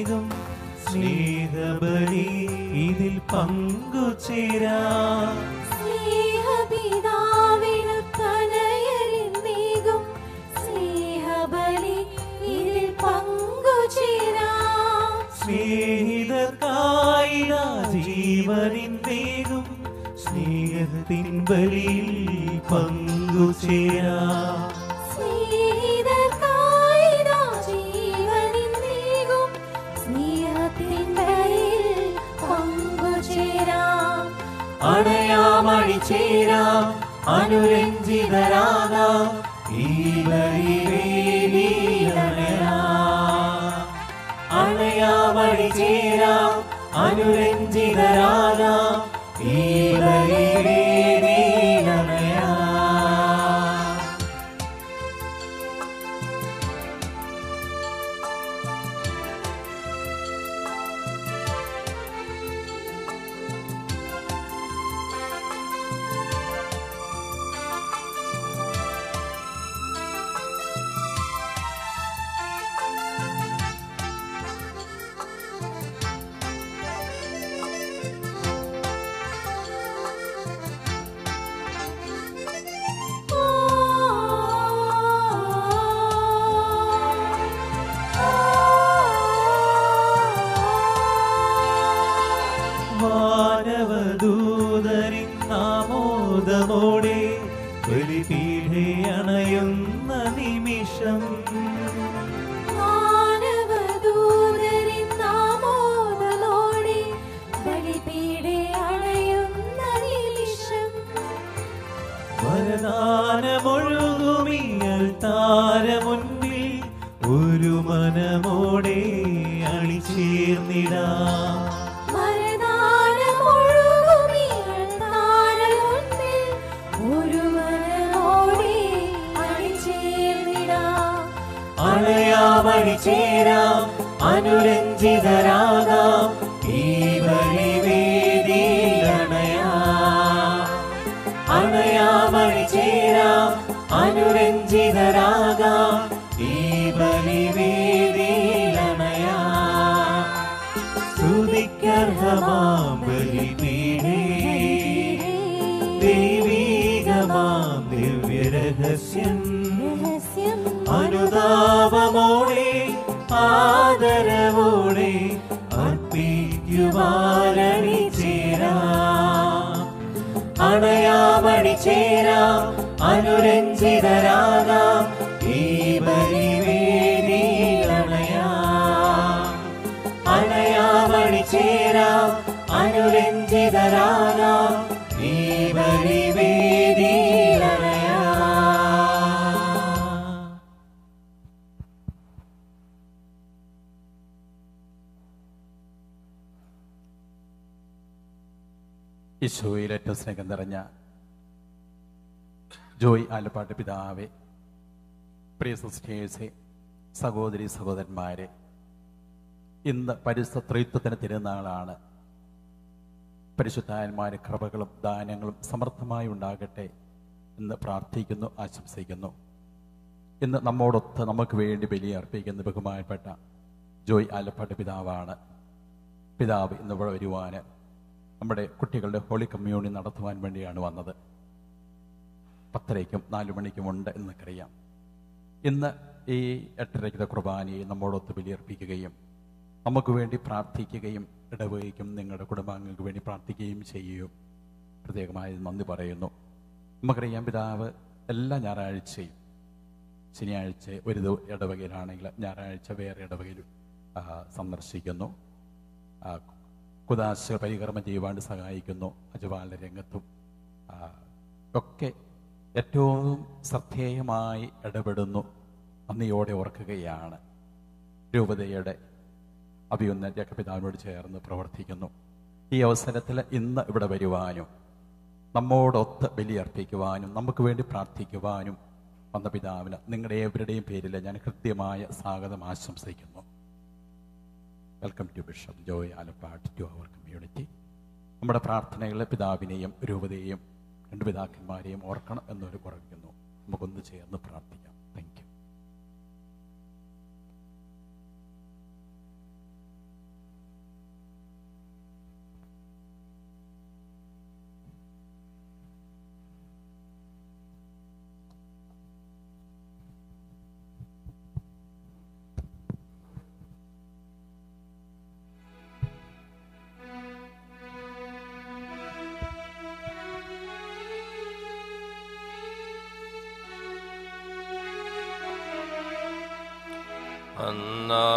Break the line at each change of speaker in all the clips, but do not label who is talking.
നീകും സ്നേഹബലി ഇതിൽ പങ്കുചേരാം
സ്നേഹപിതാവിനു തനയരിന്നേകും സ്നേഹബലി ഇതിൽ പങ്കുചേരാം
സ്നേഹിതർക്കായി ജീവനിൻ നീകും സ്നേഹത്തിൻ ബലിയിൽ പങ്കുചേരാം
സ്നേഹിതർക്കായി നാ ജീവനിന്നേകും സ്നേഹത്തിൻ ബലിയിൽ പങ്കുചേരാം
അണയാമണി ചേരാം അനുരഞ്ജിതരാകാം ഈ ബലിവേദിയിലണയാം അണയാമണി ചേരാം അനുരഞ്ജിതരാകാം ഈ ബലിവേദിയിലണയാം മാനവദൂതരിൻ നാമോദമോടെ ബലിപീഠേ അണയുന്ന നിമിഷം
മാനവദൂതരിൻ നാമോദലോടെ ബലിപീഠേ അണയുന്ന നിമിഷം
വരദാനമൊഴുകുമിയൽ താരമുൻപിൽ ഒരു മനമോടെ അണിചേർന്നിടാം
മരദാനമൊഴുകുമിയൾ താരമുൻപിൽ ഒരു മനമോടെ അണിചേർന്നിടാം.
അണയാമണി ചേരാം അനുരഞ്ജിതരാകാം ഈ ബലിവേദിയിലണയാം അണയാമണി ചേരാം അനുരഞ്ജിതരാകാം ഈ ബലിവേദിയിലണയാം സ്തുതിക്കർഹമാം ബലിപീഠേ ദൈവീകമാം ദിവ്യരഹസ്യം
രഹസ്യം
അനുതാപമോടെ ആദരവോടെ അർപ്പിക്കുവാനണി ചേരാം അണയാമണി ചേരാം അനുരഞ്ജിതരാകാം ഈ ബലിവേദിയിലണയാം അണയാമണി ചേരാം അനുരഞ്ജിതരാകാം ഈ ബലിവേദിയിലണയാം ഈശോയിൽ ഏറ്റവും സ്നേഹം നിറഞ്ഞ ജോയ് ആലപ്പാട്ട് പിതാവെ പ്രിയ സിസ്റ്റേഴ്സെ സഹോദരി സഹോദരന്മാരെ ഇന്ന് പരിശുദ്ധ ത്രിത്വത്തിന് തിരുനാളാണ് പരിശുദ്ധായന്മാരെ കൃപകളും ദാനങ്ങളും സമർത്ഥമായി ഉണ്ടാകട്ടെ എന്ന് പ്രാർത്ഥിക്കുന്നു ആശംസിക്കുന്നു ഇന്ന് നമ്മോടൊത്ത് നമുക്ക് വേണ്ടി ബലിയർപ്പിക്കുന്ന ബഹുമാനപ്പെട്ട ജോയ് ആലപ്പാട്ട് പിതാവാണ് പിതാവ് ഇന്ന് ഇവിടെ വരുവാൻ നമ്മുടെ കുട്ടികളുടെ ഹോളി കമ്മ്യൂണിയൻ നടത്തുവാൻ വേണ്ടിയാണ് വന്നത് പത്തരയ്ക്കും നാലു മണിക്കും ഉണ്ട് എന്നൊക്കറിയാം ഇന്ന് ഈ എട്ടരയ്ക്കത്തെ കുർബാനയെ നമ്മോടൊത്ത് ബലിയർപ്പിക്കുകയും നമുക്ക് വേണ്ടി പ്രാർത്ഥിക്കുകയും ഇടവകയ്ക്കും നിങ്ങളുടെ കുടുംബാംഗങ്ങൾക്ക് വേണ്ടി പ്രാർത്ഥിക്കുകയും ചെയ്യുകയും പ്രത്യേകമായി നന്ദി പറയുന്നു നമുക്കറിയാം പിതാവ് എല്ലാ ഞായറാഴ്ചയും ശനിയാഴ്ച ഒരു ദിവ- ഇടവകയിലാണെങ്കിൽ ഞായറാഴ്ച വേറെ ഇടവകയിൽ ആ, സന്ദർശിക്കുന്നു ആ, കുദാശ പരികർമ്മം ചെയ്യുവാൻ സഹായിക്കുന്നു അജപാല രംഗത്തും ആ, ഒക്കെ ഏറ്റവും ശ്രദ്ധേയമായി ഇടപെടുന്നു നന്ദിയോടെ ഓർക്കുകയാണ് രൂപതയുടെ അഭിയുന്ന ജഗപിതാവിനോട് ചേർന്ന് പ്രവർത്തിക്കുന്നു ഈ അവസരത്തിൽ ഇന്ന് ഇവിടെ വരുവാനും നമ്മോടൊത്ത് ബലിയർപ്പിക്കുവാനും നമുക്ക് വേണ്ടി പ്രാർത്ഥിക്കുവാനും വന്ന പിതാവിന് നിങ്ങളുടെ ഏവരുടെയും പേരിൽ ഞാൻ കൃത്യമായ സ്വാഗതം ആശംസിക്കുന്നു welcome to bishop Joy Alappat to our community നമ്മുടെ പ്രാർത്ഥനകളിലെ പിതാവിനെയും രൂപതയെയും രണ്ട് പിതാക്കന്മാരെയും ഓർക്കണം എന്നൊരു കുറവിക്കുന്നു നമുക്കൊന്ന് ചേർന്ന് പ്രാർത്ഥിക്കാം താങ്ക് യു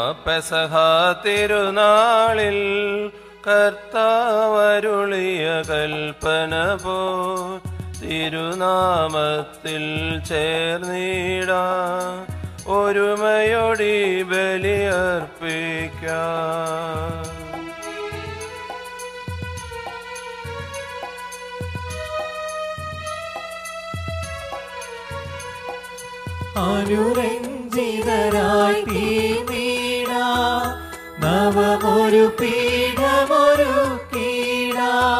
പെസഹ തിരുനാളിൽ കർത്താവരുളിയ കൽപ്പന പോ തിരുനാമത്തിൽ ചേർന്നിട ഒരുമയോടി ബലിയർപ്പിക്കാം
അനുരഞ്ജിതരായി തീർന്നീട നവമൊരു പീഠമൊരു കീട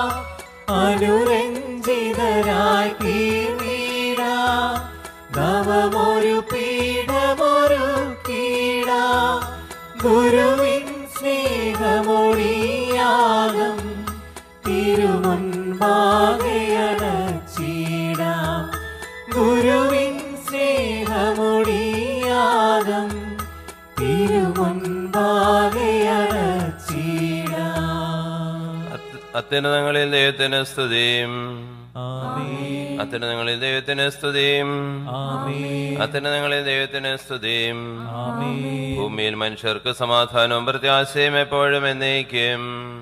അനുരഞ്ജിതരായി തീർന്നീട നവമൊരു പീഠമൊരു കീട ഗുരുവിൻ സ്നേഹമൊഴിയാകം തിരുമുൻപാകയണച്ചീടാം ഗുരുവിൻ സ്നേഹമൊഴിയാകം തിരുമുൻപാകയണച്ചീടാം
അത്യുന്നതങ്ങളിൽ ദൈവത്തിന് സ്തുതിയും
ആമേൻ
അത്യുന്നതങ്ങളിൽ ദൈവത്തിന് സ്തുതിയും
ആമേൻ
അത്യുന്നതങ്ങളിൽ ദൈവത്തിന് സ്തുതിയും
ആമേൻ
ഭൂമിയിൽ മനുഷ്യർക്ക് സമാധാനവും പ്രത്യാശയും എപ്പോഴും എന്നേക്കും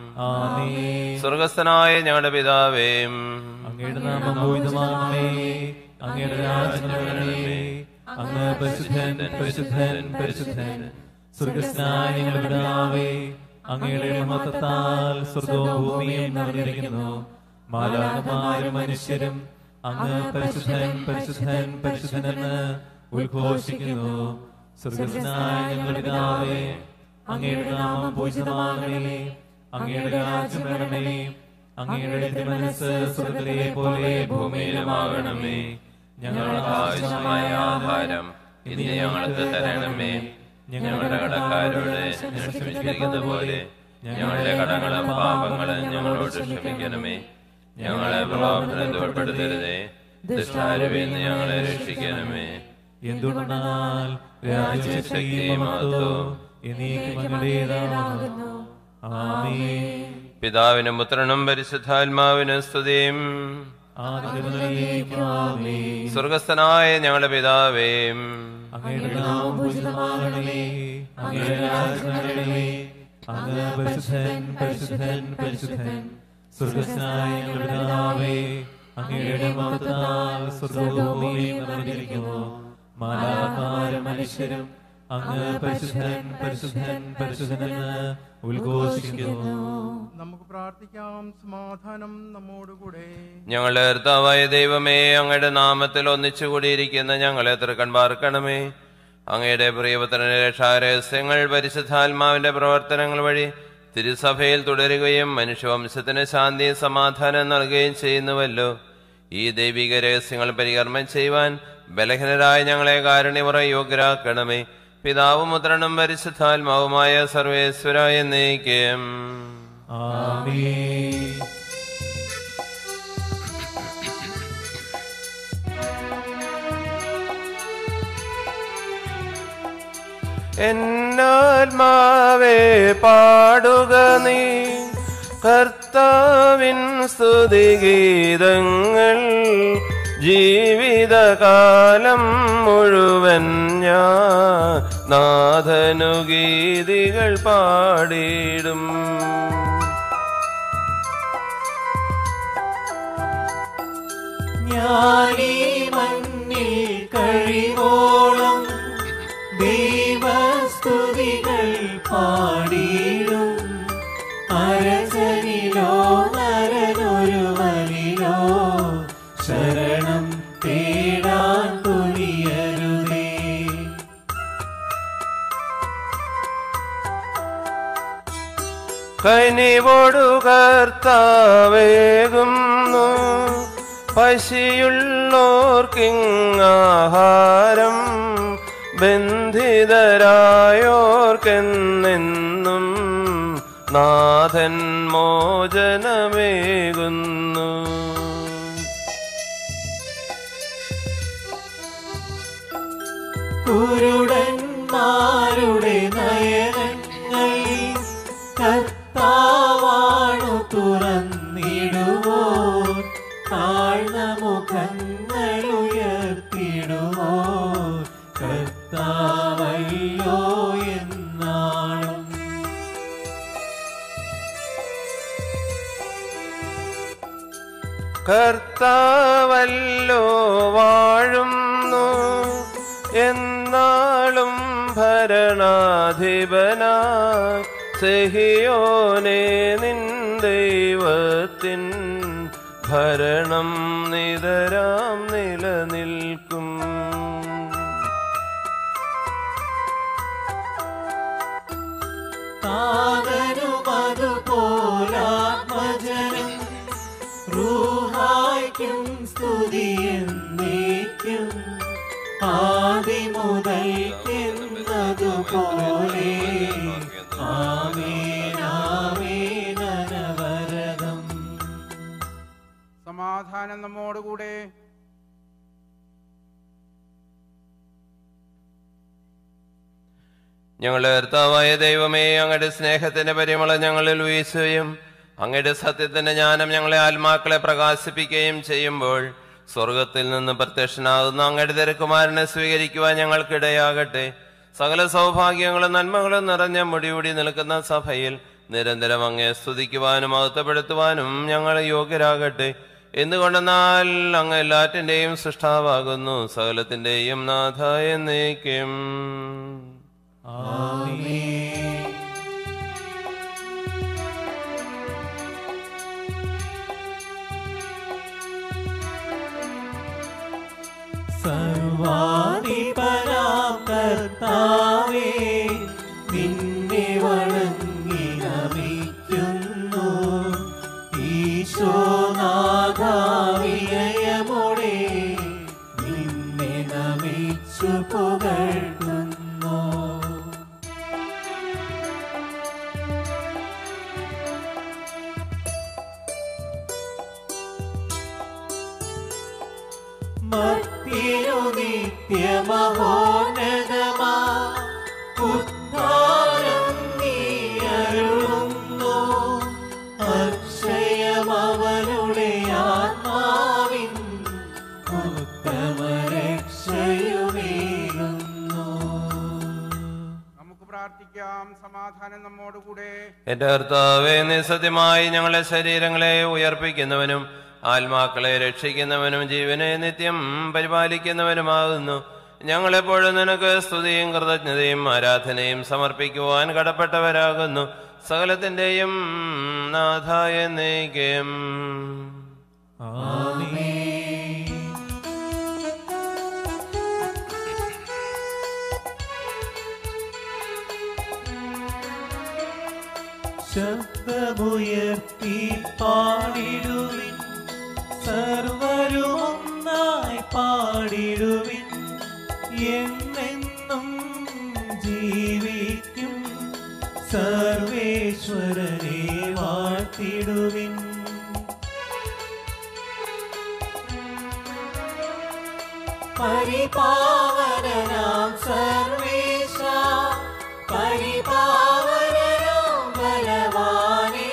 ആമേൻ
സ്വർഗസ്ഥനായ ഞങ്ങളുടെ പിതാവേയും
അങ്ങയുടെ നാമം പൂജിതമാകണമേ അങ്ങയുടെ രാജ്യം വരണമേ അങ്ങ് പരിശുദ്ധൻ പരിശുദ്ധൻ പരിശുദ്ധൻ സ്വർഗസ്നായ ഞങ്ങളുടെ പിതാവേ അങ്ങയുടെ മഹത്വത്താൽ സ്വർഗവും ഭൂമിയും നിറഞ്ഞിരിക്കുന്നു മാലാകമാരും മനുഷ്യരും അങ്ങ് പരിശുദ്ധൻ പരിശുദ്ധൻ പരിശുദ്ധനെന്ന് ഉദ്ഘോഷിക്കുന്നു സ്വർഗസ്നായ ഞങ്ങളുടെ പിതാവേ അങ്ങയുടെ നാമം പൂജിതമാകണമേ അങ്ങയുടെ രാജ്യം വരണമേ അങ്ങയുടെ തിരുമനസ് സ്വർഗത്തിലെ പോലെ ഭൂമിയിലുമാകണമേ ഞങ്ങളുടെ
ആവശ്യമായ ആഹാരം ഇന്ന് ഞങ്ങൾക്ക് തരണമേ ഞങ്ങളുടെ കടക്കാരോട് ഞങ്ങൾ ക്ഷമിച്ചിരിക്കുന്ന പോലെ ഞങ്ങളുടെ കടങ്ങളും പാപങ്ങളും ഞങ്ങളോട് ക്ഷമിക്കണമേ ഞങ്ങളെ പ്രലോഭനത്തിൽ ഉൾപ്പെടുത്തരുതേ ദുഷ്ടാരുവിന്ന് ഞങ്ങളെ രക്ഷിക്കണമേ
എന്തുകൊണ്ടാൽ രാജ്യശക്തിയും മഹത്വവും എന്നേക്കും അങ്ങയുടേതാകുന്നു ആമേൻ
പിതാവിനും പുത്രനും പരിശുദ്ധാത്മാവിനും സ്തുതിയും
ആദ്യം മുതലേക്കും ആമേൻ
സ്വർഗസ്ഥനായ ഞങ്ങളുടെ പിതാവേയും
അങ്ങയുടെ നാമം പൂജിതമാകണമേ അങ്ങയുടെ രാജ്യം വരണമേ അങ്ങ് പരിശുദ്ധൻ പരിശുദ്ധൻ പരിശുദ്ധൻ സ്വർഗസ്നായ ഞങ്ങളുടെ പിതാവേ അങ്ങയുടെ മഹത്താൽ സ്വർഗഭൂമിയും നിറഞ്ഞിരിക്കുന്നു മാലാകാരും മനുഷ്യരും അങ്ങ് പരിശുദ്ധൻ പരിശുദ്ധൻ പരിശുദ്ധനെന്ന് ഉദ്ഘോഷിക്കുന്നു
നമുക്ക് പ്രാർത്ഥിക്കാം സമാധാനം നമ്മോടുകൂടെ
ഞങ്ങളുടെ കർത്താവായ ദൈവമേ അങ്ങയുടെ നാമത്തിൽ ഒന്നിച്ചു കൂടിയിരിക്കുന്ന ഞങ്ങളെ തൃക്കൺ പാർക്കണമേ അങ്ങയുടെ പ്രിയപുത്രന്റെ രക്ഷാരഹസ്യങ്ങൾ പരിശുദ്ധാത്മാവിന്റെ പ്രവർത്തനങ്ങൾ വഴി തിരുസഭയിൽ തുടരുകയും മനുഷ്യവംശത്തിന് ശാന്തിയും സമാധാനം നൽകുകയും ചെയ്യുന്നുവല്ലോ ഈ ദൈവിക രഹസ്യങ്ങൾ പരികർമ്മം ചെയ്യുവാൻ ബലഹീനരായ ഞങ്ങളെ കാരുണ്യമുറ യോഗ്യരാക്കണമേ പിതാവും മുദ്രനും പരിശുദ്ധാത്മാവുമായ സർവേശ്വര എന്നേക്കും
ആമേൻ
എന്നാത്മാവേ പാടുക നീ കർത്താവിൻ സ്തുതിഗീതങ്ങൾ ജീവിതകാലം മുഴുവൻ ഞാൻ നാഥനു ഗീതികൾ പാടിയിടും
ഞാനീ മണ്ണിൽ കഴിവോളം ദൈവസ്തുതികൾ പാടിയിടും അരസനിലോ നരനൊരുവനിലോ ശരണം തേടാൻ തുനിയരുതേ
കനിവോടു കർത്താവേകുന്നു പശിയുള്ളോർക്കിങ്ങാഹാരം ബന്ധിതരായോർക്കെന്നെന്നും നാഥൻ മോചനമേകുന്നു
കുരുടന്മാരുടെ നയനങ്ങൾ കർത്താവാണു തുറന്നിടുവോ താഴ്ന്ന മുഖങ്ങൾ ഉയർത്തിടുവോ കർത്താവല്ലോ എന്നാ
കർത്താവല്ലോ വാഴുന്നു എന്നാളും ഭരണാധിപനാ സെഹിയോനെ നിൻ ദൈവത്തിൻ ഭരണം നിതരാം നിലനിൽക്കും
താതനുമതുപോലാത്മജനം റൂഹായ്ക്കും സ്തുതിയെന്നേക്കും ആദിമുതൽക്കെന്നതുപോലെ ആമേനാമേനവരതം
സമാധാനം നമ്മോടുകൂടെ
ഞങ്ങളുടെ കർത്താവായ ദൈവമേ അങ്ങയുടെ സ്നേഹത്തിന്റെ പരിമളം ഞങ്ങളിൽ വീശുകയും അങ്ങയുടെ സത്യത്തിന്റെ ജ്ഞാനം ഞങ്ങളെ ആത്മാക്കളെ പ്രകാശിപ്പിക്കുകയും ചെയ്യുമ്പോൾ സ്വർഗത്തിൽ നിന്ന് പ്രത്യക്ഷനാകുന്ന അങ്ങയുടെ തിരക്കുമാരനെ സ്വീകരിക്കുവാൻ ഞങ്ങൾക്കിടയാകട്ടെ സകല സൗഭാഗ്യങ്ങളും നന്മകളും നിറഞ്ഞ മുടിമുടി നിൽക്കുന്ന സഭയിൽ നിരന്തരം അങ്ങേ സ്തുതിക്കുവാനും മഹത്വപ്പെടുത്തുവാനും ഞങ്ങൾ യോഗ്യരാകട്ടെ എന്തുകൊണ്ടെന്നാൽ അങ്ങ് എല്ലാറ്റിന്റെയും സൃഷ്ടാവാകുന്നു സകലത്തിന്റെയും നാഥ എന്നേക്കും
സർവാധിപനാം കർത്താവേ നിന്നെ വണങ്ങി നമിക്കുന്നു ഈശോനാഥാവിയയമോടെ നിന്നെ നമിച്ചു പുകഴ്ത്തുന്നു മത്തിരു നിത്യമഹോന്നതമാ ഉദ്ധാരം നീ അരുളുന്നു അക്ഷയമവനുടെ ആത്മാവിൻ ഉത്തമരക്ഷയുമേകുന്നു
നമുക്ക് പ്രാർത്ഥിക്കാം സമാധാനം നമ്മോടുകൂടെ
എന്റെ കർത്താവെ നിസത്യമായി ഞങ്ങളെ ശരീരങ്ങളെ ഉയർപ്പിക്കുന്നവനും ആത്മാക്കളെ രക്ഷിക്കുന്നവനും ജീവനെ നിത്യം പരിപാലിക്കുന്നവനുമാകുന്നു ഞങ്ങളെപ്പോഴും നിനക്ക് സ്തുതിയും കൃതജ്ഞതയും ആരാധനയും സമർപ്പിക്കുവാൻ കടപ്പെട്ടവരാകുന്നു സകലത്തിന്റെയും നാഥായ നീക്കം
ശബ്ദമുയർത്തി പാടിടുവിൻ സർവരും ഒന്നായി പാടിടുവിൻ എന്നെന്നും ജീവിക്കും സർവേശ്വരനെ വാഴ്ത്തിടുവിൻ പരിപാവനാം സർവേശ പരിപാവനാം ബലവാനേ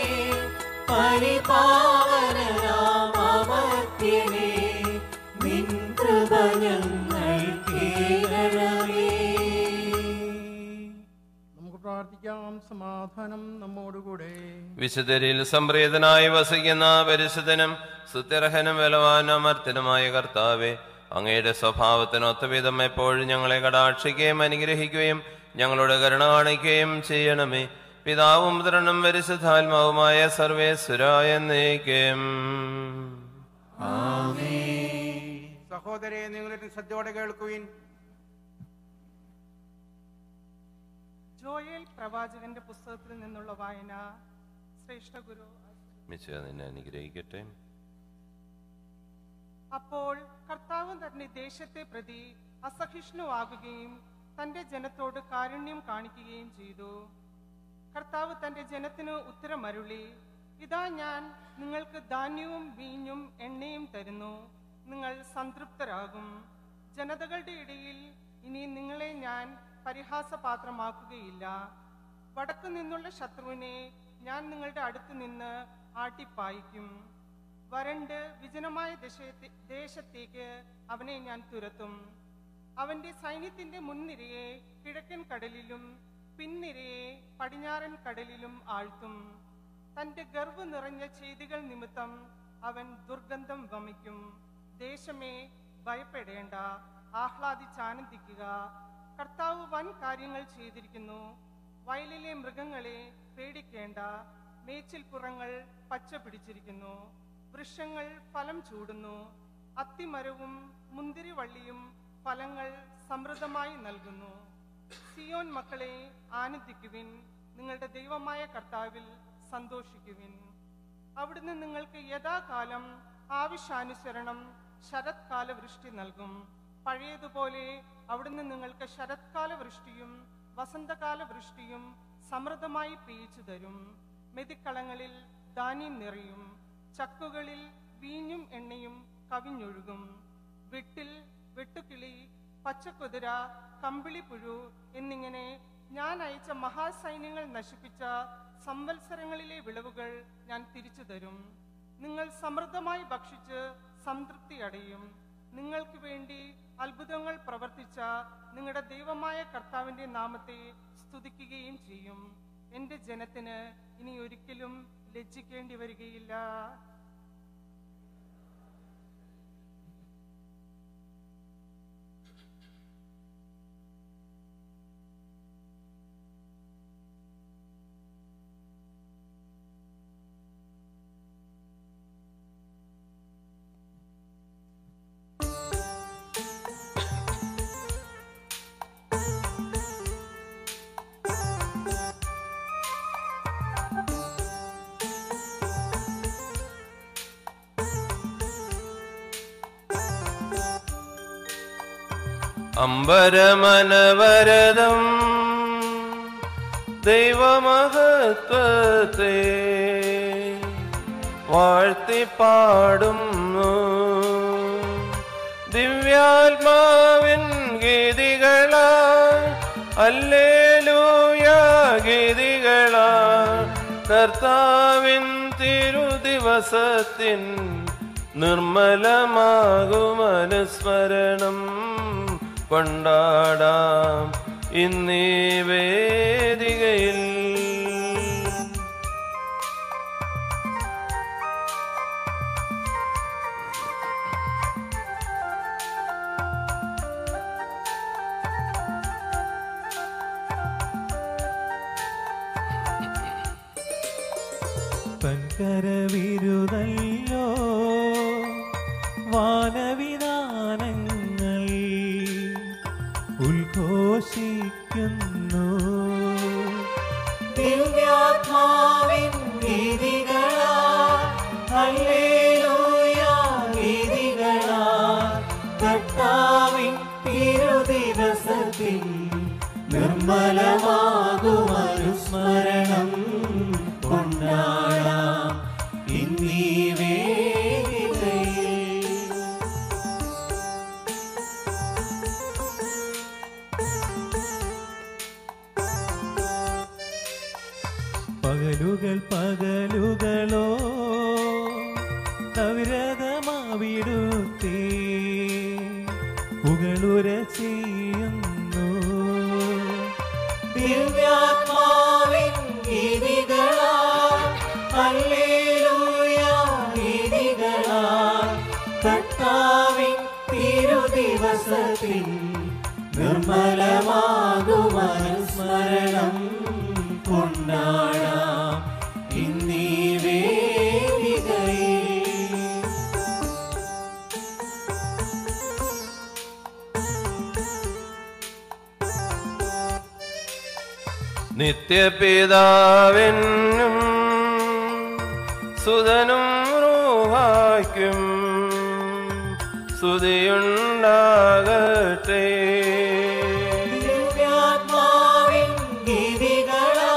പരിപാവനാം അമർത്യനേ നിൻ കൃപ ഞങ്ങൾ കേൾക്കണമേ
നമുക്ക് പ്രാർത്ഥിക്കാം സമാധാനം നമ്മോടുകൂടെ
വിശുദ്ധരിൽ സംപ്രീതനായി വസിക്കുന്ന പരിശുദ്ധനും സുത്യർഹനും ബലവാനും അമർത്തനുമായ കർത്താവെ അങ്ങയുടെ സ്വഭാവത്തിനൊത്ത വിധം എപ്പോഴും ഞങ്ങളെ കടാക്ഷിക്കുകയും അനുഗ്രഹിക്കുകയും ഞങ്ങളോട് കരുണ കാണിക്കുകയും ചെയ്യണമേ പിതാവും പുത്രനും പരിശുദ്ധാത്മാവുമായ സർവേശ്വരായ എന്നേക്കും
സഹോദരെ നിങ്ങളുടെ ശ്രദ്ധയോടെ കേൾക്കുവിൻ
ജോയേൽ പ്രവാചകന്റെ പുസ്തകത്തിൽ നിന്നുള്ള വായന ശ്രേഷ്ഠ ഗുരു
മിശിഹ നിന്നെ അനുഗ്രഹിക്കട്ടെ
അപ്പോൾ കർത്താവ് തന്റെ ദേശത്തെ പ്രതി അസഹിഷ്ണുവാകുകയും തന്റെ ജനത്തോട് കാരുണ്യം കാണിക്കുകയും ചെയ്തു കർത്താവ് തന്റെ ജനത്തിന് ഉത്തരമരുളി ഇതാ ഞാൻ നിങ്ങൾക്ക് ധാന്യവും വീഞ്ഞും എണ്ണയും തരുന്നു നിങ്ങൾ സംതൃപ്തരാകും ജനതകളുടെ ഇടയിൽ ഇനി നിങ്ങളെ ഞാൻ പരിഹാസപാത്രമാക്കുകയില്ല വടക്കു നിന്നുള്ള ശത്രുവിനെ ഞാൻ നിങ്ങളുടെ അടുത്ത് നിന്ന് ആട്ടിപ്പായിക്കും വരണ്ട് വിജനമായ ദേശത്തെ- ദേശത്തേക്ക് അവനെ ഞാൻ തുരത്തും അവന്റെ സൈന്യത്തിന്റെ മുൻനിരയെ കിഴക്കൻ കടലിലും പിൻനിരയെ പടിഞ്ഞാറൻ കടലിലും ആഴ്ത്തും തന്റെ ഗർവ് നിറഞ്ഞ ചെയ്തികൾ നിമിത്തം അവൻ ദുർഗന്ധം വമിക്കും ദേശമേ ഭയപ്പെടേണ്ട ആഹ്ലാദിച്ചാനന്ദിക്കുക കർത്താവ് വൻ കാര്യങ്ങൾ ചെയ്തിരിക്കുന്നു വയലിലെ മൃഗങ്ങളെ പേടിക്കേണ്ട മേച്ചിൽപ്പുറങ്ങൾ പച്ച പിടിച്ചിരിക്കുന്നു വൃക്ഷങ്ങൾ ഫലം ചൂടുന്നു അത്തിമരവും മുന്തിരിവള്ളിയും ഫലങ്ങൾ സമൃദ്ധമായി നൽകുന്നു സിയോൻ മക്കളെ ആനന്ദിക്കുവിൻ നിങ്ങളുടെ ദൈവമായ കർത്താവിൽ സന്തോഷിക്കുവിൻ അവിടുന്ന് നിങ്ങൾക്ക് യഥാകാലം ആവശ്യാനുസരണം ശരത്കാല വൃഷ്ടി നൽകും പഴയതുപോലെ അവിടുന്ന് നിങ്ങൾക്ക് ശരത്കാല വൃഷ്ടിയും വസന്തകാല വൃഷ്ടിയും സമൃദ്ധമായി പെയ്ച്ചു തരും മെതിക്കളങ്ങളിൽ ധാന്യം നിറയും ചക്കുകളിൽ വീഞ്ഞും എണ്ണയും കവിഞ്ഞൊഴുകും വിട്ടിൽ വെട്ടുകിളി പച്ചക്കുതിര കമ്പിളിപ്പുഴു എന്നിങ്ങനെ ഞാൻ അയച്ച മഹാസൈന്യങ്ങൾ നശിപ്പിച്ച സംവത്സരങ്ങളിലെ വിളവുകൾ ഞാൻ തിരിച്ചു തരും നിങ്ങൾ സമൃദ്ധമായി ഭക്ഷിച്ച് സംതൃപ്തി അടയും നിങ്ങൾക്ക് വേണ്ടി അത്ഭുതങ്ങൾ പ്രവർത്തിച്ച നിങ്ങളുടെ ദൈവമായ കർത്താവിന്റെ നാമത്തെ സ്തുതിക്കുകയും ചെയ്യും എന്റെ ജനത്തിന് ഇനി ഒരിക്കലും ലജ്ജിക്കേണ്ടി വരികയില്ല
അമ്പരമനവരതം ദൈവമഹത്വത്തെ വാഴ്ത്തിപ്പാടുന്നു ദിവ്യാത്മാവിൻ ഗീതികളാ അല്ലേലൂയ ഗീതികളാ കർത്താവിൻ തിരുദിവസത്തിൻ നിർമ്മലമാകുമനുസ്മരണം കൊണ്ടാടാം ഇന്നീ വേദികയിൽ
തൻകരവിരുതല്ലോ വാനവിധാനങ്ങൾ ഉദ്ഘോഷിക്കുന്നു ദിവ്യാത്മാവിൻ ഗീതികളാ ഹല്ലേലൂയ ഗീതികളാ കർത്താവിൻ തിരുദിവസത്തിൽ നിർമ്മലമാകുമനുസ്മരണം കൊണ്ടാടാം ഇന്നീ വേദികയിൽ പകലുകൾ പകലുകളോ കവിരതമാവിടുത്തേ പുകളുര ചെയ്യുന്നു ദിവ്യാത്മാവിൻ ഗീതികളാ ഹല്ലേലൂയ ഗീതികളാ കർത്താവിൻ തിരുദിവസത്തിൽ നിർമ്മലമാകുമനുസ്മരണം കൊണ്ടാടാം ഇന്നീ വേദികയിൽ
നിത്യപിതാവിനും സുതനും റൂഹായ്ക്കും സ്തുതിയുണ്ടാകട്ടെ
ദിവ്യാത്മാവിൻ ഗീതികളാ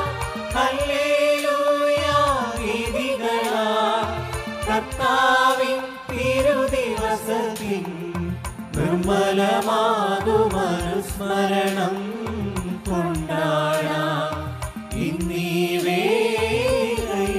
ഹല്ലേലൂയ ഗീതികളാ കർത്താവിൻ തിരുദിവസത്തിൻ നിർമ്മലമാകുമനുസ്മരണം കൊണ്ടാടാം ഇന്നീ വേളയിൽ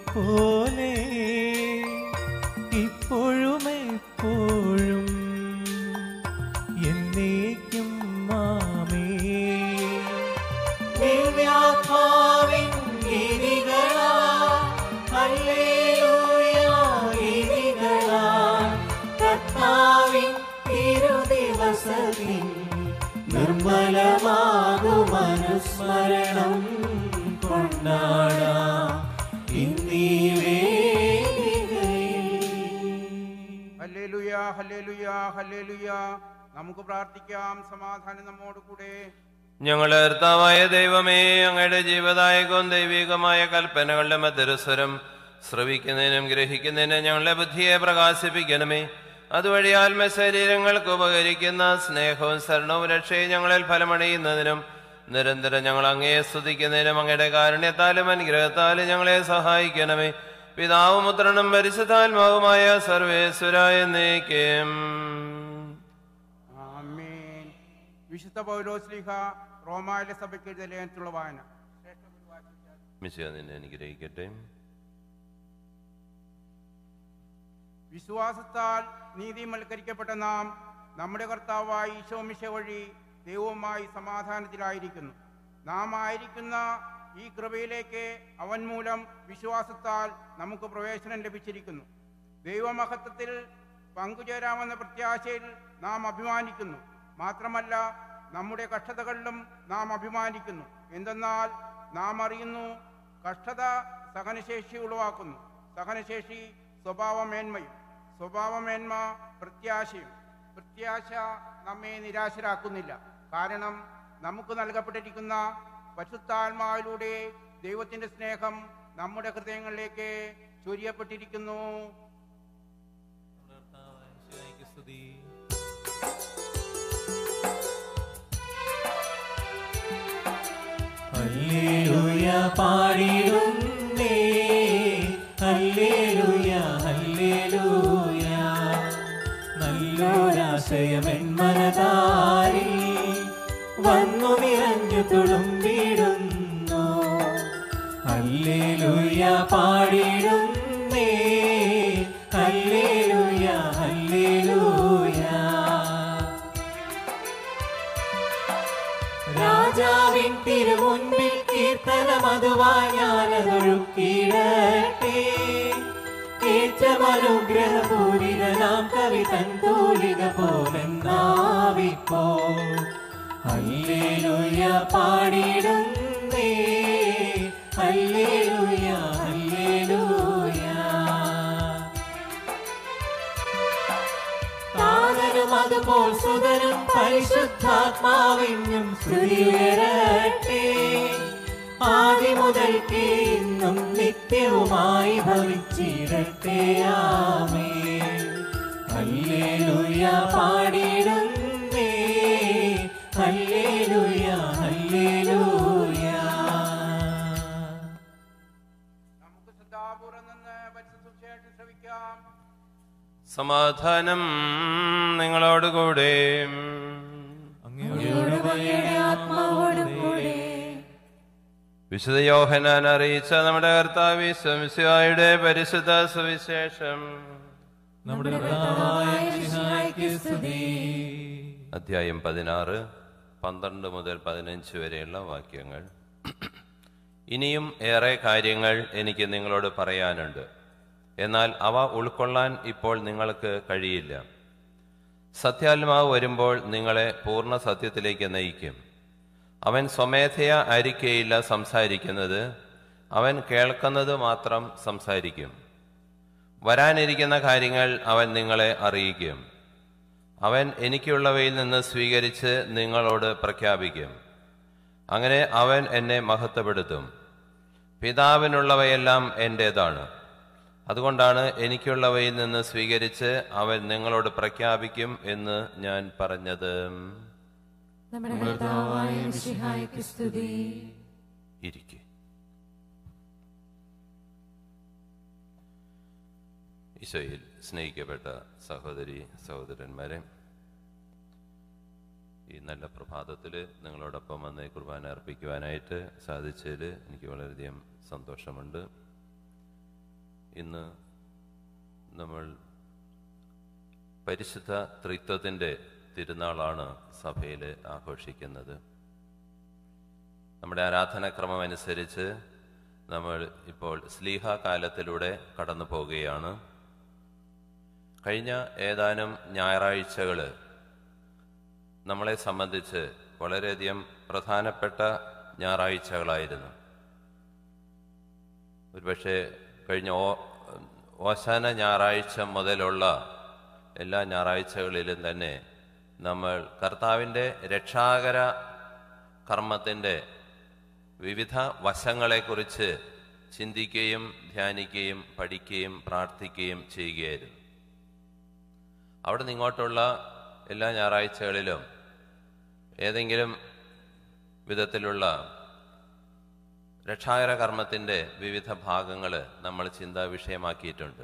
പോലെ ഇപ്പോഴും എപ്പോഴും എന്നേക്കും മാമേ ദിവ്യാത്മാവിൻ ഗീതികളാ ഹല്ലേലൂയ ഗീതികളാ കർത്താവിൻ തിരുദിവസത്തിൽ നിർമ്മലമാകും അനുസ്മരണം കൊണ്ടാടാം ഇന്നീ വേദികയിൽ
ഹല്ലേലൂയ ഹല്ലേലൂയ ഹല്ലേലൂയ നമുക്ക് പ്രാർത്ഥിക്കാം സമാധാനം നമ്മോട് കൂടെ
ഞങ്ങളുടെ കർത്താവായ ദൈവമേ അങ്ങയുടെ ജീവദായകവും ദൈവികമായ കൽപ്പനകളുടെ മധുരസ്വരം ശ്രവിക്കുന്നതിനും ഗ്രഹിക്കുന്നതിനും ഞങ്ങളുടെ ബുദ്ധിയെ പ്രകാശിപ്പിക്കണമേ അതുവഴി ആത്മശരീരങ്ങൾക്ക് ഉപകരിക്കുന്ന സ്നേഹവും ശരണവും രക്ഷയും ഞങ്ങളിൽ ഫലമണിയുന്നതിനും നിരന്തരം ഞങ്ങൾ അങ്ങയെ സ്തുതിക്കുന്നതിനും അങ്ങയുടെ കാരുണ്യത്താലും അനുഗ്രഹത്താലും ഞങ്ങളെ സഹായിക്കണമേ പിതാവും പുത്രനും പരിശുദ്ധാത്മാവുമായ സർവേശ്വരായ എന്നേക്കും
ആമേൻ വിശുദ്ധ പൗലോസ്ലിഹ റോമായിലെ സഭയ്ക്ക് എഴുതിയ ലേഖനത്തിലുള്ള വായന
മിശിഹ നിന്നെ അനുഗ്രഹിക്കട്ടെ
വിശ്വാസത്താൽ നീതിമൽക്കരിക്കപ്പെട്ട നാം നമ്മുടെ കർത്താവായ ഈശോമിശ വഴി ദൈവവുമായി സമാധാനത്തിലായിരിക്കുന്നു നാം ആയിരിക്കുന്ന ഈ കൃപയിലേക്ക് അവൻ മൂലം വിശ്വാസത്താൽ നമുക്ക് പ്രവേശനം ലഭിച്ചിരിക്കുന്നു ദൈവമഹത്വത്തിൽ പങ്കുചേരാമെന്ന പ്രത്യാശയിൽ നാം അഭിമാനിക്കുന്നു മാത്രമല്ല നമ്മുടെ കഷ്ടതകളിലും നാം അഭിമാനിക്കുന്നു എന്തെന്നാൽ നാം അറിയുന്നു കഷ്ടത സഹനശേഷി ഉളവാക്കുന്നു സഹനശേഷി സ്വഭാവമേന്മയും സ്വഭാവമേന്മ പ്രത്യാശയും പ്രത്യാശ നമ്മെ നിരാശരാക്കുന്നില്ല കാരണം നമുക്ക് നൽകപ്പെട്ടിരിക്കുന്ന പരിശുദ്ധാത്മാവിലൂടെ ദൈവത്തിന്റെ സ്നേഹം നമ്മുടെ ഹൃദയങ്ങളിലേക്ക് ചൊരിയപ്പെട്ടിരിക്കുന്നു
ഹല്ലേലൂയ പാടിടുന്നേ ഹല്ലേലൂയ ഹല്ലേലൂയ നല്ലൊരാശയമെൻ മനതാരിൽ വന്നു നിറഞ്ഞു തുളുമ്പിടുന്നു ഹല്ലേലൂയ പാടിടുന്നേ ഹല്ലേലൂയ ഹല്ലേലൂയ രാജാവിൻ തിരുമുൻപിൽ കീർത്തനമതുവായി ഞാനതൊഴുക്കിടട്ടെ ഏറ്റമനുഗ്രഹപൂരിതനാം കവി തൻ തൂലിക പോലെന്നാവിപ്പോ ഹല്ലേലൂയ പാടിടുന്നേ ഹല്ലേലൂയ ഹല്ലേലൂയ താതനും അതുപോൽ സുതനും പരിശുദ്ധാത്മാവിനും സ്തുതിയുയരട്ടെ ആദ്യ മുതൽക്ക് ഇന്നും നിത്യവുമായി ഭവിച്ചിരട്ടെ ആമേ ഹല്ലേലൂയ പാടിടുന്നേ ഹല്ലേലൂയ ഹല്ലേലൂയ
നമുക്ക് ശ്രദ്ധാപൂർവം നിന്ന് പരിശുദ്ധ സുവിശേഷം ശ്രവിക്കാം
സമാധാനം നിങ്ങളോടുകൂടെ
അങ്ങയുടെ ആത്മാവോടും കൂടെ
വിശുദ്ധ യോഹനാൻ അറിയിച്ച നമ്മുടെ കർത്താവ് ശംസിയായുടെ പരിശുദ്ധ സുവിശേഷം
നമ്മുടെ കർത്താവായ മിശിഹായ്ക്ക് സ്തുതി
അധ്യായം പതിനാറ് പന്ത്രണ്ട് മുതൽ പതിനഞ്ച് വരെയുള്ള വാക്യങ്ങൾ ഇനിയും ഏറെ കാര്യങ്ങൾ എനിക്ക് നിങ്ങളോട് പറയാനുണ്ട് എന്നാൽ അവ ഉൾക്കൊള്ളാൻ ഇപ്പോൾ നിങ്ങൾക്ക് കഴിയില്ല സത്യാത്മാവ് വരുമ്പോൾ നിങ്ങളെ പൂർണ്ണ സത്യത്തിലേക്ക് നയിക്കും അവൻ സ്വമേധയാ ആയിരിക്കയില്ല സംസാരിക്കുന്നത് അവൻ കേൾക്കുന്നത് മാത്രം സംസാരിക്കും വരാനിരിക്കുന്ന കാര്യങ്ങൾ അവൻ നിങ്ങളെ അറിയിക്കും അവൻ എനിക്കുള്ളവയിൽ നിന്ന് സ്വീകരിച്ച് നിങ്ങളോട് പ്രഖ്യാപിക്കും അങ്ങനെ അവൻ എന്നെ മഹത്വപ്പെടുത്തും പിതാവിനുള്ളവയെല്ലാം എൻ്റേതാണ് അതുകൊണ്ടാണ് എനിക്കുള്ളവയിൽ നിന്ന് സ്വീകരിച്ച് അവൻ നിങ്ങളോട് പ്രഖ്യാപിക്കും എന്ന് ഞാൻ പറഞ്ഞത്
നമ്മുടെ കർത്താവായ മിശിഹായ്ക്ക് സ്തുതി
ഇരിക്കെ ഈശോയിൽ സ്നേഹിക്കപ്പെട്ട സഹോദരി സഹോദരന്മാരെ ഈ നല്ല പ്രഭാതത്തിൽ നിങ്ങളോടൊപ്പം വന്ന് ഈ കുർബാന അർപ്പിക്കുവാനായിട്ട് സാധിച്ചതിൽ എനിക്ക് വളരെയധികം സന്തോഷമുണ്ട് ഇന്ന് നമ്മൾ പരിശുദ്ധ ത്രിത്വത്തിൻ്റെ തിരുനാളാണ് സഭയിൽ ആഘോഷിക്കുന്നത് നമ്മുടെ ആരാധനാക്രമം അനുസരിച്ച് നമ്മൾ ഇപ്പോൾ സ്ലീഹ കാലത്തിലൂടെ കടന്നു പോവുകയാണ് കഴിഞ്ഞ ഏതാനും ഞായറാഴ്ചകൾ നമ്മളെ സംബന്ധിച്ച് വളരെയധികം പ്രധാനപ്പെട്ട ഞായറാഴ്ചകളായിരുന്നു ഒരുപക്ഷെ കഴിഞ്ഞ ഓ ഓശാന ഞായറാഴ്ച മുതലുള്ള എല്ലാ ഞായറാഴ്ചകളിലും തന്നെ നമ്മൾ കർത്താവിൻ്റെ രക്ഷാകര കർമ്മത്തിൻ്റെ വിവിധ വശങ്ങളെക്കുറിച്ച് ചിന്തിക്കുകയും ധ്യാനിക്കുകയും പഠിക്കുകയും പ്രാർത്ഥിക്കുകയും ചെയ്യുകയായിരുന്നു അവിടെ നിങ്ങോട്ടുള്ള എല്ലാ ഞായറാഴ്ചകളിലും ഏതെങ്കിലും വിധത്തിലുള്ള രക്ഷാകര കർമ്മത്തിൻ്റെ വിവിധ ഭാഗങ്ങൾ നമ്മൾ ചിന്താ വിഷയമാക്കിയിട്ടുണ്ട്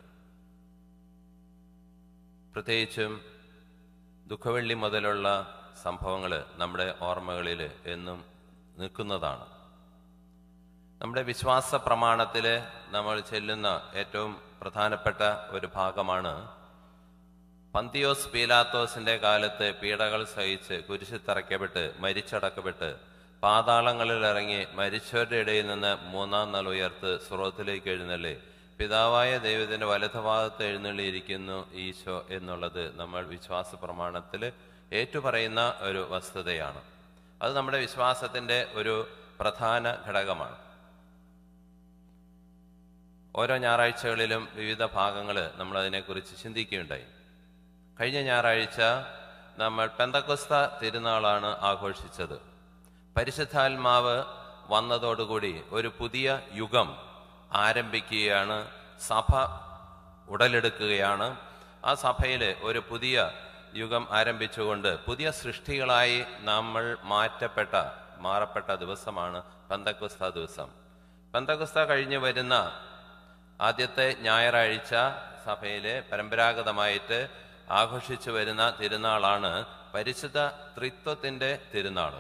പ്രത്യേകിച്ചും ദുഃഖവെള്ളി മുതലുള്ള സംഭവങ്ങൾ നമ്മുടെ ഓർമ്മകളിൽ എന്നും നിൽക്കുന്നതാണ് നമ്മുടെ വിശ്വാസ പ്രമാണത്തിൽ നമ്മൾ ചെല്ലുന്ന ഏറ്റവും പ്രധാനപ്പെട്ട ഒരു ഭാഗമാണ് പന്തിയോസ് പീലാത്തോസിന്റെ കാലത്ത് പീഡകൾ സഹിച്ച് കുരിശിൽ തറയ്ക്കപ്പെട്ട് മരിച്ചടക്കപ്പെട്ട് പാതാളങ്ങളിൽ ഇറങ്ങി മരിച്ചവരുടെ ഇടയിൽ നിന്ന് മൂന്നാം നാൾ ഉയർത്ത് സ്രോതത്തിലേക്ക് എഴുന്നള്ളി പിതാവായ ദൈവത്തിന്റെ വലതുഭാഗത്ത് എഴുന്നള്ളിയിരിക്കുന്നു ഈശോ എന്നുള്ളത് നമ്മൾ വിശ്വാസ പ്രമാണത്തിൽ ഏറ്റുപറയുന്ന ഒരു വസ്തുതയാണ് അത് നമ്മുടെ വിശ്വാസത്തിന്റെ ഒരു പ്രധാന ഘടകമാണ് ഓരോ ഞായറാഴ്ചകളിലും വിവിധ ഭാഗങ്ങൾ നമ്മൾ അതിനെക്കുറിച്ച് ചിന്തിക്കുകയുണ്ടായി കഴിഞ്ഞ ഞായറാഴ്ച നമ്മൾ പെന്തക്കൊസ്ത തിരുനാളാണ് ആഘോഷിച്ചത് പരിശുദ്ധാത്മാവ് വന്നതോടുകൂടി ഒരു പുതിയ യുഗം ആരംഭിക്കുകയാണ് സഭ ഉടലെടുക്കുകയാണ് ആ സഭയിൽ ഒരു പുതിയ യുഗം ആരംഭിച്ചുകൊണ്ട് പുതിയ സൃഷ്ടികളായി നമ്മൾ മാറ്റപ്പെട്ട മാറപ്പെട്ട ദിവസമാണ് പന്തക്കുസ്ത ദിവസം പന്തക്കുസ്ത കഴിഞ്ഞു വരുന്ന ആദ്യത്തെ ഞായറാഴ്ച സഭയിലെ പരമ്പരാഗതമായിട്ട് ആഘോഷിച്ചു വരുന്ന തിരുനാളാണ് പരിശുദ്ധ ത്രിത്വത്തിന്റെ തിരുനാൾ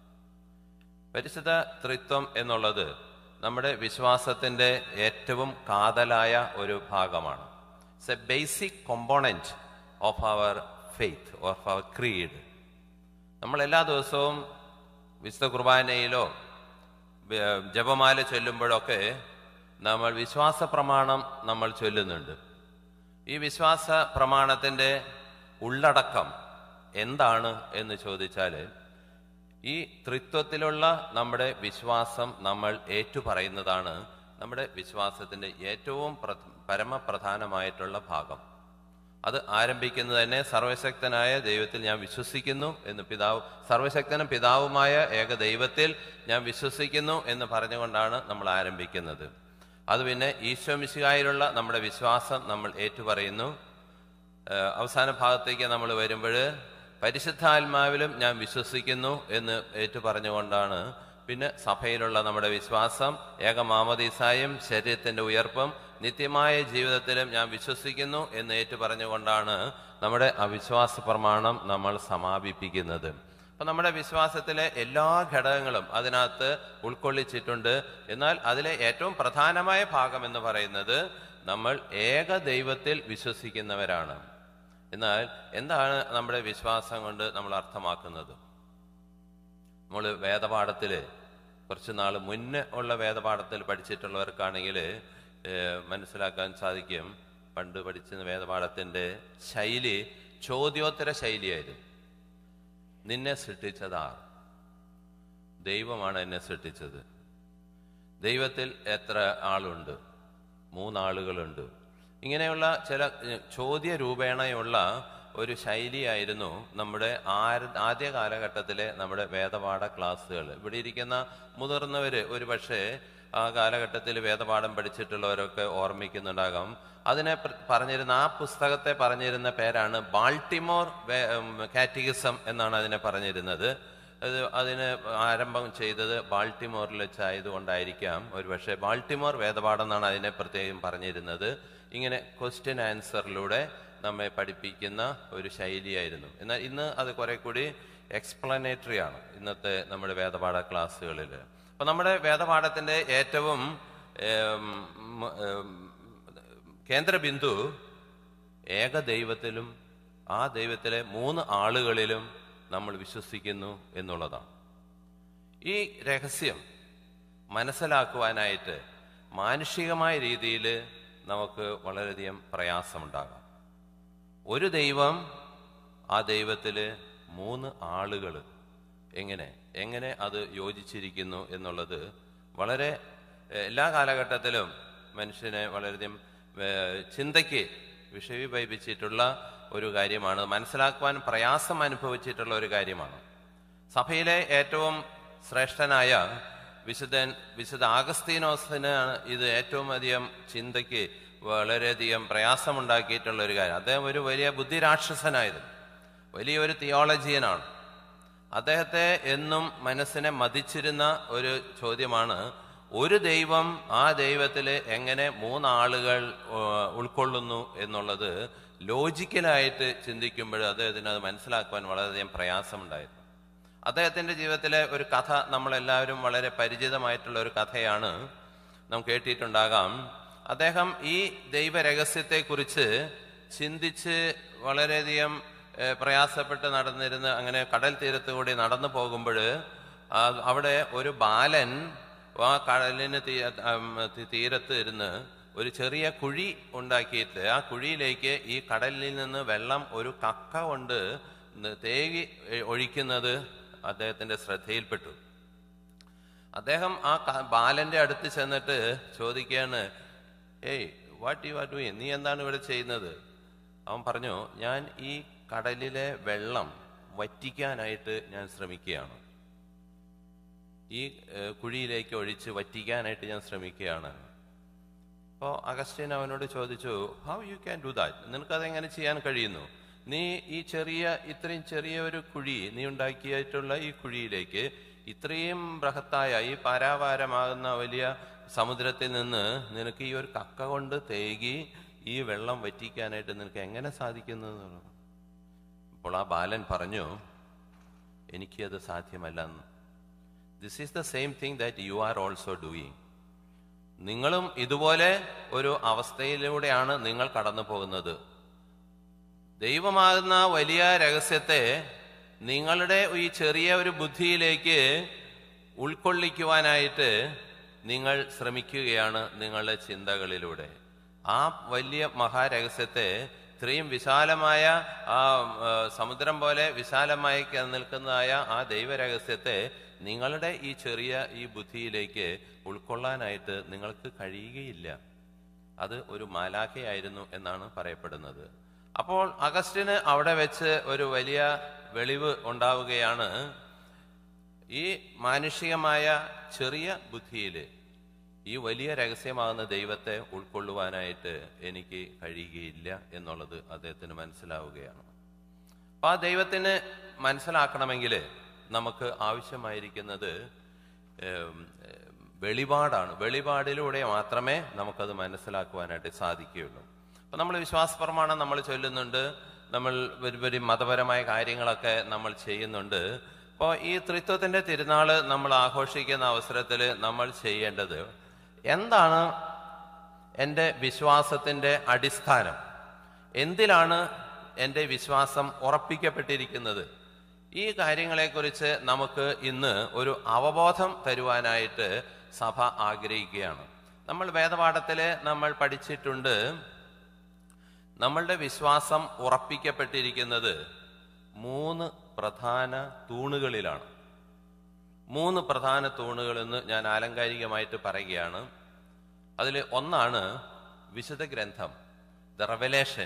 പരിശുദ്ധ ത്രിത്വം എന്നുള്ളത് നമ്മുടെ വിശ്വാസത്തിന്റെ ഏറ്റവും കാതലായ ഒരു ഭാഗമാണ് it's a basic component of our faith of our creed നമ്മൾ എല്ലാ ദിവസവും വിശുദ്ധ കുർബാനയിലോ വ- ജപമാല ചൊല്ലുമ്പോഴൊക്കെ നമ്മൾ വിശ്വാസ പ്രമാണം നമ്മൾ ചൊല്ലുന്നുണ്ട് ഈ വിശ്വാസ പ്രമാണത്തിന്റെ ഉള്ളടക്കം എന്താണ് എന്ന് ചോദിച്ചാൽ ഈ ത്രിത്വത്തിലുള്ള നമ്മുടെ വിശ്വാസം നമ്മൾ ഏറ്റുപറയുന്നതാണ് നമ്മുടെ വിശ്വാസത്തിന്റെ ഏറ്റവും പ്ര- പരമപ്രധാനമായിട്ടുള്ള ഭാഗം അത് ആരംഭിക്കുന്നത് തന്നെ സർവശക്തനായ ദൈവത്തിൽ ഞാൻ വിശ്വസിക്കുന്നു എന്ന് പിതാവ് സർവശക്തനും പിതാവുമായ ഏക ദൈവത്തിൽ ഞാൻ വിശ്വസിക്കുന്നു എന്ന് പറഞ്ഞുകൊണ്ടാണ് നമ്മൾ ആരംഭിക്കുന്നത് അത് പിന്നെ ഈശോ മിശിഹായിലുള്ള നമ്മുടെ വിശ്വാസം നമ്മൾ ഏറ്റുപറയുന്നു ഏഹ് അവസാന ഭാഗത്തേക്ക് നമ്മൾ വരുമ്പോൾ പരിശുദ്ധാത്മാവിലും ഞാൻ വിശ്വസിക്കുന്നു എന്ന് ഏറ്റു പറഞ്ഞുകൊണ്ടാണ് പിന്നെ സഭയിലുള്ള നമ്മുടെ വിശ്വാസം ഏകമാമതീസായും ശരീരത്തിന്റെ ഉയർപ്പും നിത്യമായ ജീവിതത്തിലും ഞാൻ വിശ്വസിക്കുന്നു എന്ന് ഏറ്റു പറഞ്ഞുകൊണ്ടാണ് നമ്മുടെ അവിശ്വാസ പ്രമാണം നമ്മൾ സമാപിപ്പിക്കുന്നത് അപ്പൊ നമ്മുടെ വിശ്വാസത്തിലെ എല്ലാ ഘടകങ്ങളും അതിനകത്ത് ഉൾക്കൊള്ളിച്ചിട്ടുണ്ട് എന്നാൽ അതിലെ ഏറ്റവും പ്രധാനമായ ഭാഗം എന്ന് പറയുന്നത് നമ്മൾ ഏക ദൈവത്തിൽ വിശ്വസിക്കുന്നവരാണ് എന്നാൽ എന്താണ് നമ്മുടെ വിശ്വാസം കൊണ്ട് നമ്മൾ അർത്ഥമാക്കുന്നത് നമ്മൾ വേദപാഠത്തിൽ കുറച്ച് നാൾ മുന്നേ ഉള്ള വേദപാഠത്തിൽ പഠിച്ചിട്ടുള്ളവർക്കാണെങ്കിൽ മനസ്സിലാക്കാൻ സാധിക്കും പണ്ട് പഠിച്ച വേദപാഠത്തിന്റെ ശൈലി ചോദ്യോത്തര ശൈലിയായിരുന്നു നിന്നെ സൃഷ്ടിച്ചതാർ ദൈവമാണ് എന്നെ സൃഷ്ടിച്ചത് ദൈവത്തിൽ എത്ര ആളുണ്ട് മൂന്നാളുകളുണ്ട് ഇങ്ങനെയുള്ള ചില ഏഹ്, ചോദ്യ രൂപേണയുള്ള ഒരു ശൈലിയായിരുന്നു നമ്മുടെ ആര ആദ്യ കാലഘട്ടത്തിലെ നമ്മുടെ വേദപാഠ ക്ലാസ്സുകൾ ഇവിടെ ഇരിക്കുന്ന മുതിർന്നവര് ഒരു പക്ഷേ ആ കാലഘട്ടത്തിൽ വേദപാഠം പഠിച്ചിട്ടുള്ളവരൊക്കെ ഓർമ്മിക്കുന്നുണ്ടാകാം അതിനെ പ്ര- പറഞ്ഞിരുന്ന ആ പുസ്തകത്തെ പറഞ്ഞിരുന്ന പേരാണ് ബാൾട്ടിമോർ കാറ്റഗിസം എന്നാണ് അതിനെ പറഞ്ഞിരുന്നത് അത് അതിന് ആരംഭം ചെയ്തത് ബാൾട്ടിമോറിൽ വെച്ചായതുകൊണ്ടായിരിക്കാം ഒരുപക്ഷെ ബാൾട്ടിമോർ വേദപാഠം എന്നാണ് അതിനെ പ്രത്യേകം പറഞ്ഞിരുന്നത് ഇങ്ങനെ ക്വസ്റ്റ്യൻ ആൻസറിലൂടെ നമ്മെ പഠിപ്പിക്കുന്ന ഒരു ശൈലിയായിരുന്നു എന്നാൽ ഇന്ന് അത് കുറെ കൂടി എക്സ്പ്ലനേറ്ററി ആണ് ഇന്നത്തെ നമ്മുടെ വേദപാഠ ക്ലാസ്സുകളിൽ അപ്പൊ നമ്മുടെ വേദപാഠത്തിന്റെ ഏറ്റവും ഏം, ഉം, ഏം, കേന്ദ്രബിന്ദു ഏക ദൈവത്തിലും ആ ദൈവത്തിലെ മൂന്ന് ആളുകളിലും നമ്മൾ വിശ്വസിക്കുന്നു എന്നുള്ളതാണ് ഈ രഹസ്യം മനസ്സിലാക്കുവാനായിട്ട് മാനുഷികമായ രീതിയിൽ നമുക്ക് വളരെയധികം പ്രയാസമുണ്ടാകാം ഒരു ദൈവം ആ ദൈവത്തില് മൂന്ന് ആളുകൾ എങ്ങനെ എങ്ങനെ അത് യോജിച്ചിരിക്കുന്നു എന്നുള്ളത് വളരെ എഹ്, എല്ലാ കാലഘട്ടത്തിലും മനുഷ്യനെ വളരെയധികം ഏഹ്, ചിന്തയ്ക്ക് വിഷയീഭവിച്ചിട്ടുള്ള ഒരു കാര്യമാണ് മനസ്സിലാക്കുവാൻ പ്രയാസം അനുഭവിച്ചിട്ടുള്ള ഒരു കാര്യമാണ് സഭയിലെ ഏറ്റവും ശ്രേഷ്ഠനായ വിശുദ്ധൻ വിശുദ്ധ ആഗസ്തീനോസിന് ഇത് ഏറ്റവും അധികം ചിന്തയ്ക്ക് വളരെയധികം പ്രയാസമുണ്ടാക്കിയിട്ടുള്ള ഒരു കാര്യം അദ്ദേഹം ഒരു വലിയ ബുദ്ധിരാക്ഷസനായിരുന്നു വലിയൊരു തിയോളജിയനാണ് അദ്ദേഹത്തെ എന്നും മനസ്സിനെ മതിച്ചിരുന്ന ഒരു ചോദ്യമാണ് ഒരു ദൈവം ആ ദൈവത്തിൽ എങ്ങനെ മൂന്നാളുകൾ ഏഹ്, ഉൾക്കൊള്ളുന്നു എന്നുള്ളത് ലോജിക്കലായിട്ട് ചിന്തിക്കുമ്പോൾ അദ്ദേഹത്തിന് അത് മനസ്സിലാക്കുവാൻ വളരെയധികം പ്രയാസമുണ്ടായിരുന്നു അദ്ദേഹത്തിന്റെ ജീവിതത്തിലെ ഒരു കഥ നമ്മളെല്ലാവരും വളരെ പരിചിതമായിട്ടുള്ള ഒരു കഥയാണ് നാം കേട്ടിട്ടുണ്ടാകാം അദ്ദേഹം ഈ ദൈവരഹസ്യത്തെക്കുറിച്ച് ചിന്തിച്ച് വളരെയധികം ഏഹ്, പ്രയാസപ്പെട്ട് നടന്നിരുന്ന് അങ്ങനെ കടൽ തീരത്ത് കൂടി നടന്നു പോകുമ്പോൾ അവിടെ ഒരു ബാലൻ ആ കടലിന് തീ ഉം, തീ- തീരത്ത് ഇരുന്ന് ഒരു ചെറിയ കുഴി ഉണ്ടാക്കിയിട്ട് ആ കുഴിയിലേക്ക് ഈ കടലിൽ നിന്ന് വെള്ളം ഒരു കക്ക കൊണ്ട് ന- തേകി എ- ഒഴിക്കുന്നത് അദ്ദേഹത്തിന്റെ ശ്രദ്ധയിൽപ്പെട്ടു അദ്ദേഹം ആ ക- ബാലന്റെ അടുത്ത് ചെന്നിട്ട് ചോദിക്കുകയാണ് ഏയ് വാട്ട് യു ആർ ഡൂയിങ് നീ എന്താണ് ഇവിടെ ചെയ്യുന്നത് അവൻ പറഞ്ഞു ഞാൻ ഈ കടലിലെ വെള്ളം വറ്റിക്കാനായിട്ട് ഞാൻ ശ്രമിക്കുകയാണ് ഈ ഏഹ്, കുഴിയിലേക്ക് ഒഴിച്ച് വറ്റിക്കാനായിട്ട് ഞാൻ ശ്രമിക്കുകയാണ് അപ്പോൾ അഗസ്റ്റിൻ അവനോട് ചോദിച്ചു how you can do that നിനക്കതെങ്ങനെ ചെയ്യാൻ കഴിയുന്നു നീ ഈ ചെറിയ ഇത്രയും ചെറിയ ഒരു കുഴി നീ ഉണ്ടാക്കിയിട്ടുള്ള ഈ കുഴിയിലേക്ക് ഇത്രയും ബൃഹത്തായ ഈ പാരാവാരമാകുന്ന വലിയ സമുദ്രത്തിൽ നിന്ന് നിനക്ക് ഈ ഒരു കക്ക കൊണ്ട് തേകി ഈ വെള്ളം വറ്റിക്കാനായിട്ട് നിനക്ക് എങ്ങനെ സാധിക്കുന്നു എന്ന് പറഞ്ഞു. അപ്പോൾ ആ ബാലൻ പറഞ്ഞു എനിക്കത് സാധ്യമല്ലെന്ന് this is the same thing that you are also doing നിങ്ങളും ഇതുപോലെ ഒരു അവസ്ഥയിലൂടെയാണ് നിങ്ങൾ കടന്നു പോകുന്നത് ദൈവമാകുന്ന വലിയ രഹസ്യത്തെ നിങ്ങളുടെ ഈ ചെറിയ ഒരു ബുദ്ധിയിലേക്ക് ഉൾക്കൊള്ളിക്കുവാനായിട്ട് നിങ്ങൾ ശ്രമിക്കുകയാണ് നിങ്ങളുടെ ചിന്തകളിലൂടെ ആ വലിയ മഹാരഹസ്യത്തെ ഇത്രയും വിശാലമായ ആ ആ, സമുദ്രം പോലെ വിശാലമായി ക- നിൽക്കുന്നതായ ആ ദൈവരഹസ്യത്തെ നിങ്ങളുടെ ഈ ചെറിയ ഈ ബുദ്ധിയിലേക്ക് ഉൾക്കൊള്ളാനായിട്ട് നിങ്ങൾക്ക് കഴിയുകയില്ല അത് ഒരു മാലാഖയായിരുന്നു എന്നാണ് പറയപ്പെടുന്നത് അപ്പോൾ അഗസ്റ്റിന് അവിടെ വെച്ച് ഒരു വലിയ വെളിവ് ഉണ്ടാവുകയാണ് ഈ മാനുഷികമായ ചെറിയ ബുദ്ധിയിൽ ഈ വലിയ രഹസ്യമാകുന്ന ദൈവത്തെ ഉൾക്കൊള്ളുവാനായിട്ട് എനിക്ക് കഴിയുകയില്ല എന്നുള്ളത് അദ്ദേഹത്തിന് മനസ്സിലാവുകയാണ് അപ്പൊ ആ ദൈവത്തിന് മനസ്സിലാക്കണമെങ്കിൽ നമുക്ക് ആവശ്യമായിരിക്കുന്നത് ഏം, ഏം, വെളിപാടാണ് വെളിപാടിലൂടെ മാത്രമേ നമുക്കത് മനസ്സിലാക്കുവാനായിട്ട് സാധിക്കുകയുള്ളൂ അപ്പൊ നമ്മൾ വിശ്വാസ പ്രമാണം നമ്മൾ ചൊല്ലുന്നുണ്ട് നമ്മൾ ഒരു ഒരു മതപരമായ കാര്യങ്ങളൊക്കെ നമ്മൾ ചെയ്യുന്നുണ്ട് അപ്പോൾ ഈ ത്രിത്വത്തിന്റെ തിരുനാള് നമ്മൾ ആഘോഷിക്കുന്ന അവസരത്തിൽ നമ്മൾ ചെയ്യേണ്ടത് എന്താണ് എൻ്റെ വിശ്വാസത്തിന്റെ അടിസ്ഥാനം എന്തിലാണ് എൻ്റെ വിശ്വാസം ഉറപ്പിക്കപ്പെട്ടിരിക്കുന്നത് ഈ കാര്യങ്ങളെക്കുറിച്ച് നമുക്ക് ഇന്ന് ഒരു അവബോധം തരുവാനായിട്ട് സഭ ആഗ്രഹിക്കുകയാണ് നമ്മൾ വേദപാഠത്തിൽ നമ്മൾ പഠിച്ചിട്ടുണ്ട് നമ്മളുടെ വിശ്വാസം ഉറപ്പിക്കപ്പെട്ടിരിക്കുന്നത് മൂന്ന് പ്രധാന തൂണുകളിലാണ് മൂന്ന് പ്രധാന തൂണുകൾ എന്ന് ഞാൻ ആലങ്കാരികമായിട്ട് പറയുകയാണ് അതിൽ ഒന്നാണ് വിശുദ്ധ ഗ്രന്ഥം ദ റെവലേഷൻ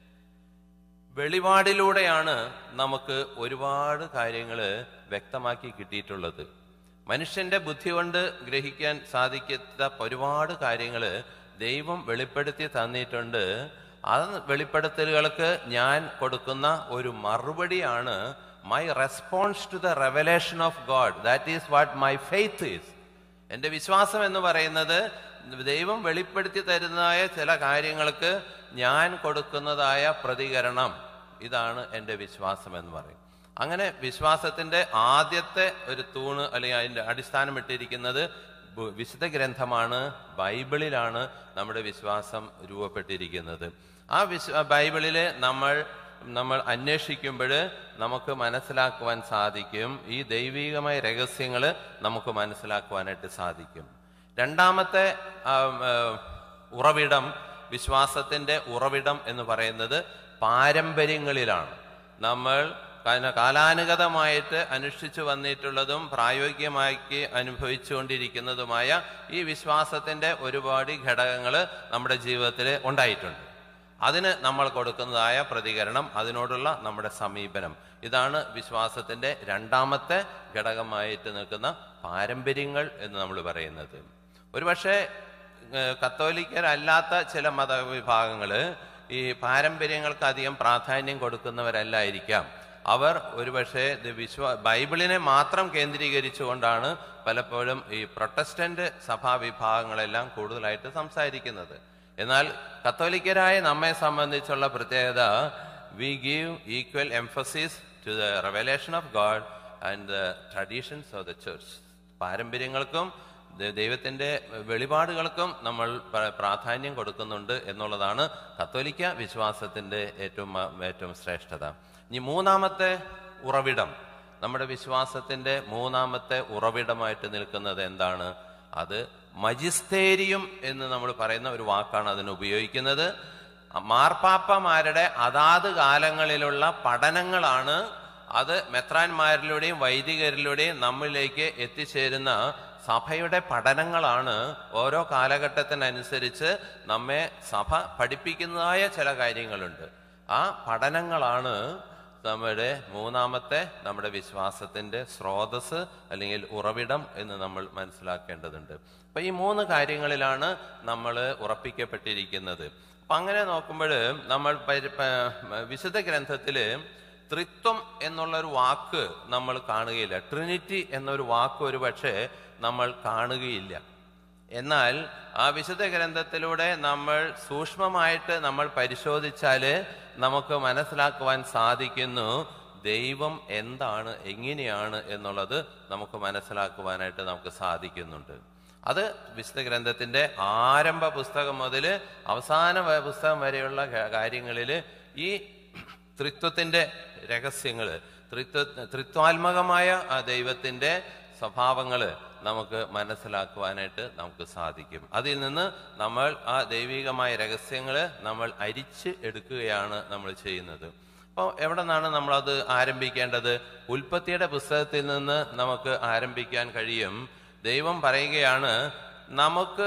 വെളിപാടിലൂടെയാണ് നമുക്ക് ഒരുപാട് കാര്യങ്ങൾ വ്യക്തമാക്കി കിട്ടിയിട്ടുള്ളത് മനുഷ്യന്റെ ബുദ്ധി കൊണ്ട് ഗ്രഹിക്കാൻ സാധിക്കാത്ത ഒരുപാട് കാര്യങ്ങൾ ദൈവം വെളിപ്പെടുത്തി തന്നിട്ടുണ്ട് ആ വെളിപ്പെടുത്തലുകൾക്ക് ഞാൻ കൊടുക്കുന്ന ഒരു മറുപടിയാണ് my response to the revelation of God that is what my faith is എന്റെ വിശ്വാസം എന്ന് പറയുന്നത് ദൈവം വെളിപ്പെടുത്തി തരുന്നതായ ചില കാര്യങ്ങൾക്ക് ഞാൻ കൊടുക്കുന്നതായ പ്രതികരണം ഇതാണ് എൻ്റെ വിശ്വാസം എന്ന് പറയും അങ്ങനെ വിശ്വാസത്തിന്റെ ആദ്യത്തെ ഒരു തൂണ് അല്ലെങ്കിൽ അതിന്റെ അടിസ്ഥാനം ഇട്ടിരിക്കുന്നത് ബു- വിശുദ്ധ ഗ്രന്ഥമാണ് ബൈബിളിലാണ് നമ്മുടെ വിശ്വാസം രൂപപ്പെട്ടിരിക്കുന്നത് ആ വിശ്വ ബൈബിളില് നമ്മൾ നമ്മൾ അന്വേഷിക്കുമ്പോൾ നമുക്ക് മനസ്സിലാക്കുവാൻ സാധിക്കും ഈ ദൈവികമായ രഹസ്യങ്ങൾ നമുക്ക് മനസ്സിലാക്കുവാനായിട്ട് സാധിക്കും രണ്ടാമത്തെ ആ, ആ, ഉറവിടം വിശ്വാസത്തിന്റെ ഉറവിടം എന്ന് പറയുന്നത് പാരമ്പര്യങ്ങളിലാണ് നമ്മൾ കാല- കാലാനുഗതമായിട്ട് അനുഷ്ഠിച്ചു വന്നിട്ടുള്ളതും പ്രായോഗികമാക്കി അനുഭവിച്ചുകൊണ്ടിരിക്കുന്നതുമായ ഈ വിശ്വാസത്തിന്റെ ഒരുപാട് ഘടകങ്ങൾ നമ്മുടെ ജീവിതത്തിൽ ഉണ്ടായിട്ടുണ്ട് അതിന് നമ്മൾ കൊടുക്കുന്നതായ പ്രതികരണം അതിനോടുള്ള നമ്മുടെ സമീപനം ഇതാണ് വിശ്വാസത്തിന്റെ രണ്ടാമത്തെ ഘടകമായിട്ട് നിൽക്കുന്ന പാരമ്പര്യങ്ങൾ എന്ന് നമ്മൾ പറയുന്നത് ഒരുപക്ഷെ ഏഹ്, കത്തോലിക്കരല്ലാത്ത ചില മതവിഭാഗങ്ങള് ഈ പാരമ്പര്യങ്ങൾക്ക് അധികം പ്രാധാന്യം കൊടുക്കുന്നവരല്ലായിരിക്കാം അവർ ഒരുപക്ഷെ ഇത് വിശ്വ ബൈബിളിനെ മാത്രം കേന്ദ്രീകരിച്ചുകൊണ്ടാണ് പലപ്പോഴും ഈ പ്രൊട്ടസ്റ്റന്റ് സഭാ വിഭാഗങ്ങളെല്ലാം കൂടുതലായിട്ട് സംസാരിക്കുന്നത് എന്നാൽ കത്തോലിക്കരായ നമ്മെ സംബന്ധിച്ചുള്ള പ്രത്യേകത we give equal emphasis to the revelation of God and the traditions of the church പാരമ്പര്യങ്ങൾക്കും ദ- ദൈവത്തിന്റെ വെളിപാടുകൾക്കും നമ്മൾ പ- പ്രാധാന്യം കൊടുക്കുന്നുണ്ട് എന്നുള്ളതാണ് കത്തോലിക്ക വിശ്വാസത്തിന്റെ ഏറ്റവും മ- ഏറ്റവും ശ്രേഷ്ഠത ഇനി മൂന്നാമത്തെ ഉറവിടം നമ്മുടെ വിശ്വാസത്തിന്റെ മൂന്നാമത്തെ ഉറവിടമായിട്ട് നിൽക്കുന്നത് എന്താണ് അത് മജിസ്തേരിയം എന്ന് നമ്മൾ പറയുന്ന ഒരു വാക്കാണ് അതിന് ഉപയോഗിക്കുന്നത് മാർപ്പാപ്പമാരുടെ അതാത് കാലങ്ങളിലുള്ള പഠനങ്ങളാണ് അത് മെത്രാന്മാരിലൂടെയും വൈദികരിലൂടെയും നമ്മിലേക്ക് എത്തിച്ചേരുന്ന സഭയുടെ പഠനങ്ങളാണ് ഓരോ കാലഘട്ടത്തിനനുസരിച്ച് നമ്മെ സഭ പഠിപ്പിക്കുന്നതായ ചില കാര്യങ്ങളുണ്ട് ആ പഠനങ്ങളാണ് നമ്മുടെ മൂന്നാമത്തെ നമ്മുടെ വിശ്വാസത്തിന്റെ സ്രോതസ് അല്ലെങ്കിൽ ഉറവിടം എന്ന് നമ്മൾ മനസ്സിലാക്കേണ്ടതുണ്ട് അപ്പൊ ഈ മൂന്ന് കാര്യങ്ങളിലാണ് നമ്മൾ ഉറപ്പിക്കപ്പെട്ടിരിക്കുന്നത് അപ്പൊ അങ്ങനെ നോക്കുമ്പോൾ നമ്മൾ പരി- പ- വിശുദ്ധ ഗ്രന്ഥത്തില് ത്രിത്വം എന്നുള്ള ഒരു വാക്ക് നമ്മൾ കാണുകയില്ല ട്രിനിറ്റി എന്നൊരു വാക്ക് ഒരു പക്ഷേ നമ്മൾ കാണുകയില്ല എന്നാൽ ആ വിശുദ്ധ ഗ്രന്ഥത്തിലൂടെ നമ്മൾ സൂക്ഷ്മമായിട്ട് നമ്മൾ പരിശോധിച്ചാല് നമുക്ക് മനസ്സിലാക്കുവാൻ സാധിക്കുന്നു ദൈവം എന്താണ് എങ്ങനെയാണ് എന്നുള്ളത് നമുക്ക് മനസ്സിലാക്കുവാനായിട്ട് നമുക്ക് സാധിക്കുന്നുണ്ട് അത് വിശുദ്ധ ഗ്രന്ഥത്തിന്റെ ആരംഭ പുസ്തകം മുതൽ അവസാന വ- പുസ്തകം വരെയുള്ള കാര്യങ്ങളിൽ ഈ ത്രിത്വത്തിന്റെ രഹസ്യങ്ങള് ത്രിത്വ ത്രിത്വാത്മകമായ ആ ദൈവത്തിന്റെ സ്വഭാവങ്ങള് നമുക്ക് മനസ്സിലാക്കുവാനായിട്ട് നമുക്ക് സാധിക്കും അതിൽ നിന്ന് നമ്മൾ ആ ദൈവികമായ രഹസ്യങ്ങള് നമ്മൾ അരിച്ച് എടുക്കുകയാണ് നമ്മൾ ചെയ്യുന്നത് അപ്പോൾ എവിടെ നിന്നാണ് നമ്മളത് ആരംഭിക്കേണ്ടത് ഉൽപ്പത്തിയുടെ പുസ്തകത്തിൽ നിന്ന് നമുക്ക് ആരംഭിക്കാൻ കഴിയും ദൈവം പറയുകയാണ് നമുക്ക്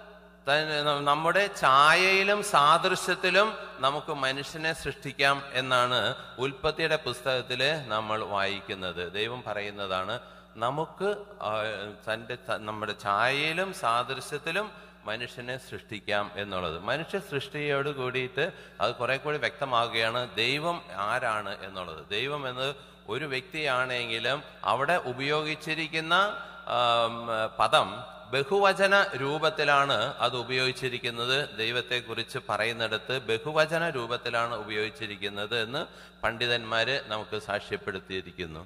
തന്നെ- നമ്മുടെ ഛായയിലും സാദൃശ്യത്തിലും നമുക്ക് മനുഷ്യനെ സൃഷ്ടിക്കാം എന്നാണ് ഉൽപ്പത്തിയുടെ പുസ്തകത്തിൽ നമ്മൾ വായിക്കുന്നത് ദൈവം പറയുന്നതാണ് നമുക്ക് ആ, തൻ്റെ ത- നമ്മുടെ ഛായയിലും സാദൃശ്യത്തിലും മനുഷ്യനെ സൃഷ്ടിക്കാം എന്നുള്ളത് മനുഷ്യ സൃഷ്ടിയോട് കൂടിയിട്ട് അത് കുറെ കൂടി വ്യക്തമാകുകയാണ് ദൈവം ആരാണ് എന്നുള്ളത് ദൈവം എന്നത് ഒരു വ്യക്തിയാണെങ്കിലും അവിടെ ഉപയോഗിച്ചിരിക്കുന്ന ആം, പദം ബഹുവചന രൂപത്തിലാണ് അത് ഉപയോഗിച്ചിരിക്കുന്നത് ദൈവത്തെക്കുറിച്ച് പറയുന്നിടത്ത് ബഹുവചന രൂപത്തിലാണ് ഉപയോഗിച്ചിരിക്കുന്നത് എന്ന് പണ്ഡിതന്മാര് നമുക്ക് സാക്ഷ്യപ്പെടുത്തിയിരിക്കുന്നു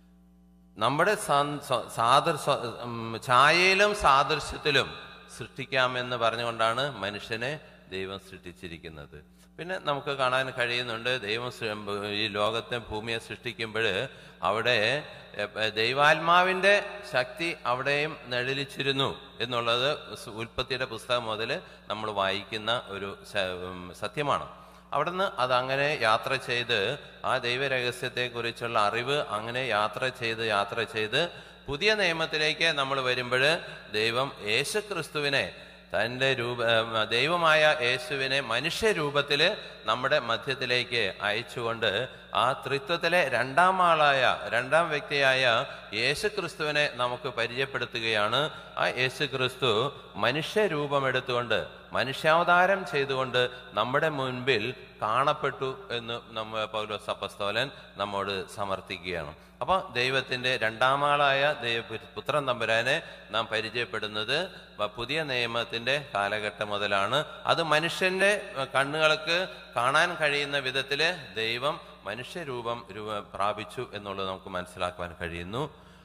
നമ്മുടെ സാ- സ്വ- സാദൃ സ്വ- ഉം, ഛായയിലും സാദൃശ്യത്തിലും സൃഷ്ടിക്കാമെന്ന് പറഞ്ഞുകൊണ്ടാണ് മനുഷ്യനെ ദൈവം സൃഷ്ടിച്ചിരിക്കുന്നത് പിന്നെ നമുക്ക് കാണാൻ കഴിയുന്നുണ്ട് ദൈവം സൃ- ഈ ലോകത്തെ ഭൂമിയെ സൃഷ്ടിക്കുമ്പോൾ അവിടെ എ- ദൈവാത്മാവിന്റെ ശക്തി അവിടെയും നിഴലിച്ചിരുന്നു എന്നുള്ളത് സ് ഉൽപ്പത്തിയുടെ പുസ്തകം മുതൽ നമ്മൾ വായിക്കുന്ന ഒരു സ- ഉം, സത്യമാണ് അവിടുന്ന് അത് അങ്ങനെ യാത്ര ചെയ്ത് ആ ദൈവരഹസ്യത്തെ കുറിച്ചുള്ള അറിവ് അങ്ങനെ യാത്ര ചെയ്ത് യാത്ര ചെയ്ത് പുതിയ നിയമത്തിലേക്ക് നമ്മൾ വരുമ്പോൾ ദൈവം യേശുക്രിസ്തുവിനെ തൻ്റെ രൂപ ഏം, ദൈവമായ യേശുവിനെ മനുഷ്യരൂപത്തിൽ നമ്മുടെ മധ്യത്തിലേക്ക് അയച്ചുകൊണ്ട് ആ ത്രിത്വത്തിലെ രണ്ടാം ആളായ രണ്ടാം വ്യക്തിയായ യേശുക്രിസ്തുവിനെ നമുക്ക് പരിചയപ്പെടുത്തുകയാണ് ആ യേശുക്രിസ്തു മനുഷ്യരൂപമെടുത്തുകൊണ്ട് മനുഷ്യാവതാരം ചെയ്തുകൊണ്ട് നമ്മുടെ മുൻപിൽ കാണപ്പെട്ടു എന്ന് നമ്മ പൗലോസ് അപ്പസ്തോലൻ നമ്മോട് സമർത്ഥിക്കുകയാണ് അപ്പൊ ദൈവത്തിന്റെ രണ്ടാമാളായ ദൈവ പുത്രൻ തമ്പുരാനെ നാം പരിചയപ്പെടുന്നത് വ- പുതിയ നിയമത്തിന്റെ കാലഘട്ടം മുതലാണ് അത് മനുഷ്യന്റെ അഹ്, കണ്ണുകൾക്ക് കാണാൻ കഴിയുന്ന വിധത്തില് ദൈവം മനുഷ്യരൂപം രൂപ പ്രാപിച്ചു എന്നുള്ളത് നമുക്ക് മനസ്സിലാക്കുവാൻ കഴിയുന്നു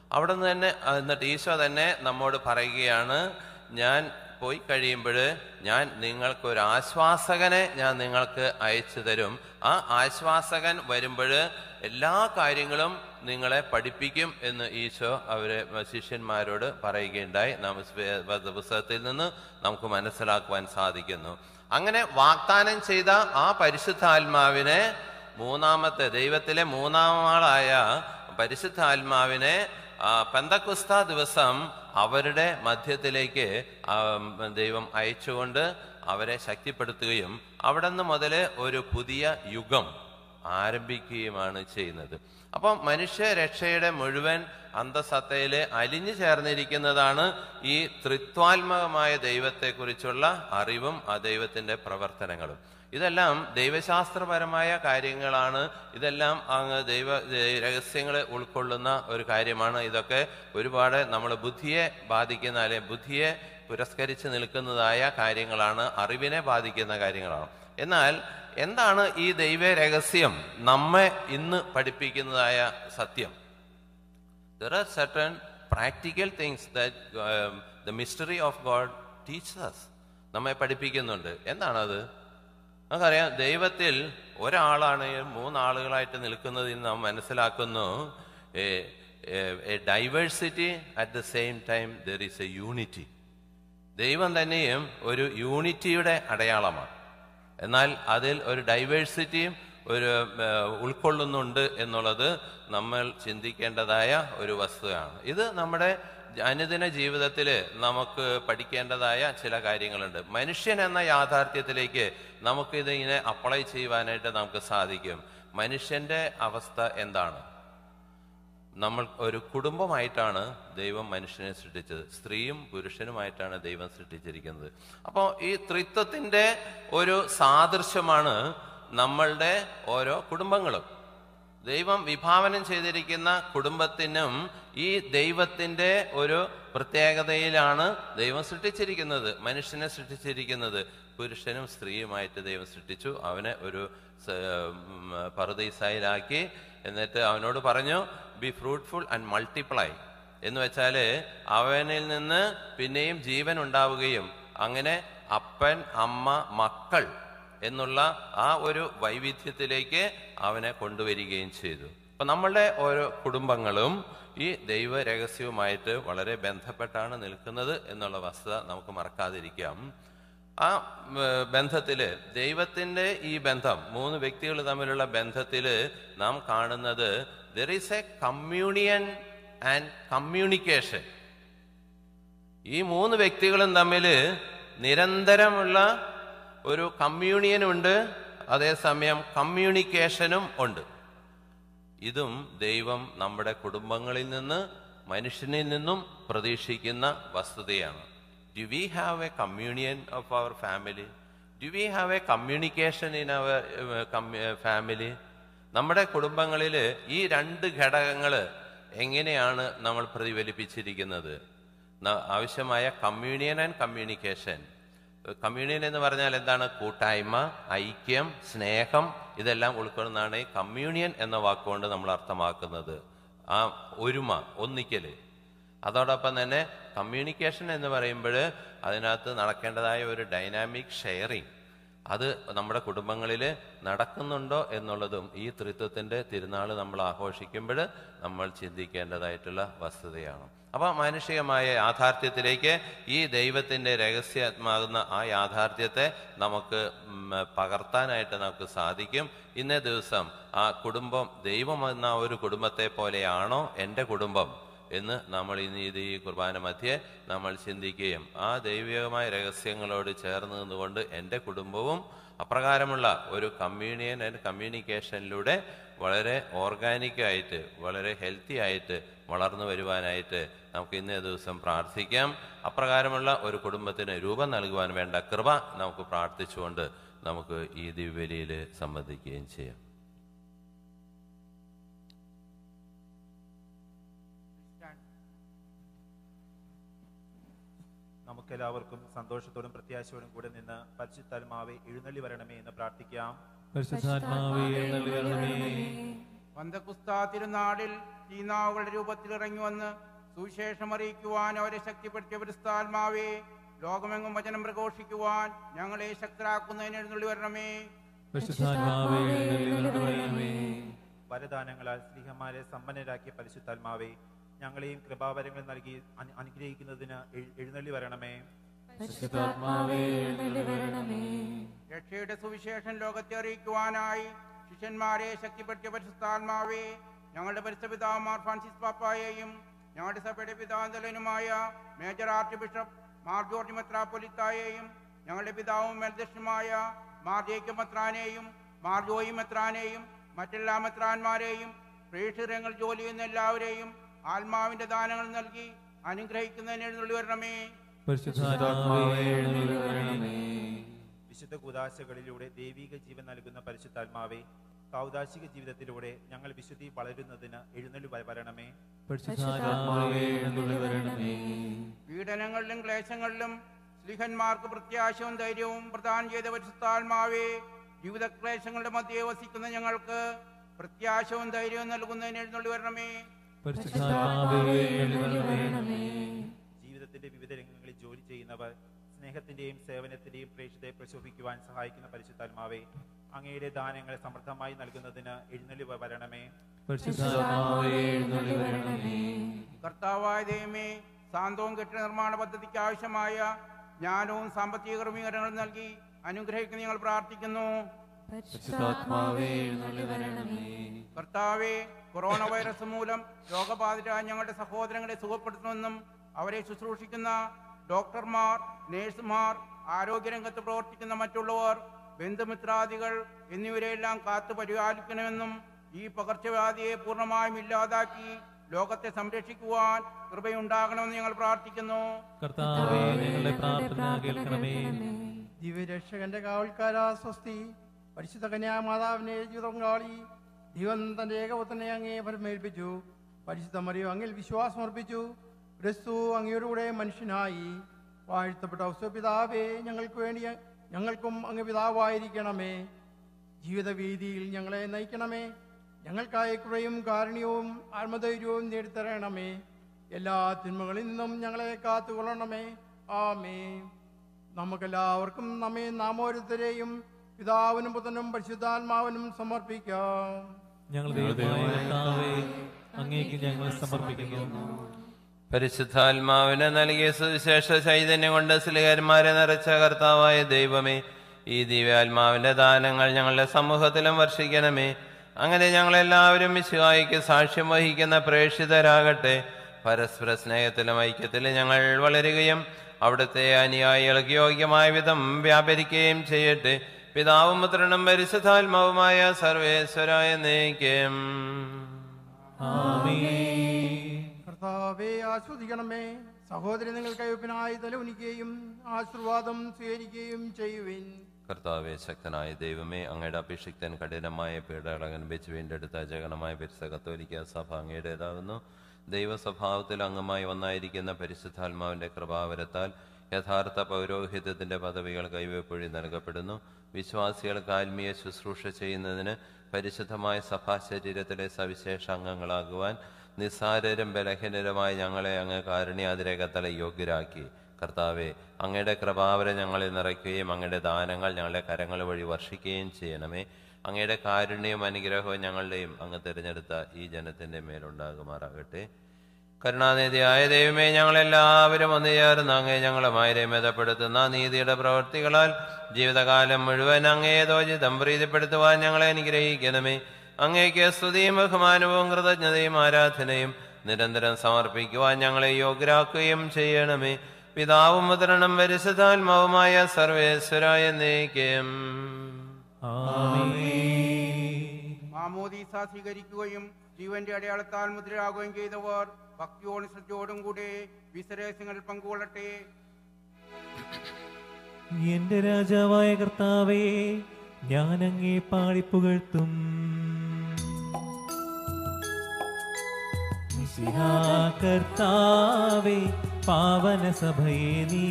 അവിടെ നിന്ന് തന്നെ ആ, എന്നിട്ട് ഈശോ തന്നെ നമ്മോട് പറയുകയാണ് ഞാൻ പോയി കഴിയുമ്പോൾ ഞാൻ നിങ്ങൾക്ക് ഒരു ആശ്വാസകനെ ഞാൻ നിങ്ങൾക്ക് അയച്ചു തരും ആ ആശ്വാസകൻ വരുമ്പോൾ എല്ലാ കാര്യങ്ങളും നിങ്ങളെ പഠിപ്പിക്കും എന്ന് ഈശോ അവരെ ശിഷ്യന്മാരോട് പറയുകയുണ്ടായി നാം വേദ പുസ്തകത്തിൽ നിന്ന് നമുക്ക് മനസ്സിലാക്കുവാൻ സാധിക്കുന്നു അങ്ങനെ വാഗ്ദാനം ചെയ്ത ആ പരിശുദ്ധാത്മാവിനെ മൂന്നാമത്തെ ദൈവത്തിലെ മൂന്നാം ആളായ പരിശുദ്ധാത്മാവിനെ ആ, പെന്തക്കുസ്ത ദിവസം അവരുടെ മധ്യത്തിലേക്ക് ആ, ദൈവം അയച്ചുകൊണ്ട് അവരെ ശക്തിപ്പെടുത്തുകയും അവിടെ നിന്ന് മുതൽ ഒരു പുതിയ യുഗം ആരംഭിക്കുകയുമാണ് ചെയ്യുന്നത് അപ്പം മനുഷ്യ രക്ഷയുടെ മുഴുവൻ അന്തസത്തയിൽ അലിഞ്ഞു ചേർന്നിരിക്കുന്നതാണ് ഈ ത്രിത്വാത്മകമായ ദൈവത്തെക്കുറിച്ചുള്ള അറിവും ആ ദൈവത്തിന്റെ പ്രവർത്തനങ്ങളും ഇതെല്ലാം ദൈവശാസ്ത്രപരമായ കാര്യങ്ങളാണ് ഇതെല്ലാം അങ്ങ് ദൈവ രഹസ്യങ്ങൾ ഉൾക്കൊള്ളുന്ന ഒരു കാര്യമാണ് ഇതൊക്കെ ഒരുപാട് നമ്മൾ ബുദ്ധിയെ ബാധിക്കുന്ന അല്ലെങ്കിൽ ബുദ്ധിയെ പുരസ്കരിച്ച് നിൽക്കുന്നതായ കാര്യങ്ങളാണ് അറിവിനെ ബാധിക്കുന്ന കാര്യങ്ങളാണ് എന്നാൽ എന്താണ് ഈ ദൈവ രഹസ്യം നമ്മെ ഇന്ന് പഠിപ്പിക്കുന്നതായ സത്യം there are certain practical things that um, the mystery of God teaches us. നമ്മെ പഠിപ്പിക്കുന്നുണ്ട് എന്താണത് നമുക്കറിയാം ദൈവത്തിൽ ഒരാളാണ് മൂന്നാളുകളായിട്ട് നിൽക്കുന്നതിൽ നാം മനസ്സിലാക്കുന്നു a diversity at the same time there is a unity ദൈവം തന്നെയും ഒരു യൂണിറ്റിയുടെ അടയാളമാണ് എന്നാൽ അതിൽ ഒരു ഡൈവേഴ്സിറ്റിയും ഒരു ഏർ, ഉൾക്കൊള്ളുന്നുണ്ട് എന്നുള്ളത് നമ്മൾ ചിന്തിക്കേണ്ടതായ ഒരു വസ്തുതയാണ് ഇത് നമ്മുടെ അനുദിന ജീവിതത്തിൽ നമുക്ക് പഠിക്കേണ്ടതായ ചില കാര്യങ്ങളുണ്ട് മനുഷ്യൻ എന്ന യാഥാർത്ഥ്യത്തിലേക്ക് നമുക്കിത് ഇങ്ങനെ അപ്ലൈ ചെയ്യുവാനായിട്ട് നമുക്ക് സാധിക്കും മനുഷ്യന്റെ അവസ്ഥ എന്താണ് നമ്മൾ ഒരു കുടുംബമായിട്ടാണ് ദൈവം മനുഷ്യനെ സൃഷ്ടിച്ചത് സ്ത്രീയും പുരുഷനുമായിട്ടാണ് ദൈവം സൃഷ്ടിച്ചിരിക്കുന്നത് അപ്പോൾ ഈ ത്രിത്വത്തിന്റെ ഒരു സാദൃശ്യമാണ് നമ്മളുടെ ഓരോ കുടുംബങ്ങളും ദൈവം വിഭാവനം ചെയ്തിരിക്കുന്ന കുടുംബത്തിനും ഈ ദൈവത്തിന്റെ ഒരു പ്രത്യേകതയിലാണ് ദൈവം സൃഷ്ടിച്ചിരിക്കുന്നത് മനുഷ്യനെ സൃഷ്ടിച്ചിരിക്കുന്നത് പുരുഷനും സ്ത്രീയുമായിട്ട് ദൈവം സൃഷ്ടിച്ചു അവനെ ഒരു സ- ഉം, പറുദീസായിലാക്കി എന്നിട്ട് അവനോട് പറഞ്ഞു ബി ഫ്രൂട്ട്ഫുൾ ആൻഡ് മൾട്ടിപ്ലൈ എന്ന് വെച്ചാൽ അവനിൽ നിന്ന് പിന്നെയും ജീവൻ ഉണ്ടാവുകയും അങ്ങനെ അപ്പൻ അമ്മ മക്കൾ എന്നുള്ള ആ ഒരു വൈവിധ്യത്തിലേക്ക് അവനെ കൊണ്ടുവരികയും ചെയ്തു അപ്പൊ നമ്മളുടെ ഓരോ കുടുംബങ്ങളും ഈ ദൈവ രഹസ്യവുമായിട്ട് വളരെ ബന്ധപ്പെട്ടാണ് നിൽക്കുന്നത് എന്നുള്ള വസ്തുത നമുക്ക് മറക്കാതിരിക്കാം ആ ഉം, ബന്ധത്തില് ദൈവത്തിന്റെ ഈ ബന്ധം മൂന്ന് വ്യക്തികൾ തമ്മിലുള്ള ബന്ധത്തില് നാം കാണുന്നത് there is a communion and communication ഈ മൂന്ന് വ്യക്തികളും തമ്മിൽ നിരന്തരമുള്ള ഒരു കമ്മ്യൂണിയനും ഉണ്ട് അതേസമയം കമ്മ്യൂണിക്കേഷനും ഉണ്ട് ഇതും ദൈവം നമ്മുടെ കുടുംബങ്ങളിൽ നിന്ന് മനുഷ്യനിൽ നിന്നും പ്രതീക്ഷിക്കുന്ന വസ്തുതയാണ് do we have a communion of our family do we have a communication in our family നമ്മുടെ കുടുംബങ്ങളിൽ ഈ രണ്ട് ഘടകങ്ങൾ എങ്ങനെയാണ് നമ്മൾ പ്രതിഫലിപ്പിച്ചിരിക്കുന്നത് ന- ആവശ്യമായ കമ്മ്യൂണിയൻ ആൻഡ് കമ്മ്യൂണിക്കേഷൻ കമ്മ്യൂണിയൻ എന്ന് പറഞ്ഞാൽ എന്താണ് കൂട്ടായ്മ ഐക്യം സ്നേഹം ഇതെല്ലാം ഉൾക്കൊള്ളുന്നതാണ് ഈ കമ്മ്യൂണിയൻ എന്ന വാക്കുകൊണ്ട് നമ്മൾ അർത്ഥമാക്കുന്നത് ആ ഒരുമ ഒന്നിക്കല് അതോടൊപ്പം തന്നെ കമ്മ്യൂണിക്കേഷൻ എന്ന് പറയുമ്പോൾ അതിനകത്ത് നടക്കേണ്ടതായ ഒരു ഡൈനാമിക് ഷെയറിങ് അത് നമ്മുടെ കുടുംബങ്ങളിൽ നടക്കുന്നുണ്ടോ എന്നുള്ളതും ഈ ത്രിത്വത്തിന്റെ തിരുനാൾ നമ്മൾ ആഘോഷിക്കുമ്പോൾ നമ്മൾ ചിന്തിക്കേണ്ടതായിട്ടുള്ള വസ്തുതയാണ് അപ്പൊ മാനുഷികമായ യാഥാർത്ഥ്യത്തിലേക്ക് ഈ ദൈവത്തിന്റെ രഹസ്യാത്മാകുന്ന ആ യാഥാർത്ഥ്യത്തെ നമുക്ക് ഉം, പകർത്താനായിട്ട് നമുക്ക് സാധിക്കും ഇന്നേ ദിവസം ആ കുടുംബം ദൈവം എന്ന ഒരു കുടുംബത്തെ പോലെയാണോ എൻ്റെ കുടുംബം എന്ന് നമ്മൾ ഇന്ന് ഇത് ഈ കുർബാന മധ്യേ നമ്മൾ ചിന്തിക്കുകയും ആ ദൈവികമായ രഹസ്യങ്ങളോട് ചേർന്ന് നിന്നുകൊണ്ട് എൻ്റെ കുടുംബവും അപ്രകാരമുള്ള ഒരു കമ്മ്യൂണിയൻ ആൻഡ് കമ്മ്യൂണിക്കേഷനിലൂടെ വളരെ ഓർഗാനിക്കായിട്ട് വളരെ ഹെൽത്തി ആയിട്ട് വളർന്നു വരുവാനായിട്ട് നമുക്ക് ഇന്നേ ദിവസം പ്രാർത്ഥിക്കാം അപ്രകാരമുള്ള ഒരു കുടുംബത്തിന് രൂപം നൽകുവാൻ വേണ്ട കൃപ നമുക്ക് പ്രാർത്ഥിച്ചുകൊണ്ട് നമുക്ക് ഈ ദിവ്യലിയിൽ സംബന്ധിക്കുകയും ചെയ്യാം
നമുക്കെല്ലാവർക്കും സന്തോഷത്തോടും പ്രത്യാശയോടും കൂടെ നിന്ന് പരിശുദ്ധാത്മാവെ എഴുന്നള്ളി വരണമേ എന്ന് പ്രാർത്ഥിക്കാം
പരിശുദ്ധാത്മാവേ എഴുന്നള്ളി വരണമേ
പന്തക്കുസ്താ തിരുനാളിൽ തീനാവുകളുടെ രൂപത്തിൽ ഇറങ്ങി വന്ന് സുവിശേഷം അറിയിക്കുവാൻ അവരെ ശക്തിപ്പെടുത്തിയ പരിസ്ഥാത്മാവേ ലോകമെങ്ങും വചനം പ്രഘോഷിക്കുവാൻ ഞങ്ങളെ ശക്തരാക്കുന്നതിന് എഴുന്നള്ളി വരണമേ
പരിശുദ്ധാത്മാവേ എഴുന്നള്ളി വരണമേ
വരദാനങ്ങളാൽ സ്ത്രീഹന്മാരെ സമ്പന്നരാക്കിയ പരിശുദ്ധാത്മാവേ ഞങ്ങളെയും കൃപാവരങ്ങൾ നൽകി അനു- അനുഗ്രഹിക്കുന്നതിന് എഴ്- എഴുന്നള്ളി വരണമേ
പരിശുദ്ധാത്മാവേ എഴുന്നള്ളി വരണമേ
രക്ഷയുടെ സുവിശേഷം ലോകത്തെ അറിയിക്കുവാനായി ശിഷ്യന്മാരെ ശക്തിപ്പെടുത്തിയ പരിശുദ്ധാത്മാവേ ഞങ്ങളുടെ പരിശുദ്ധ പിതാവ് ഫ്രാൻസിസ് പാപ്പായെയും ഞങ്ങളുടെ സഭയുടെ പിതാന്തലനുമായ major archbishop Mar George മെത്രാപ്പൊലിത്തായെയും ഞങ്ങളുടെ പിതാവും മേൽദർശനുമായ മാർ ജേക്കബ് മെത്രാനെയും മാർ ജോയി മെത്രാനെയും മറ്റെല്ലാ മെത്രാന്മാരെയും പ്രേക്ഷിതങ്ങൾ ജോലി ചെയ്യുന്ന എല്ലാവരെയും ആത്മാവിന്റെ ദാനങ്ങൾ നൽകി അനുഗ്രഹിക്കുന്നതിന് എഴുന്നള്ളി വരണമേ
പരിശുദ്ധാത്മാവേ എഴുന്നള്ളി വരണമേ
വിശുദ്ധ കുദാശകളിലൂടെ ദൈവിക ജീവൻ നൽകുന്ന പരിശുദ്ധാത്മാവേ കൗദാശിക ജീവിതത്തിലൂടെ ഞങ്ങൾ വിശുദ്ധി വളരുന്നതിന് എഴുന്നള്ളി വ- വരണമേ
പരിശുദ്ധാത്മാവേ എഴുന്നള്ളി വരണമേ
പീഡനങ്ങളിലും ക്ലേശങ്ങളിലും സ്ലിഹന്മാർക്ക് പ്രത്യാശവും ധൈര്യവും പ്രദാനം ചെയ്ത പരിശുദ്ധാത്മാവേ ജീവിത ക്ലേശങ്ങളുടെ മധ്യേ വസിക്കുന്ന ഞങ്ങൾക്ക് പ്രത്യാശവും ധൈര്യവും നൽകുന്നതിന് എഴുന്നള്ളി വരണമേ
പരിശുദ്ധാത്മാവേ എഴുന്നള്ളി വരണമേ
ജീവിതത്തിന്റെ വിവിധ രംഗങ്ങളിൽ ജോലി ചെയ്യുന്നവർ സ്നേഹത്തിന്റെയും സേവനത്തിന്റെയും പ്രേക്ഷിതയെ പ്രശോഭിക്കുവാൻ സഹായിക്കുന്ന പരിശുദ്ധാത്മാവേ അങ്ങയുടെ ദാനങ്ങളെ സമൃദ്ധമായി നൽകുന്നതിന് എഴുന്നള്ളി വ- വരണമേ
പരിശുദ്ധാത്മാവേ എഴുന്നള്ളി വരണമേ
കർത്താവായ ദൈവമേ സാന്തവും കെട്ടിട നിർമ്മാണ പദ്ധതിക്ക് ആവശ്യമായ ജ്ഞാനവും സാമ്പത്തിക ക്രമീകരണങ്ങളും നൽകി അനുഗ്രഹിക്കുന്ന ഞങ്ങൾ പ്രാർത്ഥിക്കുന്നു
പരിശുദ്ധാത്മാവേ എഴുന്നള്ളി വരണമേ
കർത്താവെ കൊറോണ വൈറസ് മൂലം രോഗബാധിതരായ ഞങ്ങളുടെ സഹോദരങ്ങളെ സുഖപ്പെടുത്തുമെന്നും അവരെ ശുശ്രൂഷിക്കുന്ന ഡോക്ടർമാർ നേഴ്സുമാർ ആരോഗ്യരംഗത്ത് പ്രവർത്തിക്കുന്ന മറ്റുള്ളവർ ബന്ധുമിത്രാദികൾ എന്നിവരെയെല്ലാം കാത്തു പരിപാലിക്കണമെന്നും ഈ പകർച്ചവ്യാധിയെ പൂർണ്ണമായും ഇല്ലാതാക്കി ലോകത്തെ സംരക്ഷിക്കുവാൻ കൃപയുണ്ടാകണമെന്ന് ഞങ്ങൾ പ്രാർത്ഥിക്കുന്നു
കർത്താവേ ഞങ്ങളുടെ പ്രാർത്ഥന കേൾക്കണമേ
ദിവ്യരക്ഷകന്റെ കാവൽക്കാരാ സ്വസ്തി പരിശുദ്ധ കന്യാമാതാവിനെ ജീവിതപങ്കാളി ദൈവം തന്റെ ഏകപുത്രനെ അങ്ങേ പരമേൽപ്പിച്ചു പരിശുദ്ധ മറിയോ അങ്ങിൽ വിശ്വാസം അർപ്പിച്ചു ക്രിസ്തു അങ്ങയോടുകൂടെ മനുഷ്യനായി വാഴ്ത്തപ്പെട്ട ഔസ്വപിതാവേ ഞങ്ങൾക്ക് വേണ്ടി ഞങ്ങൾക്കും അങ്ങ് പിതാവായിരിക്കണമേ ജീവിതവീതിയിൽ ഞങ്ങളെ നയിക്കണമേ ഞങ്ങൾക്കായി കൃപയും കാരുണ്യവും ആത്മധൈര്യവും നേടിത്തരണമേ എല്ലാ തിന്മകളിൽ നിന്നും ഞങ്ങളെ കാത്തുകൊള്ളണമേ ആമേ നമുക്കെല്ലാവർക്കും നമ്മെ നാം ഓരോരുത്തരെയും പിതാവിനും പുത്രനും പരിശുദ്ധാത്മാവിനും സമർപ്പിക്കാം
ഞങ്ങളുടെ ദൈവമായ കർത്താവേ അങ്ങേക്ക് ഞങ്ങൾ സമർപ്പിക്കുന്നു
പരിശുദ്ധാത്മാവിനെ നൽകിയ സുവിശേഷ ചൈതന്യം കൊണ്ട് സ്ലിഹന്മാരെ നിറച്ച കർത്താവായ ദൈവമേ ഈ ദിവ്യാത്മാവിന്റെ ദാനങ്ങൾ ഞങ്ങളുടെ സമൂഹത്തിലും വർഷിക്കണമേ അങ്ങനെ ഞങ്ങളെല്ലാവരും വിശ്വായിക്ക് സാക്ഷ്യം വഹിക്കുന്ന പ്രേക്ഷിതരാകട്ടെ പരസ്പര സ്നേഹത്തിലും ഐക്യത്തിലും ഞങ്ങൾ വളരുകയും അവിടുത്തെ അനുയായികൾക്ക് യോഗ്യമായ വിധം വ്യാപരിക്കുകയും ചെയ്യട്ടെ പിതാവും പുത്രനും പരിശുദ്ധാത്മാവുമായ സർവേശ്വരായ നയിക്കും
ആമേൻ
കർത്താവെ ആസ്വദിക്കണമേ സഹോദരി നിങ്ങൾ കയ്യൊപ്പിനായി തലവുനിക്കുകയും ആശീർവാദം സ്വീകരിക്കുകയും ചെയ്യുവിൻ
കർത്താവെ ശക്തനായ ദൈവമേ അങ്ങയുടെ അഭിഷിക്തൻ കഠിനമായ പീഡകൾ അനുഭവിച്ച് വീണ്ടെടുത്ത അജഗണമായ പരിസ കത്തോലിക്ക സഭ അങ്ങയുടേതാകുന്നു ദൈവസ്വഭാവത്തിൽ അംഗമായി ഒന്നായിരിക്കുന്ന പരിശുദ്ധാത്മാവിന്റെ കൃപാവരത്താൽ യഥാർത്ഥ പൗരോഹിത്യത്തിന്റെ പദവികൾ കൈവെപ്പൊഴി നൽകപ്പെടുന്നു വിശ്വാസികൾക്ക് ആത്മീയ ശുശ്രൂഷ ചെയ്യുന്നതിന് പരിശുദ്ധമായ സഭാ ശരീരത്തിലെ സവിശേഷ അംഗങ്ങളാകുവാൻ നിസ്സാരരും ബലഹീനരുമായ ഞങ്ങളെ അങ്ങ് കാരുണ്യാതിരേകത്തല യോഗ്യരാക്കി കർത്താവെ അങ്ങയുടെ കൃപാവരം ഞങ്ങളിൽ നിറയ്ക്കുകയും അങ്ങയുടെ ദാനങ്ങൾ ഞങ്ങളുടെ കരങ്ങൾ വഴി വർഷിക്കുകയും ചെയ്യണമേ അങ്ങയുടെ കാരുണ്യവും അനുഗ്രഹവും ഞങ്ങളുടെയും അങ്ങ് തിരഞ്ഞെടുത്ത ഈ ജനത്തിന്റെ മേലുണ്ടാകുമാറാകട്ടെ കരുണാനിധിയായ ദൈവമേ ഞങ്ങളെല്ലാവരും ഒന്ന് ചേർന്ന് അങ്ങേ ഞങ്ങളുമായി രമ്യതപ്പെടുത്തുന്ന നീതിയുടെ പ്രവൃത്തികളാൽ ജീവിതകാലം മുഴുവൻ അങ്ങേതോചിതം പ്രീതിപ്പെടുത്തുവാൻ ഞങ്ങളെ അനുഗ്രഹിക്കണമേ അങ്ങേക്ക് സ്തുതിയും ബഹുമാനവും കൃതജ്ഞതയും ആരാധനയും നിരന്തരം സമർപ്പിക്കുവാൻ ഞങ്ങളെ യോഗ്യരാക്കുകയും ചെയ്യണമേ പിതാവും മുദ്രണം പരിശുദ്ധാത്മാവുമായ സർവേശ്വരായ നീക്കം
ആമേൻ
മാമോദീസ സ്വീകരിക്കുകയും ജീവന്റെ അടയാളത്താൽ മുദ്രയാകുകയും ചെയ്തവർ ഭക്തിയോടും ശ്രദ്ധയോടും കൂടെ വിസരേശങ്ങളിൽ പങ്കുകൊള്ളട്ടെ
എന്റെ രാജാവായ കർത്താവേ ഞാൻ അങ്ങേ പാടിപ്പുകഴ്ത്തും മിശിഹാ കർത്താവേ പാവന സഭയെ നീ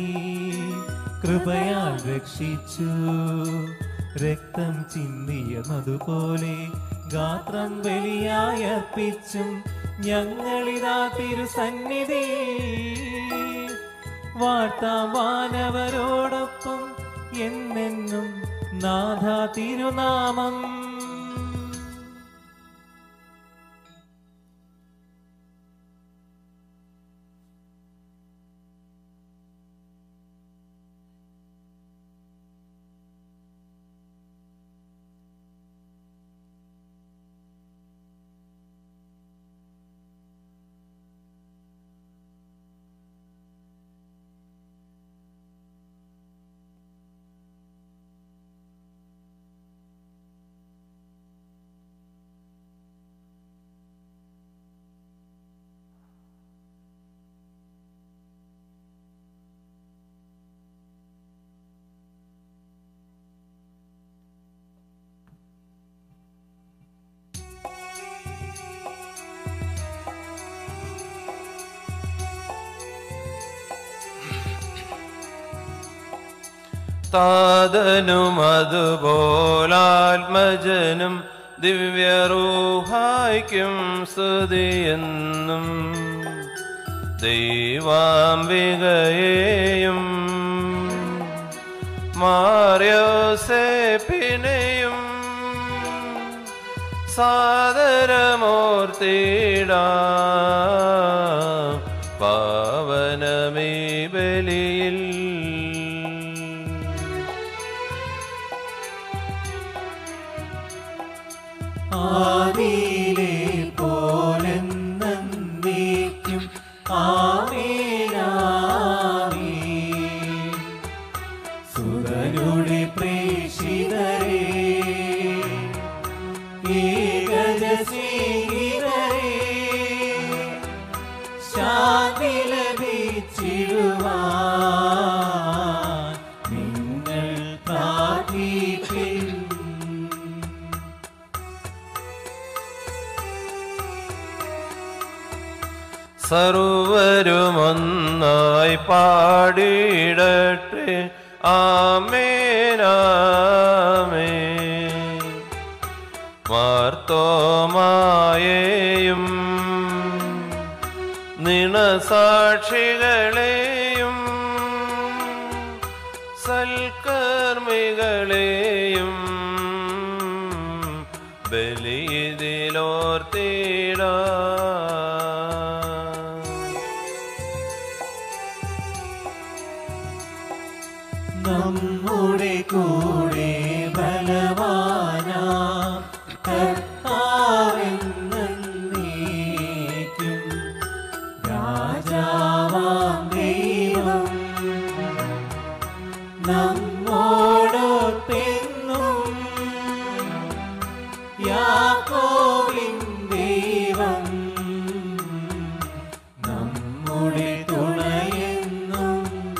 കൃപയാൽ രക്ഷിച്ചു രക്തം ചിന്തിയെന്നതുപോലെ ഗാത്രം ബലിയായി അർപ്പിച്ചും ഞങ്ങളിതാ തിരുസന്നിധി വാഴ്ത്താം വാനവരോടൊപ്പം എന്നെന്നും നാഥ തിരുനാമം
താതനും അതുപോലാത്മജനും ദിവ്യറൂഹായ്ക്കും സ്തുതിയെന്നും ദൈവാംബികയെയും മാര്യോസേപ്പിനെയും സാദരമൂർത്തിടാം പാവനമീ ബലിയിൽ
ആദിയിലെ പോലെന്നേക്കും ആമേനാമേ സുതരുടെ പ്രേഷിതരേ ഏകജ സ്നേഹിതരേ ശാന്തി ലഭിച്ചിടുവാൻ നിങ്ങൾ പ്രാർത്ഥിപ്പിൻ
സർവരുമൊന്നായി പാടിയിടട്ടെ ആമേനാമേ മാർത്തോമായേയും നിണസാക്ഷികളെയും സൽക്കർമ്മികളെയും ബലിയിലോർത്തിട
നമ്മുടെ കൂടെ ബലവാന കർത്താവെന്നേക്കും രാജാവാം ദൈവം നമ്മോടൊത്തെന്നും യാക്കോവിൻ ദൈവം നമ്മുടെ തുണയെന്നും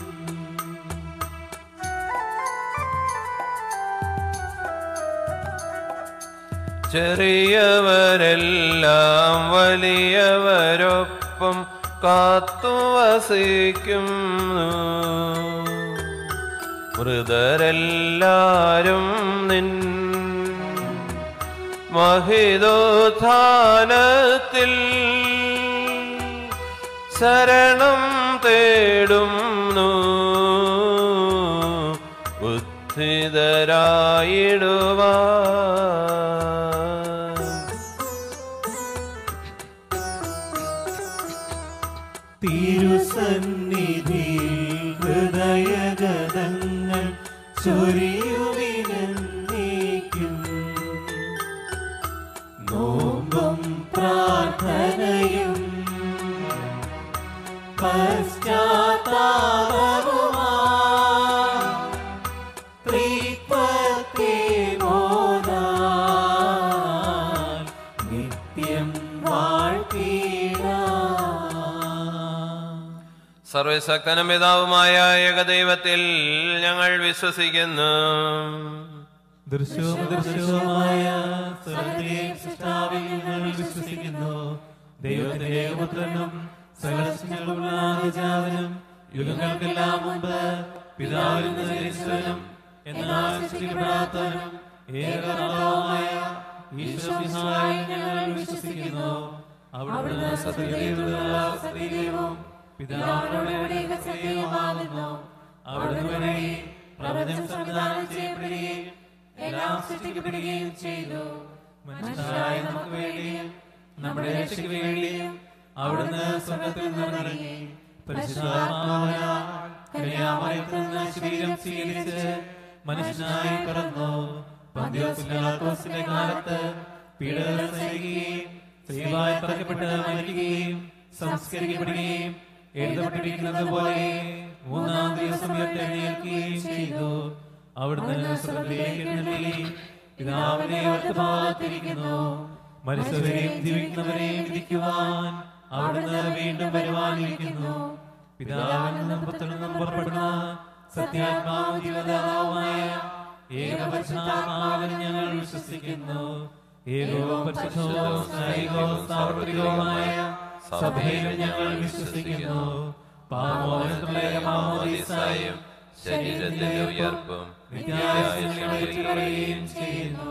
ചെറിയവരെല്ലാം വലിയവരൊപ്പം കാത്തുവസിക്കുന്നു മൃതരെല്ലാരും നിൻ മഹിതോത്ഥാനത്തിൽ ശരണം തേടുന്നു ബുദ്ധിതരായിടുവാൻ
തിരുസന്നിധി ഹൃദയഗതങ്ങൾ ചൊരിയുവിനേക്കും നോമ്പും പ്രാർത്ഥനയും പശ്ചാത്താപവുമാ പ്രീത്വത്തെ മോദാൻ നിത്യം വാഴ്ത്തിടാം
സർവശക്തനും പിതാവുമായ ഏകദൈവത്തിൽ ഞങ്ങൾ വിശ്വസിക്കുന്നു
ദൃശ്യവും ദൃശ്യവുമായ സകലത്തെയും സൃഷ്ടാവിൽ ഞങ്ങൾ വിശ്വസിക്കുന്നു ദൈവത്തിന്റെ ഏകപുത്രനും സകലസ്യങ്ങളുള്ള ആദിജാതനും യുഗങ്ങൾക്കെല്ലാം മുമ്പ് പിതാവിൽ നിന്ന് ജനിച്ചവനും എന്നാൽ സൃഷ്ടിക്കപ്പെടാത്തവനും ഏകനാഥവുമായ ഈശ്വരനായി ഞങ്ങൾ വിശ്വസിക്കുന്നു അവിടുന്ന് സത്യദൈവമുള്ള സത്യദൈവവും പിതാവിനോട് സത്യവുമാകുന്നു അവിടുന്ന് വഴി പ്രപഞ്ചം സംവിധാനം ചെയ്യപ്പെടുകയും എല്ലാം സൃഷ്ടിക്കപ്പെടുകയും ചെയ്തു മനുഷ്യരായ നമുക്ക് വേണ്ടിയും നമ്മുടെ രക്ഷയ്ക്ക് വേണ്ടിയും അവിടുന്ന് സ്വർഗത്തിൽ നിന്നിറങ്ങി പരിശുദ്ധാത്മാവിനാൽ കന്യാമറിയത്തിൽ നിന്ന് ശരീരം സ്വീകരിച്ച് മനുഷ്യനായി പിറന്നു പന്തിയോസ് പിലാത്തോസിന്റെ കാലത്ത് പീഡകൾ സഹിക്കുകയും സ്ത്രീവായി തറക്കപ്പെട്ട് മരിക്കുകയും സംസ്കരിക്കപ്പെടുകയും എഴുതപ്പെട്ടിരിക്കുന്നത് പോലെ മൂന്നാം ദിവസം ഉയർത്തെഴുന്നേൽക്കുകയും ചെയ്തു അവിടുന്ന് സ്വർഗ്ഗത്തിലേക്ക് എഴുന്നള്ളി പിതാവിനെ വലത്തുഭാഗത്തിരിക്കുന്നു മരിച്ചവരെയും ജീവിക്കുന്നവരെയും വിധിക്കുവാൻ അവിടുന്ന് വീണ്ടും വരുവാനിരിക്കുന്നു പിതാവിൽ നിന്നും പുത്രനിൽ നിന്നും പുറപ്പെടുന്ന സത്യാത്മാവും ജീവദാതാവുമായ ഏകപരിശുദ്ധാത്മാവിൽ ഞങ്ങൾ വിശ്വസിക്കുന്നു ഏകവും പരിശുദ്ധവും സ്നേഹികവും സാർവത്രികവുമായ സഭയിൽ ഞങ്ങൾ വിശ്വസിക്കുന്നു പാമോചനത്തിലുള്ള ഏകമാമോദീസായും
ശരീരത്തിന്റെ ഉയർപ്പും
നിത്യായുസ്സും ചെയ്യുന്നു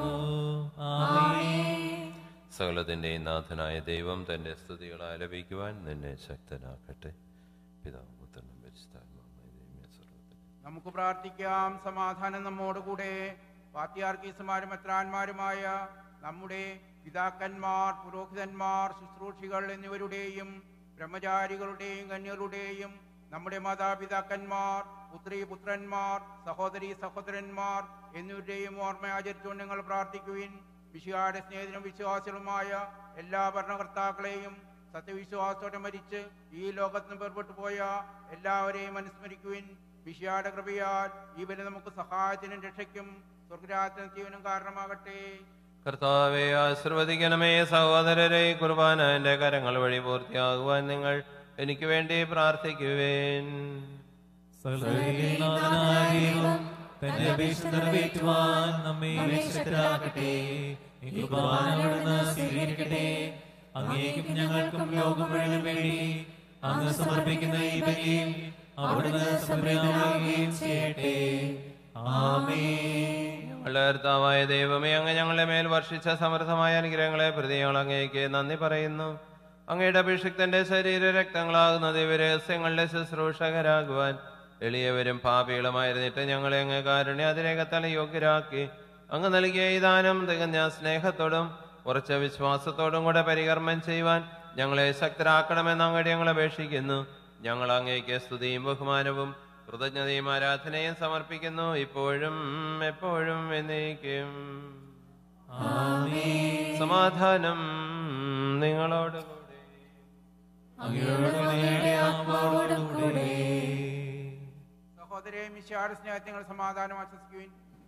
ആമേൻ
സകലത്തിന്റെയും നാഥനായ ദൈവം തന്റെ സ്തുതികൾ ആലപിക്കുവാൻ നിന്നെ ശക്തനാക്കട്ടെ പിതാവ് പുത്രനും പരിശുദ്ധാത്മാവുമായ ദൈവമേ സർവ്വത്തിനും
നമുക്ക് പ്രാർത്ഥിക്കാം സമാധാനം നമ്മോടുകൂടെ പാത്യാർക്കീസുമാരും എത്രാന്മാരുമായ നമ്മുടെ പിതാക്കന്മാർ പുരോഹിതന്മാർ ശുശ്രൂഷികൾ എന്നിവരുടെയും ബ്രഹ്മചാരികളുടെയും കന്യരുടെയും നമ്മുടെ മാതാപിതാക്കന്മാർ പുത്രി പുത്രന്മാർ സഹോദരി സഹോദരന്മാർ എന്നിവരുടെയും ഓർമ്മ ആചരിച്ചുകൊണ്ട് നിങ്ങൾ പ്രാർത്ഥിക്കുവിൻ വിശുകാരുടെ സ്നേഹിതനും വിശ്വാസികളുമായ എല്ലാ ഭരണകർത്താക്കളെയും സത്യവിശ്വാസത്തോടെ മരിച്ച് ഈ ലോകത്ത് നിന്ന് പുറപ്പെട്ടു പോയ എല്ലാവരെയും അനുസ്മരിക്കുവിൻ വിഷയാടെ കൃപയാൽ ഇവന് നമുക്ക് സഹായത്തിനും രക്ഷയ്ക്കും സ്വർഗരാജനും ജീവനും കാരണമാകട്ടെ
കർത്താവെ ആശീർവദിക്കണമേ സഹോദരരെ കുർബാന എന്റെ കരങ്ങൾ വഴി പൂർത്തിയാകുവാൻ നിങ്ങൾ എനിക്ക് വേണ്ടി പ്രാർത്ഥിക്കുവേൻ
സകലനാഥനായ ദൈവം തന്റെ അപേക്ഷ നിറവേറ്റുവാൻ നമ്മെ ശക്തരാക്കട്ടെ ഈ കുർബാന അവിടുന്ന് സ്വീകരിക്കട്ടെ അങ്ങേക്കും ഞങ്ങൾക്കും ലോകം മുഴുവൻ വേണ്ടി അങ്ങ് സമർപ്പിക്കുന്ന ഈ ബലിയിൽ അവിടുന്ന് സമർപ്പിക്കുകയും ചെയ്യട്ടെ ആമേൻ
ഞങ്ങളുടെ കർത്താവായ ദൈവമേ അങ്ങ് ഞങ്ങളുടെ മേൽ വർഷിച്ച സമൃദ്ധമായ അനുഗ്രഹങ്ങളെ പ്രതി ഞങ്ങൾ അങ്ങേക്ക് നന്ദി പറയുന്നു അങ്ങയുടെ അഭിഷിക്തന്റെ ശരീര രക്തങ്ങളാകുന്ന ദിവരഹസ്യങ്ങളുടെ ശുശ്രൂഷകരാകുവാൻ എളിയവരും പാപികളുമായിരുന്നിട്ട് ഞങ്ങളെ അങ്ങ് കാരുണ്യാതിരേകത്തല യോഗ്യരാക്കി അങ്ങ് നൽകിയ ഈ ദാനം തികഞ്ഞ സ്നേഹത്തോടും ഉറച്ച വിശ്വാസത്തോടും കൂടെ പരികർമ്മം ചെയ്യുവാൻ ഞങ്ങളെ ശക്തരാക്കണമെന്ന് അങ്ങോട്ട് ഞങ്ങൾ അപേക്ഷിക്കുന്നു ഞങ്ങൾ അങ്ങേക്ക് സ്തുതിയും ബഹുമാനവും കൃതജ്ഞതയും ആരാധനയും സമർപ്പിക്കുന്നു ഇപ്പോഴും എപ്പോഴും എന്നേക്കും സമാധാനം നിങ്ങളോട് കൂടെ
അങ്ങയോട് കൂടെ
സഹോദരെ മിശാട് സ്നേഹത്തിൽ സമാധാനം ആശ്വസിക്കുവിൻ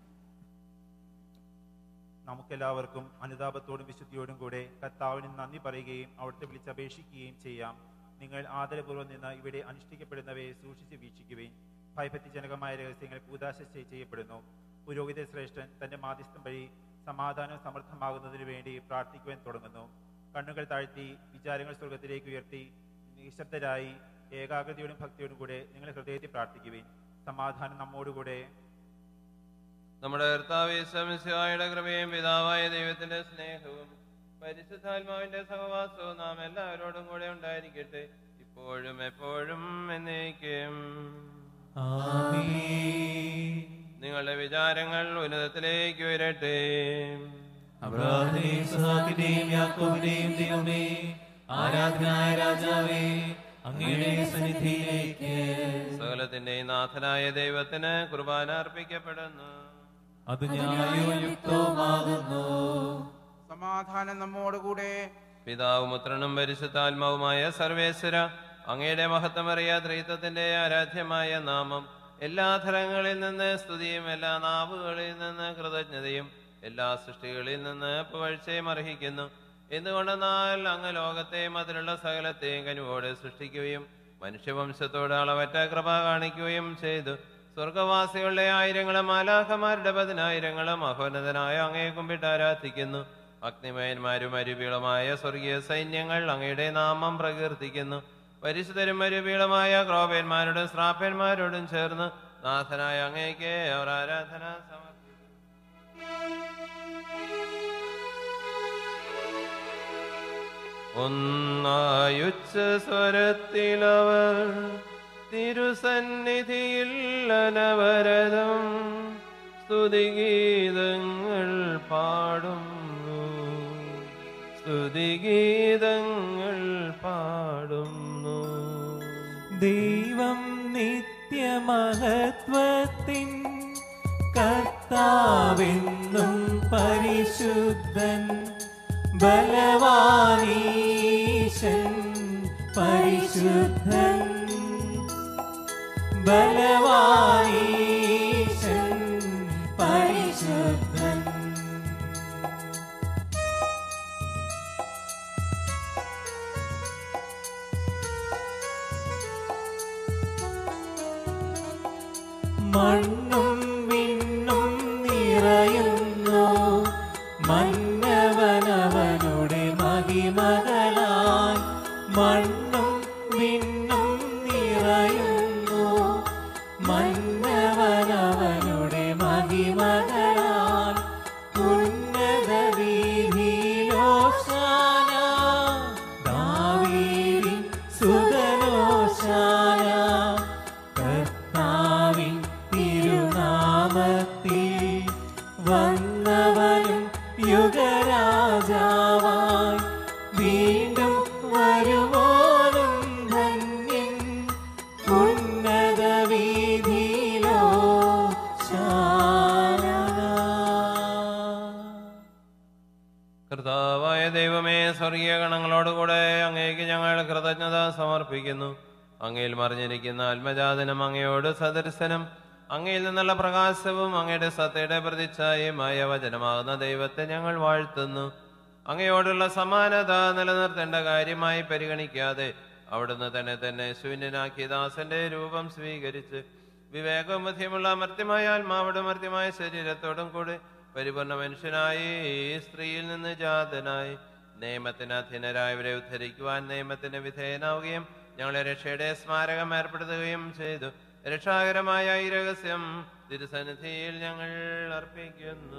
നമുക്കെല്ലാവർക്കും അനുതാപത്തോടും വിശുദ്ധിയോടും കൂടെ കർത്താവിന് നന്ദി പറയുകയും അവിടുത്തെ വിളിച്ചപേക്ഷിക്കുകയും ചെയ്യാം നിങ്ങൾ ആദരപൂർവ്വം നിന്ന് ഇവിടെ അനുഷ്ഠിക്കപ്പെടുന്നവയെ സൂക്ഷിച്ച് വീക്ഷിക്കുവേൻ ഭയഭക്തിജനകമായ രഹസ്യങ്ങൾ കൂതാശ ചെ- ചെയ്യപ്പെടുന്നു പുരോഹിത ശ്രേഷ്ഠൻ തന്റെ മാധ്യസ്ഥം വഴി സമാധാനം സമൃദ്ധമാകുന്നതിന് വേണ്ടി പ്രാർത്ഥിക്കുവാൻ തുടങ്ങുന്നു കണ്ണുകൾ താഴ്ത്തി വിചാരങ്ങൾ സ്വർഗത്തിലേക്ക് ഉയർത്തി നിശബ്ദരായി ഏകാഗ്രതയോടും ഭക്തിയോടും കൂടെ നിങ്ങൾ ഹൃദയത്തിൽ പ്രാർത്ഥിക്കുവേൻ സമാധാനം നമ്മോടുകൂടെ
നമ്മുടെ കർത്താവേശമിശായുടെ കൃപയും പിതാവായ ദൈവത്തിന്റെ സ്നേഹവും പരിശുദ്ധാത്മാവിന്റെ സഹവാസവും നാം എല്ലാവരോടും കൂടെ ഉണ്ടായിരിക്കട്ടെ ഇപ്പോഴും എപ്പോഴും എന്നേക്കും
ആമേൻ
നിങ്ങളുടെ വിചാരങ്ങൾ ഉന്നതത്തിലേക്ക് ഉയരട്ടെ
അബ്രാഹിമിനെയും ഇസ്ഹാക്കിനെയും യാക്കോബിനെയും ദൈവമേ ആരാധനായ രാജാവേ അങ്ങയുടെ സന്നിധിയിലേക്ക്
സകലത്തിന്റെയും നാഥനായ ദൈവത്തിന് കുർബാന അർപ്പിക്കപ്പെടുന്നു
അത് ന്യായവും യുക്തവുമാകുന്നു
സമാധാനം നമ്മോടുകൂടെ
പിതാവും പുത്രനും പരിശുദ്ധാത്മാവുമായ സർവേശ്വര അങ്ങയുടെ മഹത്വമറിയ ത്രിത്വത്തിന്റെ ആരാധ്യമായ നാമം എല്ലാ തലങ്ങളിൽ നിന്ന് സ്തുതിയും എല്ലാ നാവുകളിൽ നിന്ന് കൃതജ്ഞതയും എല്ലാ സൃഷ്ടികളിൽ നിന്ന് പുകഴ്ചയും അർഹിക്കുന്നു എന്തുകൊണ്ടെന്നാൽ അങ്ങ് ലോകത്തെയും അതിലുള്ള സകലത്തെയും കനുവോടെ സൃഷ്ടിക്കുകയും മനുഷ്യവംശത്തോട് അളവറ്റ കൃപ കാണിക്കുകയും ചെയ്തു സ്വർഗവാസികളുടെ ആയിരങ്ങളും മാലാഖമാരുടെ പതിനായിരങ്ങളും അഹോന്നതനായ അങ്ങയെ കുമ്പിട്ട് ആരാധിക്കുന്നു അഗ്നിമയന്മാരും അരുവികളുമായ സ്വർഗീയ സൈന്യങ്ങൾ അങ്ങയുടെ നാമം പ്രകീർത്തിക്കുന്നു പരിശുദ്ധരും അരുവികളുമായ ക്രോപന്മാരോടും ശ്രാപ്പന്മാരോടും ചേർന്ന് നാഥനായ അങ്ങേക്ക് അവർ ആരാധന സമർപ്പിക്കുന്നു ഒന്നായുച്ച സ്വരത്തിലവർ തിരുസന്നിധിയിൽ അനവരതം സ്തുതിഗീതങ്ങൾ പാടുന്നു സ്തുതിഗീതങ്ങൾ പാടുന്നു
ദൈവം നിത്യമഹത്വത്തിൻ കർത്താവെന്നും പരിശുദ്ധൻ ബലവാനീശൻ പരിശുദ്ധൻ ബലവാനീശൻ പരിശുദ്ധൻ മണ്ണും വിണ്ണും നിറയുന്നു മന്നവനവനുടെ മഹിമകളാൽ മണ്ണും വിണ്ണും നിറയുന്നു മന്നവനവനുടെ മഹിമകളാൽ ഉന്നത വീതിയിലോശാന ദാവീദിൻ സുതനോശാന കർത്താവിൻ തിരുനാമത്തിൽ വന്നവനും യുഗരാജാവായി വീണ്ടും വരുവോനും ധന്യൻ ഉന്നത വീതിയിലോ
കർത്താവായ ദൈവമേ സ്വർഗീയ ഗണങ്ങളോടുകൂടെ അങ്ങേക്ക് ഞങ്ങൾ കൃതജ്ഞത സമർപ്പിക്കുന്നു അങ്ങയിൽ മറിഞ്ഞിരിക്കുന്ന ആത്മജാതനം അങ്ങയോട് സദർശനം അങ്ങയിൽ നിന്നുള്ള പ്രകാശവും അങ്ങയുടെ സത്തയുടെ പ്രതിച്ഛായമായ വചനമാകുന്ന ദൈവത്തെ ഞങ്ങൾ വാഴ്ത്തുന്നു അങ്ങയോടുള്ള സമാനത നിലനിർത്തേണ്ട കാര്യമായി പരിഗണിക്കാതെ അവിടുന്ന് തന്നെ തന്നെ ശൂന്യനാക്കിയ ദാസന്റെ രൂപം സ്വീകരിച്ച് വിവേകവും ബുദ്ധിയുമുള്ള അമർത്യമായ ആത്മാവോടും മർത്യമായ ശരീരത്തോടും കൂടി പരിപൂർണ മനുഷ്യനായി ഈ സ്ത്രീയിൽ നിന്ന് ജാതനായി നിയമത്തിന് അധീനരായവരെ ഉദ്ധരിക്കുവാൻ നിയമത്തിന് വിധേയനാവുകയും ഞങ്ങളെ രക്ഷയുടെ സ്മാരകം ഏർപ്പെടുത്തുകയും ചെയ്തു രക്ഷാകരമായ ഈ രഹസ്യം തിരുസന്നിധിയിൽ ഞങ്ങൾ അർപ്പിക്കുന്നു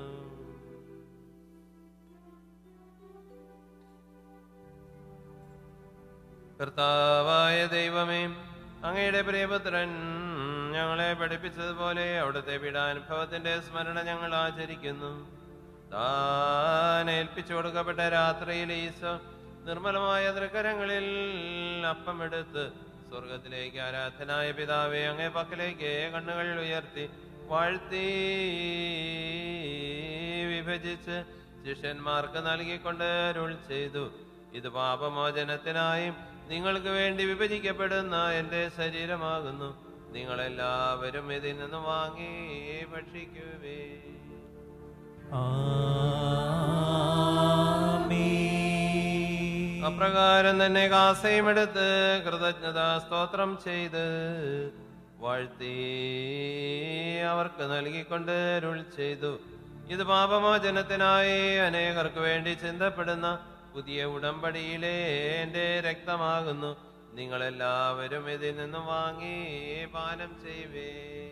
കർത്താവായ ദൈവമേ അങ്ങയുടെ പ്രിയപുത്രൻ ഞങ്ങളെ പഠിപ്പിച്ചതുപോലെ അവിടുത്തെ പീഡാനുഭവത്തിന്റെ സ്മരണ ഞങ്ങൾ ആചരിക്കുന്നു താൻ ഏൽപ്പിച്ചു കൊടുക്കപ്പെട്ട രാത്രിയിൽ ഈശോ നിർമ്മലമായ തൃക്കരങ്ങളിൽ അപ്പമെടുത്ത് സ്വർഗത്തിലേക്ക് ആരാധനായ പിതാവെ അങ്ങേ പക്കലേക്ക് കണ്ണുകൾ ഉയർത്തി വാഴ്ത്തി വിഭജിച്ച് ശിഷ്യന്മാർക്ക് നൽകിക്കൊണ്ട് അരുൾ ചെയ്തു ഇത് പാപമോചനത്തിനായും നിങ്ങൾക്ക് വേണ്ടി വിഭജിക്കപ്പെടുന്ന എൻ്റെ ശരീരമാകുന്നു നിങ്ങളെല്ലാവരും ഇതിൽ നിന്ന് വാങ്ങി ഭക്ഷിക്കുവേ അപ്രകാരം തന്നെ കാസയും എടുത്ത് കൃതജ്ഞത സ്തോത്രം ചെയ്ത് വാഴ്ത്തി അവർക്ക് നൽകിക്കൊണ്ട് അരുൾ ചെയ്തു ഇത് പാപമോചനത്തിനായി അനേകർക്ക് വേണ്ടി ചിന്തപ്പെടുന്ന പുതിയ ഉടമ്പടിയിലെ എൻ്റെ രക്തമാകുന്നു നിങ്ങളെല്ലാവരും ഇതിൽ നിന്നും വാങ്ങി പാനം ചെയ്യുവേ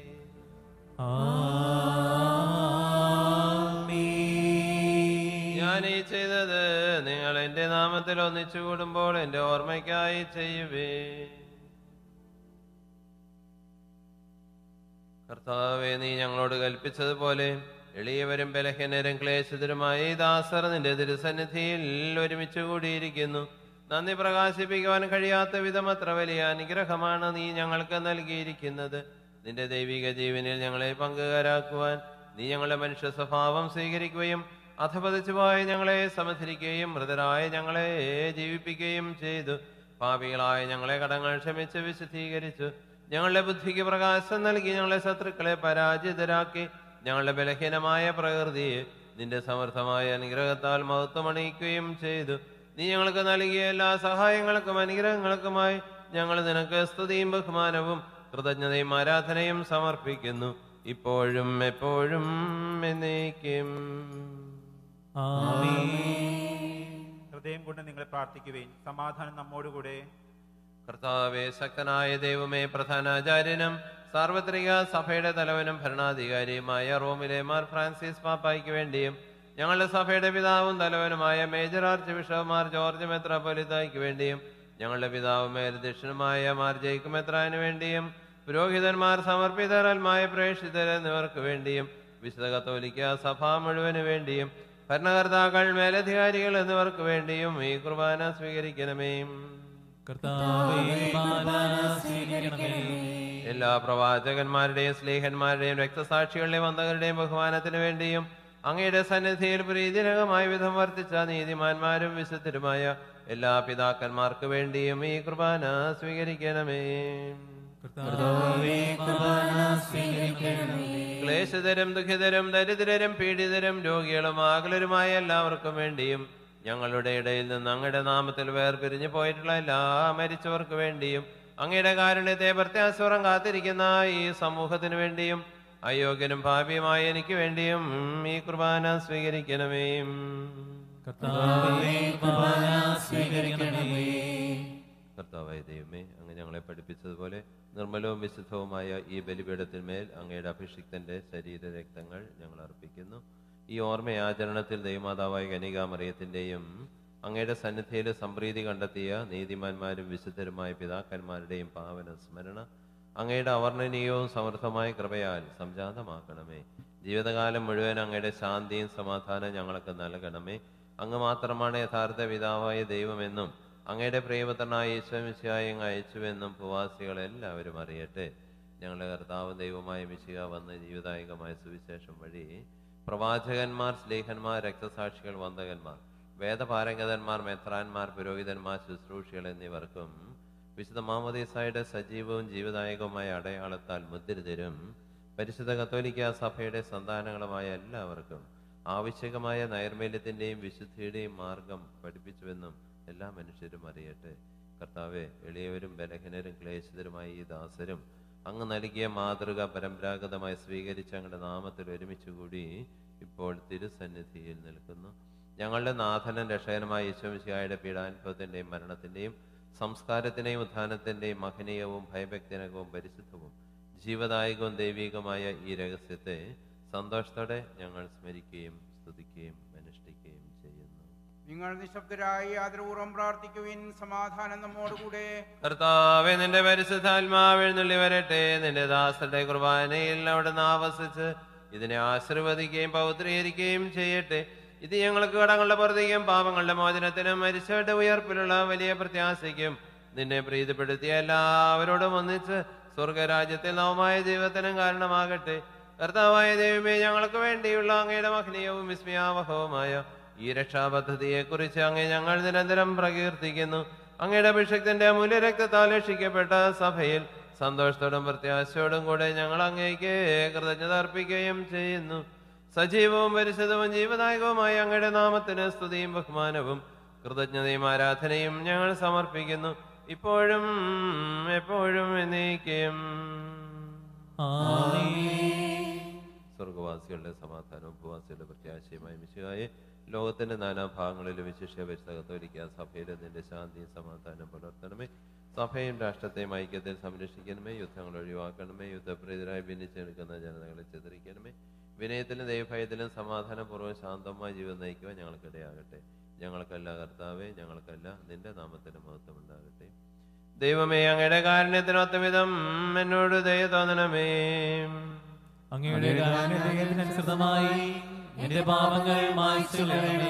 ഞാൻ ഈ ചെയ്തത് നിങ്ങൾ എന്റെ നാമത്തിൽ ഒന്നിച്ചു കൂടുമ്പോൾ എന്റെ ഓർമ്മയ്ക്കായി ചെയ്യുവേ കർത്താവെ നീ ഞങ്ങളോട് കൽപ്പിച്ചതുപോലെ എളിയവരും ബലഹീനരും ക്ലേശിതരുമായി ദാസർ നിന്റെ തിരുസന്നിധിയിൽ ഒരുമിച്ച് കൂടിയിരിക്കുന്നു നന്ദി പ്രകാശിപ്പിക്കുവാൻ കഴിയാത്ത വിധം അത്ര വലിയ അനുഗ്രഹമാണ് നീ ഞങ്ങൾക്ക് നൽകിയിരിക്കുന്നത് നിന്റെ ദൈവിക ജീവനിൽ ഞങ്ങളെ പങ്കുകാരാക്കുവാൻ നീ ഞങ്ങളുടെ മനുഷ്യ സ്വഭാവം സ്വീകരിക്കുകയും അധപതിച്ചുപോയ ഞങ്ങളെ സമധരിക്കുകയും മൃതരായ ഞങ്ങളെ ജീവിപ്പിക്കുകയും ചെയ്തു പാപികളായ ഞങ്ങളെ കടങ്ങൾ ക്ഷമിച്ച് വിശുദ്ധീകരിച്ചു ഞങ്ങളുടെ ബുദ്ധിക്ക് പ്രകാശം നൽകി ഞങ്ങളെ ശത്രുക്കളെ പരാജിതരാക്കി ഞങ്ങളുടെ ബലഹീനമായ പ്രകൃതിയെ നിന്റെ സമർത്ഥമായ അനുഗ്രഹത്താൽ മഹത്വമണിയിക്കുകയും ചെയ്തു നീ ഞങ്ങൾക്ക് നൽകിയ എല്ലാ സഹായങ്ങൾക്കും അനുഗ്രഹങ്ങൾക്കുമായി ഞങ്ങൾ നിനക്ക് സ്തുതിയും ബഹുമാനവും കൃതജ്ഞതയും ആരാധനയും സമർപ്പിക്കുന്നു ഇപ്പോഴും എപ്പോഴും എന്നേക്കും
ഹൃദയം കൊണ്ട് നിങ്ങൾ പ്രാർത്ഥിക്കുവേൻ സമാധാനം നമ്മോടുകൂടെ
കർത്താവെ ശക്തനായ ദൈവമേ പ്രധാനാചാര്യനും സാർവത്രിക സഭയുടെ തലവനും ഭരണാധികാരിയുമായ റോമിലെ മാർ ഫ്രാൻസിസ് പാപ്പായ്ക്ക് വേണ്ടിയും ഞങ്ങളുടെ സഭയുടെ പിതാവും തലവനുമായ മേജർ ആർച്ച് ബിഷപ്പ്മാർ ജോർജ് മെത്രാപ്പൊലിത്തായ്ക്ക് വേണ്ടിയും ഞങ്ങളുടെ പിതാവും മേലധ്യക്ഷനുമായ മാർ ജയിക്കും മെത്രാന് വേണ്ടിയും പുരോഹിതന്മാർ സമർപ്പിതരൽമായ പ്രേക്ഷിതർ എന്നിവർക്ക് വേണ്ടിയും വിശുദ്ധ കത്തോലിക്ക സഭ മുഴുവന് വേണ്ടിയും ഭരണകർത്താക്കൾ മേലധികാരികൾ എന്നിവർക്ക് വേണ്ടിയും ഈ കുർബാന സ്വീകരിക്കണമേ
കർത്താവേ കുർബാന സ്വീകരിക്കണമേ
എല്ലാ പ്രവാചകന്മാരുടെയും സ്നേഹന്മാരുടെയും രക്തസാക്ഷികളുടെയും വന്തകരുടെയും ബഹുമാനത്തിന് വേണ്ടിയും അങ്ങയുടെ സന്നിധിയിൽ പ്രീതിരകമായ വിധം വർത്തിച്ച നീതിമാന്മാരും വിശുദ്ധരുമായ എല്ലാ പിതാക്കന്മാർക്ക് വേണ്ടിയും ഈ കുർബാന സ്വീകരിക്കണമേ
കർത്താവേ കുർബാന സ്വീകരിക്കണമേ
ക്ലേശതരും ദുഃഖിതരും ദരിദ്രരും പീഡിതരും രോഗികളും ആകുലരുമായ എല്ലാവർക്കും വേണ്ടിയും ഞങ്ങളുടെ ഇടയിൽ നിന്ന് അങ്ങയുടെ നാമത്തിൽ വേർപിരിഞ്ഞു പോയിട്ടുള്ള എല്ലാ മരിച്ചവർക്ക് വേണ്ടിയും അങ്ങയുടെ കാരുണ്യത്തെ പ്രത്യാസ്വരം കാത്തിരിക്കുന്ന ഈ സമൂഹത്തിന് വേണ്ടിയും അയോഗ്യനും ഭാവിയുമായ എനിക്ക് വേണ്ടിയും ഈ കുർബാന സ്വീകരിക്കണമേ
കർത്താവേ കുർബാന സ്വീകരിക്കണമേ
കർത്താവായ ദൈവമേ അങ്ങ് ഞങ്ങളെ പഠിപ്പിച്ചതുപോലെ നിർമ്മലവും വിശുദ്ധവുമായ ഈ ബലിപീഠത്തിന്മേൽ അങ്ങയുടെ അഭിഷിക്തന്റെ ശരീര രക്തങ്ങൾ ഞങ്ങൾ അർപ്പിക്കുന്നു ഈ ഓർമ്മയാചരണത്തിൽ ദൈവമാതാവായ കനികാമറിയത്തിന്റെയും അങ്ങയുടെ സന്നിധിയിൽ സംപ്രീതി കണ്ടെത്തിയ നീതിമാന്മാരും വിശുദ്ധരുമായ പിതാക്കന്മാരുടെയും പാവന സ്മരണ അങ്ങയുടെ അവർണ്ണനീയവും സമൃദ്ധമായ കൃപയാൽ സംജാതമാക്കണമേ ജീവിതകാലം മുഴുവൻ അങ്ങയുടെ ശാന്തിയും സമാധാനം ഞങ്ങൾക്ക് നൽകണമേ അങ്ങ് മാത്രമാണ് യഥാർത്ഥ പിതാവായ ദൈവമെന്നും അങ്ങയുടെ പ്രിയപുത്രനായ ഈശ്വമിശിയായി അങ്ങ് അയച്ചുവെന്നും ഭൂവാസികൾ എല്ലാവരും അറിയട്ടെ ഞങ്ങളുടെ കർത്താവ് ദൈവമായ മിശിക വന്ന് ജീവിതായകമായ സുവിശേഷം വഴി പ്രവാചകന്മാർ സ്ലേഹന്മാർ രക്തസാക്ഷികൾ വന്ദകന്മാർ വേദപാരംഗതന്മാർ മെത്രാന്മാർ പുരോഹിതന്മാർ ശുശ്രൂഷികൾ എന്നിവർക്കും വിശുദ്ധ മാമോദീസായുടെ സജീവവും ജീവദായകവുമായ അടയാളത്താൽ മുദ്രിതരും പരിശുദ്ധ കത്തോലിക്ക സഭയുടെ സന്താനങ്ങളുമായ എല്ലാവർക്കും ആവശ്യകമായ നൈർമല്യത്തിന്റെയും വിശുദ്ധിയുടെയും മാർഗം പഠിപ്പിച്ചുവെന്നും എല്ലാ മനുഷ്യരും അറിയട്ടെ കർത്താവെ എളിയവരും ബലഹീനരും ക്ലേശിതരുമായ ഈ ദാസരും അങ്ങ് നൽകിയ മാതൃക പരമ്പരാഗതമായി സ്വീകരിച്ച അങ്ങയുടെ നാമത്തിൽ ഒരുമിച്ച് കൂടി ഇപ്പോൾ തിരുസന്നിധിയിൽ നിൽക്കുന്നു ഞങ്ങളുടെ നാഥനും രക്ഷകനുമായ ഈശ്വമിശിയായുടെ പീഡാനുഭവത്തിന്റെയും മരണത്തിന്റെയും സംസ്കാരത്തിന്റെയും ഉത്ഥാനത്തിന്റെയും മഹനീയവും ഭയഭക്തിനകവും പരിശുദ്ധവും ജീവദായകവും ദൈവികമായ ഈ രഹസ്യത്തെ സന്തോഷത്തോടെ ഞങ്ങൾ സ്മരിക്കുകയും സ്തുതിക്കുകയും അനുഷ്ഠിക്കുകയും ചെയ്യുന്നു
നിങ്ങൾ നിശബ്ദരായി ആദരപൂർവ്വം പ്രാർത്ഥിക്കുവിൻ സമാധാനം നമ്മോടുകൂടെ
കർത്താവെ നിന്റെ പരിശുദ്ധാത്മാവ് എഴുന്നള്ളി വരട്ടെ നിന്റെ ദാസരുടെ കുർബാനയിൽ അവിടെ ആവസിച്ച് ഇതിനെ ആശീർവദിക്കുകയും പൗത്രീകരിക്കുകയും ചെയ്യട്ടെ ഇത് ഞങ്ങൾക്ക് കടങ്ങളുടെ പുറത്തേക്കും പാപങ്ങളുടെ മോചനത്തിനും മരിച്ചവരുടെ ഉയർപ്പിലുള്ള വലിയ പ്രത്യാശയ്ക്കും നിന്നെ പ്രീതിപ്പെടുത്തിയ എല്ലാവരോടും ഒന്നിച്ച് സ്വർഗരാജ്യത്തിൽ നവമായ ജീവിതത്തിനും കാരണമാകട്ടെ കർത്താവായ ദൈവമേ ഞങ്ങൾക്ക് വേണ്ടിയുള്ള അങ്ങയുടെ മഹനീയവും വിസ്മയാവഹവുമായ ഈ രക്ഷാപദ്ധതിയെ കുറിച്ച് അങ്ങേ ഞങ്ങൾ നിരന്തരം പ്രകീർത്തിക്കുന്നു അങ്ങയുടെ അഭിഷേകത്തിന്റെ അമൂല്യ രക്തത്താൽ രക്ഷിക്കപ്പെട്ട സഭയിൽ സന്തോഷത്തോടും പ്രത്യാശയോടും കൂടെ ഞങ്ങൾ അങ്ങേക്ക് കൃതജ്ഞത അർപ്പിക്കുകയും ചെയ്യുന്നു സജീവവും പരിശുദ്ധവും ജീവദായകവുമായ അങ്ങയുടെ നാമത്തിന് സ്തുതിയും ബഹുമാനവും കൃതജ്ഞതയും ആരാധനയും ഞങ്ങൾ സമർപ്പിക്കുന്നു ഇപ്പോഴും എപ്പോഴും എന്നേക്കും സ്വർഗവാസികളുടെ സമാധാനവും ഉപവാസികളുടെ പ്രത്യാശയുമായി മിശുകായെ ലോകത്തിന്റെ നാനാഭാഗങ്ങളിലും വിശിഷ്യ പരിസ്ഥകത്തോലിക്ക സഭയിൽ നിന്റെ ശാന്തിയും സമാധാനം പുലർത്തണമേ സഭയും രാഷ്ട്രത്തെയും ഐക്യത്തിൽ സംരക്ഷിക്കണമേ യുദ്ധങ്ങൾ ഒഴിവാക്കണമേ യുദ്ധപ്രീതരായി ഭിന്നിച്ചെടുക്കുന്ന ജനതകളെ ചിതറിക്കണമേ വിനയത്തിലും ദൈവഭയത്തിലും സമാധാനപൂർവ്വം ശാന്തമായ ജീവിതം നയിക്കുവാൻ ഞങ്ങൾക്കിടയാകട്ടെ ഞങ്ങൾക്കല്ല കർത്താവേ ഞങ്ങൾക്കല്ല നിന്റെ നാമത്തിന് മഹത്വം ഉണ്ടാകട്ടെ ദൈവമേ അങ്ങയുടെ കാരുണ്യത്തിനൊത്ത വിധം എന്നോട് ദയ തോന്നണമേ
അങ്ങയുടെ കാരുണ്യത്തിനനുസൃതമായി എന്റെ പാപങ്ങൾ മായ്ച്ചു കളയണമേ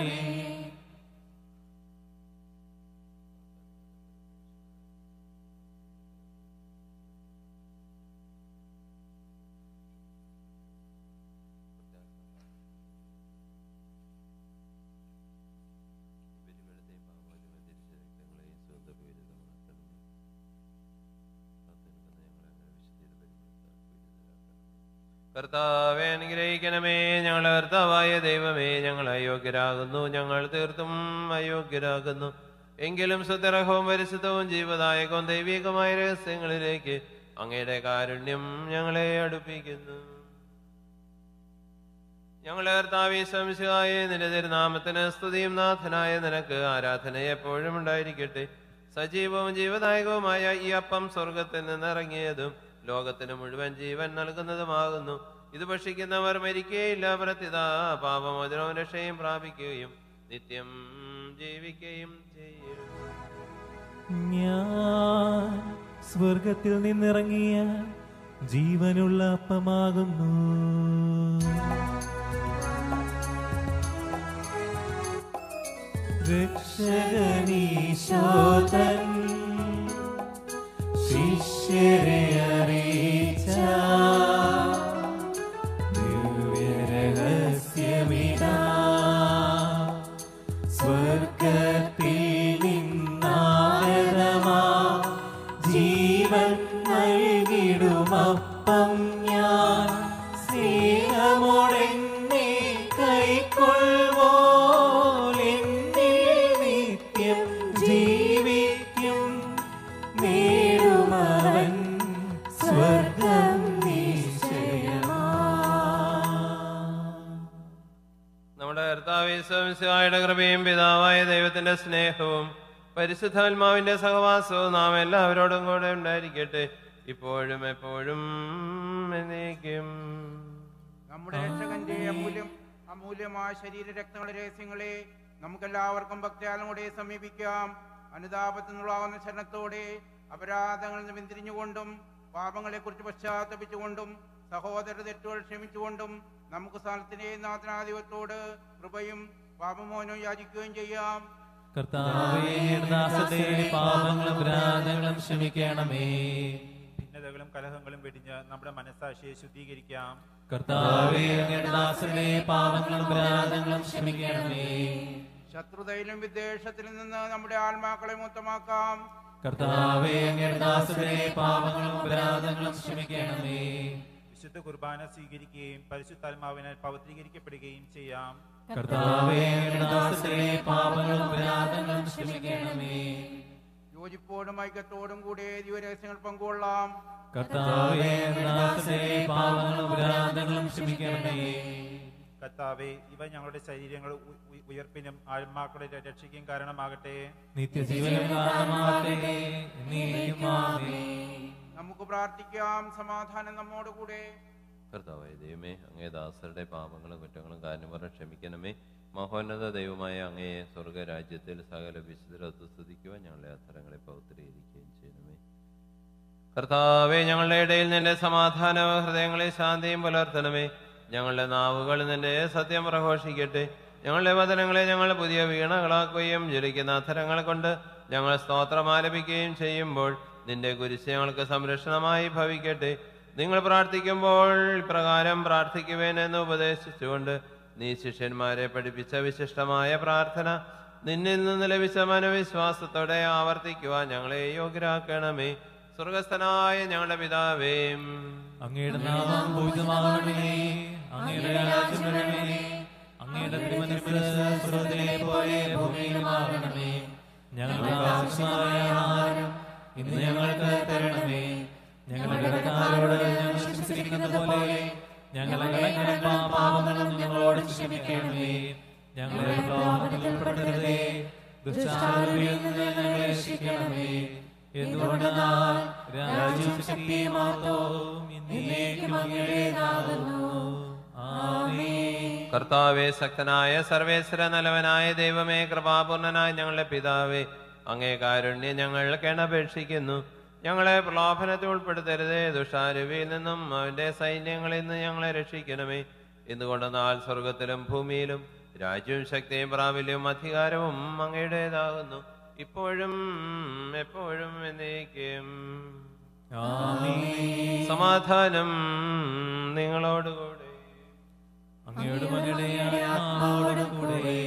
കർത്താവെ അനുഗ്രഹിക്കണമേ ഞങ്ങളെ കർത്താവായ ദൈവമേ ഞങ്ങൾ അയോഗ്യരാകുന്നു ഞങ്ങൾ തീർത്തും അയോഗ്യരാകുന്നു എങ്കിലും സുതരഹവും പരിശുദ്ധവും ജീവദായകവും ദൈവികമായ രഹസ്യങ്ങളിലേക്ക് അങ്ങയുടെ കാരുണ്യം ഞങ്ങളെ അടുപ്പിക്കുന്നു ഞങ്ങളെ കർത്താവെ സംശയായ നിന്റെ തിരുനാമത്തിന് സ്തുതിയും നാഥനായ നിനക്ക് ആരാധന എപ്പോഴും ഉണ്ടായിരിക്കട്ടെ സജീവവും ജീവദായകവുമായ ഈ അപ്പം സ്വർഗത്തിൽ നിന്ന് ഇറങ്ങിയതും ലോകത്തിന് മുഴുവൻ ജീവൻ നൽകുന്നതുമാകുന്നു ഇത് ഭക്ഷിക്കുന്നവർ മരിക്കുകയില്ല പ്രത്യതാ പാപമോചനവും രക്ഷയും പ്രാപിക്കുകയും നിത്യം ജീവിക്കുകയും ചെയ്യും
ഞാൻ സ്വർഗത്തിൽ നിന്നിറങ്ങിയ ജീവനുള്ള അപ്പമാകുന്നു രക്ഷകനീശോതൻ ശിഷ്യരെ അറിയിച്ച ദിവ്യരഹസ്യമിതാ സ്വർഗത്തിൽ നിന്നാരമാ ജീവൻ നൽകിടുമപ്പം ഞാൻ സ്നേഹമോടെന്നെ കൈക്കൊള്ളുവോലെന്നിൽ നിത്യം ജീവിക്കും നേടുമവൻ സ്വർഗം നിശ്ചയമാ
നമ്മുടെ കർത്താവിശ്വമിശായുടെ കൃപയും പിതാവായ ദൈവത്തിന്റെ സ്നേഹവും പരിശുദ്ധാത്മാവിന്റെ സഹവാസവും നാം എല്ലാവരോടും കൂടെ ഉണ്ടായിരിക്കട്ടെ ഇപ്പോഴും എപ്പോഴും എന്നേക്കും
നമ്മുടെ രക്ഷകന്റെ അമൂല്യം അമൂല്യമായ ശരീര രക്തങ്ങളുടെ രഹസ്യങ്ങളെ നമുക്കെല്ലാവർക്കും ഭക്തിയാലൂടെ സമീപിക്കാം അനുതാപത്തിനുള്ളാവുന്ന ശരണത്തോടെ അപരാധങ്ങളിൽ നിന്ന് പിന്തിരിഞ്ഞുകൊണ്ടും പാപങ്ങളെക്കുറിച്ച് പശ്ചാത്തപിച്ചുകൊണ്ടും സഹോദര തെറ്റുകൾ ക്ഷമിച്ചുകൊണ്ടും നമുക്ക് സ്ഥലത്തിൻ്റെ നാഥനാധിപത്തോട് കൃപയും പാപമോനവും യാചിക്കുകയും ചെയ്യാം
കർത്താവേ ദാസത്തെ പാപങ്ങളും ഭ്രാന്തങ്ങളും ക്ഷമിക്കണമേ
ഭിന്നതകളും കലഹങ്ങളും വെടിഞ്ഞ് നമ്മുടെ മനസ്സാക്ഷിയെ ശുദ്ധീകരിക്കാം
കർത്താവേ ദാസത്തെ പാപങ്ങളും ഭ്രാന്തങ്ങളും ക്ഷമിക്കണമേ
ശത്രുതയിലും വിദ്വേഷത്തിൽ നിന്ന് നമ്മുടെ ആത്മാക്കളെ മുക്തമാക്കാം
കർത്താവേ ദാസത്തെ പാപങ്ങളും ഭ്രാന്തങ്ങളും ക്ഷമിക്കണമേ
വിശുദ്ധ കുർബാന സ്വീകരിക്കുകയും പരിശുദ്ധാത്മാവിനാൽ പവിത്രീകരിക്കപ്പെടുകയും ചെയ്യാം
കർത്താവേ ദാസത്തെ പാപങ്ങളും ഭ്രാന്തങ്ങളും ക്ഷമിക്കണമേ
യോജിപ്പോടും ഐക്യത്തോടും കൂടി ദിവരഹസ്യങ്ങൾ പങ്കുകൊള്ളാം
കർത്താവേ ദാസത്തെ പാപങ്ങളും ഭ്രാന്തങ്ങളും ക്ഷമിക്കണമേ
കർത്താവെ ഇവ ഞങ്ങളുടെ ശരീരങ്ങൾ ഉ- ഉ- ഉയർപ്പിനും ആത്മാക്കളുടെ രക്ഷയ്ക്കും കാരണമാകട്ടെ
നിത്യജീവനം കാരണമാകട്ടെ എന്നേക്കും ആമേൻ.
നമുക്ക് പ്രാർത്ഥിക്കാം സമാധാനം നമ്മോടുകൂടെ
കർത്താവായ ദൈവമേ അങ്ങേ ദാസരുടെ പാപങ്ങളും കുറ്റങ്ങളും കാരണം പറഞ്ഞ് ക്ഷമിക്കണമേ മഹോന്നത ദൈവമായ അങ്ങയെ സ്വർഗരാജ്യത്തിൽ സകല വിശുദ്ധരത്ത് സ്തുതിക്കുവാൻ ഞങ്ങളുടെ അത്തരങ്ങളെ പൗത്രീകരിക്കുകയും ചെയ്യണമേ കർത്താവെ ഞങ്ങളുടെ ഇടയിൽ നിന്റെ സമാധാന ഹൃദയങ്ങളെ ശാന്തിയും പുലർത്തണമേ ഞങ്ങളുടെ നാവുകൾ നിന്റെ സത്യം പ്രഘോഷിക്കട്ടെ ഞങ്ങളുടെ വചനങ്ങളെ ഞങ്ങൾ പുതിയ വീണകളാക്കുകയും ജ്വലിക്കുന്ന അധരങ്ങൾ കൊണ്ട് ഞങ്ങൾ സ്തോത്രം ആലപിക്കുകയും ചെയ്യുമ്പോൾ നിന്റെ കുരിശ് ഞങ്ങൾക്ക് സംരക്ഷണമായി ഭവിക്കട്ടെ നിങ്ങൾ പ്രാർത്ഥിക്കുമ്പോൾ ഇപ്രകാരം പ്രാർത്ഥിക്കുവേൻ എന്ന് ഉപദേശിച്ചുകൊണ്ട് നീ ശിഷ്യന്മാരെ പഠിപ്പിച്ച വിശിഷ്ടമായ പ്രാർത്ഥന നിന്നിൽ നിന്ന് ലഭിച്ച മനവിശ്വാസത്തോടെ ആവർത്തിക്കുവാൻ ഞങ്ങളെ യോഗ്യരാക്കണമേ സ്വർഗസ്ഥനായ ഞങ്ങളുടെ പിതാവേ
അങ്ങയുടെ നാമം പൂജിതമാകണമേ അങ്ങയുടെ രാജ്യം വരണമേ അങ്ങയുടെ തിരുമനസ് സ്വർഗ്ഗത്തിലെ പോലെ ഭൂമിയിലുമാകണമേ ഞങ്ങളുടെ ആവശ്യമായ ആഹാരം ഇന്ന് ഞങ്ങൾക്ക് തരണമേ ഞങ്ങളുടെ കടക്കാരോട് ഞങ്ങൾ ക്ഷമിച്ചിരിക്കുന്നത് പോലെ ഞങ്ങളുടെ കടങ്ങളും പാപങ്ങളും ഞങ്ങളോട് ക്ഷമിക്കണമേ ഞങ്ങളെ പ്രലോഭനത്തിൽ ഉൾപ്പെടുത്തരുതേ ദുഷ്ടാരൂപിയിൽ നിന്ന് ഞങ്ങളെ രക്ഷിക്കണമേ എന്തുകൊണ്ടെന്നാൽ രാജ്യവും ശക്തിയും മഹത്വവും എന്നേക്കും അങ്ങയുടേതാകുന്നു ആമേൻ
കർത്താവെ ശക്തനായ സർവേശ്വര നലവനായ ദൈവമേ കൃപാപൂർണനായ ഞങ്ങളുടെ പിതാവേ അങ്ങേ കാരുണ്യം ഞങ്ങൾ കിണപേക്ഷിക്കുന്നു ഞങ്ങളെ പ്രലോഭനത്തിൽ ഉൾപ്പെടുത്തരുതേ ദുഷാരുവിയിൽ നിന്നും അവന്റെ സൈന്യങ്ങളിൽ നിന്ന് ഞങ്ങളെ രക്ഷിക്കണമേ എന്തുകൊണ്ടെന്നാൽ സ്വർഗത്തിലും ഭൂമിയിലും രാജ്യവും ശക്തിയും പ്രാബല്യവും അധികാരവും അങ്ങയുടേതാകുന്നു ഇപ്പോഴും എപ്പോഴും എന്നേക്കും
ആമേൻ
സമാധാനം നിങ്ങളോടുകൂടെ
അങ്ങയുടെ മകളുടെ ആത്മാവോട് കൂടെ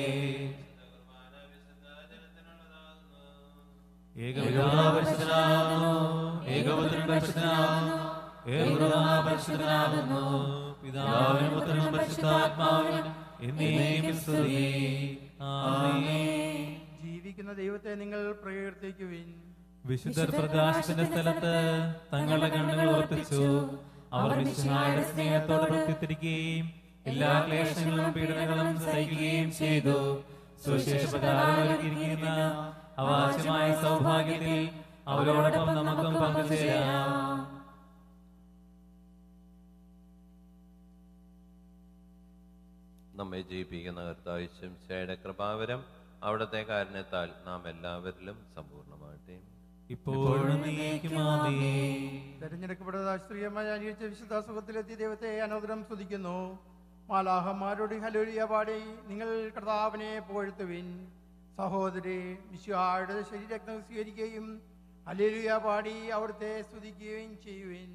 ഏകപരിശുദ്ധനാകുന്നു ഏകപുത്രൻ പരിശുദ്ധനാകുന്നു ഏകപരിശുദ്ധനാകുന്നു പിതാവിനും പുത്രനും പരിശുദ്ധാത്മാവിനും എന്നേക്കും സ്തുതി ആമേൻ
ജീവിക്കുന്ന ദൈവത്തെ നിങ്ങൾ പ്രകീർത്തിക്കുവിൻ
വിശുദ്ധർ പ്രകാശത്തിന്റെ സ്ഥലത്ത് തങ്ങളുടെ കണ്ണുകൾ ഉറപ്പിച്ചു അവർ വിശുദ്ധായുടെ സ്നേഹത്തോട് പ്രത്യുത്തരിക്കുകയും എല്ലാ ക്ലേശങ്ങളും പീഡനങ്ങളും സഹിക്കുകയും ചെയ്തു സുവിശേഷ പ്രകാരം ഒരുക്കിയിരിക്കുന്ന അവാച്യമായ സൗഭാഗ്യത്തിൽ അവരോടൊപ്പം നമുക്കും പങ്കുചേരാം
നമ്മെ ജയിപ്പിക്കുന്ന കർത്താവിശ്വം ശയുടെ കൃപാവരം അവിടുത്തെ കാരണത്താൽ നാം എല്ലാവരിലും സമ്പൂർണ്ണമാകട്ടെ
ഇപ്പോഴും നീക്കുമാമേ
തെരഞ്ഞെടുക്കപ്പെട്ട സ്ത്രീയമായി അന്വേഷിച്ച വിശുദ്ധ സുഖത്തിലെത്തി ദൈവത്തെ അനോദരം സ്തുതിക്കുന്നു മാലാഹന്മാരോട് ഹലോലിയ പാടി നിങ്ങൾ കർത്താവിനെ പുകഴ്ത്തുവിൻ സഹോദരി വിശ്വായുടെ ശരീരരത്നം സ്വീകരിക്കുകയും ഹലേലുയ പാടി അവിടുത്തെ സ്തുതിക്കുകയും ചെയ്യുവിൻ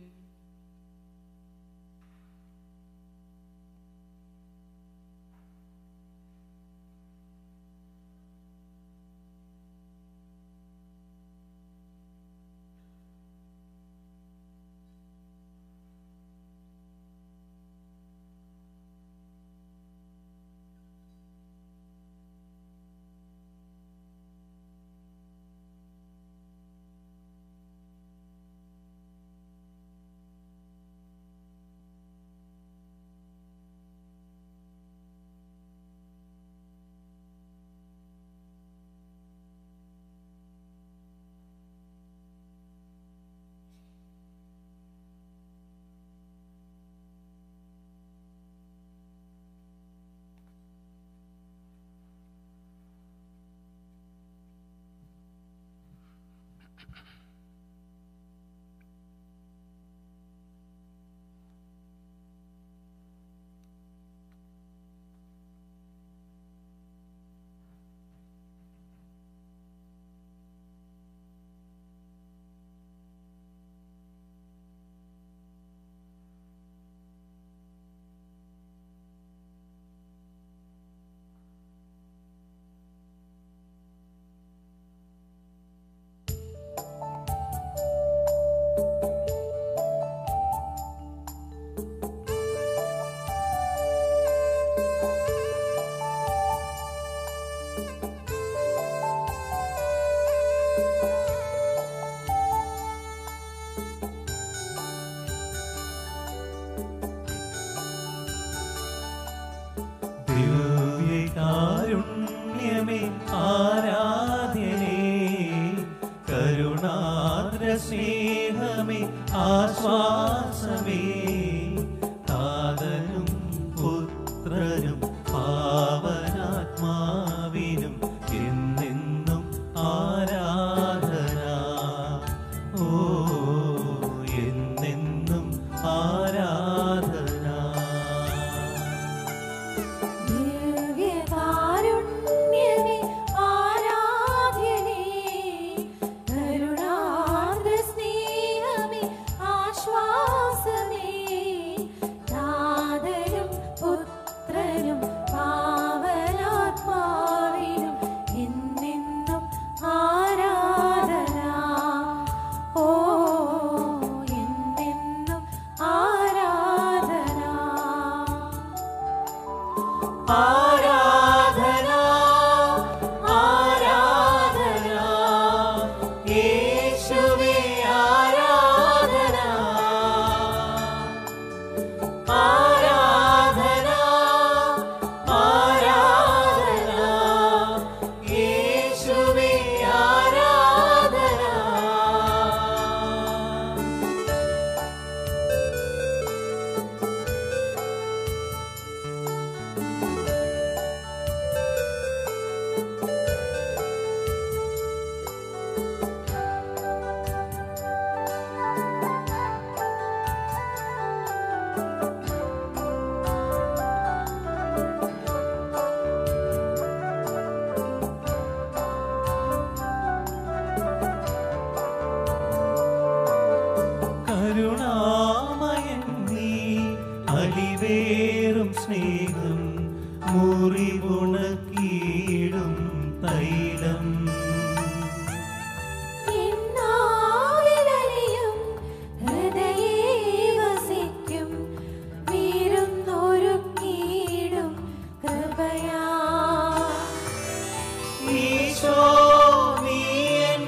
ദിവ്യകാരുണ്യമേ ആരാധ്യനേ കരുണാദ്ര സ്നേഹമേ ആശ്വാസമേ താതനും പുത്രനും പാവനാത്മാവിനും എന്നെന്നും ആരാധന ഓ എന്നെന്നും ആരാധന
ദിവ്യകാരുണ്യമേ ആരാധ്യനേ കരുണാർദ്ര സ്നേഹമേ ആശ്വാസമേ താതനും പുത്രനും പാവനാത്മാവിനും എന്നെന്നും ആരാധന ഓ എന്നെന്നും ആരാധന
ആരാധന ആരാധന യേശുവേ ആരാധന ആരാധന ആരാധന യേശുവേ ആരാധന കരുണാമയൻ നീ അലിവേറും സ്നേഹം മുറിവുണക്കീടും തൈലം
എന്നാവിലലിയും ഹൃദയേ വസിക്കും വിരുന്നൊരുക്കിയിടും കൃപയാ
ഈശോ നീയൻ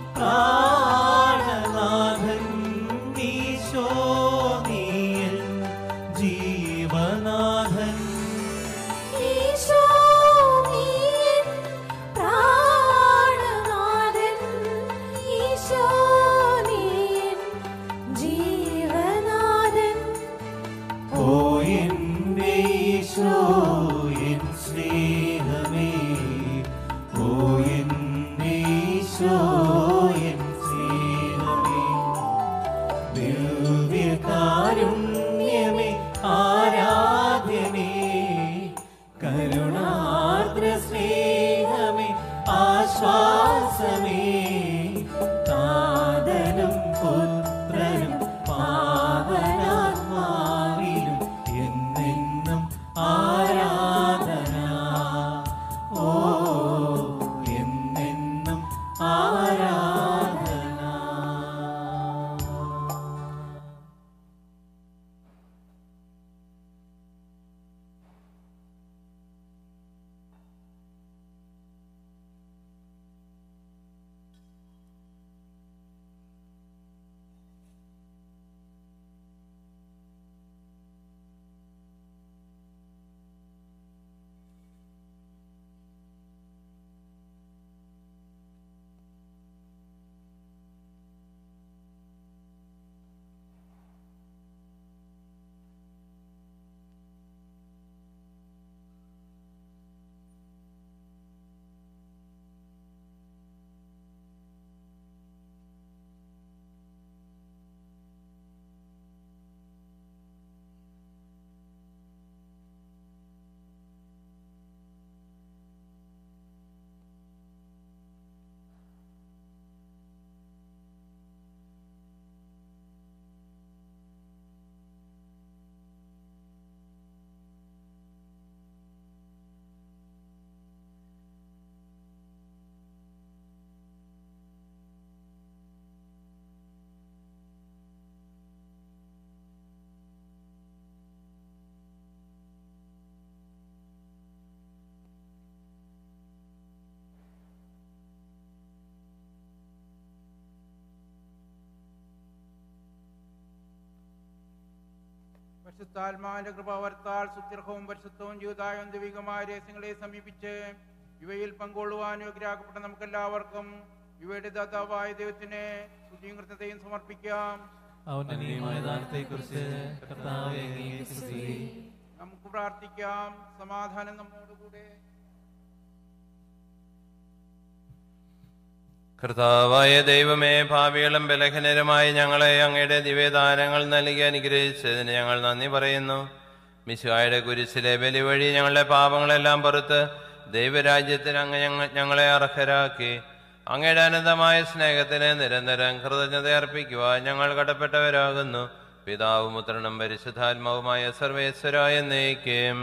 പ്രാണനാഥൻ ഈശോ നീയൻ ജീവനാഥൻ
ഈശോ നീയൻ പ്രാണനാഥൻ ഈശോ നീയൻ ജീവനാഥൻ
ഓ എൻ്റെ ഈശോ
പരിശുദ്ധാത്മാവിന്റെ കൃപാവർത്താൽ സുത്യർഹവും പരിശുദ്ധവും ജീവിതായ ദൈവികമായ രഹസ്യങ്ങളെ സമീപിച്ച് ഇവയിൽ പങ്കുകൊള്ളുവാൻ യോഗ്യരാക്കപ്പെട്ട നമുക്കെല്ലാവർക്കും ഇവയുടെ ദാതാവായ ദൈവത്തിന് സ്തുതിയും കൃത്യതയും സമർപ്പിക്കാം
അവന്റെ നീയമായ ദാനത്തെക്കുറിച്ച് കർത്താവെ അങ്ങേക്ക് സ്തുതി
നമുക്ക് പ്രാർത്ഥിക്കാം സമാധാനം നമ്മോടുകൂടെ
കർത്താവായ ദൈവമേ ഭാവികളും ബലഹീനരുമായ ഞങ്ങളെ അങ്ങയുടെ ദിവ്യദാനങ്ങൾ നൽകി അനുഗ്രഹിച്ചതിന് ഞങ്ങൾ നന്ദി പറയുന്നു മിശുവായുടെ കുരിശിലെ ബലി വഴി ഞങ്ങളുടെ പാപങ്ങളെല്ലാം പുറത്ത് ദൈവരാജ്യത്തിന് അങ്ങ് ഞങ്ങ ഞങ്ങളെ അർഹരാക്കി അങ്ങയുടെ അനന്തമായ സ്നേഹത്തിന് നിരന്തരം കൃതജ്ഞത അർപ്പിക്കുവാൻ ഞങ്ങൾ കടപ്പെട്ടവരാകുന്നു പിതാവും പുത്രനും പരിശുദ്ധാത്മാവുമായ സർവേശ്വരായ എന്നേക്കും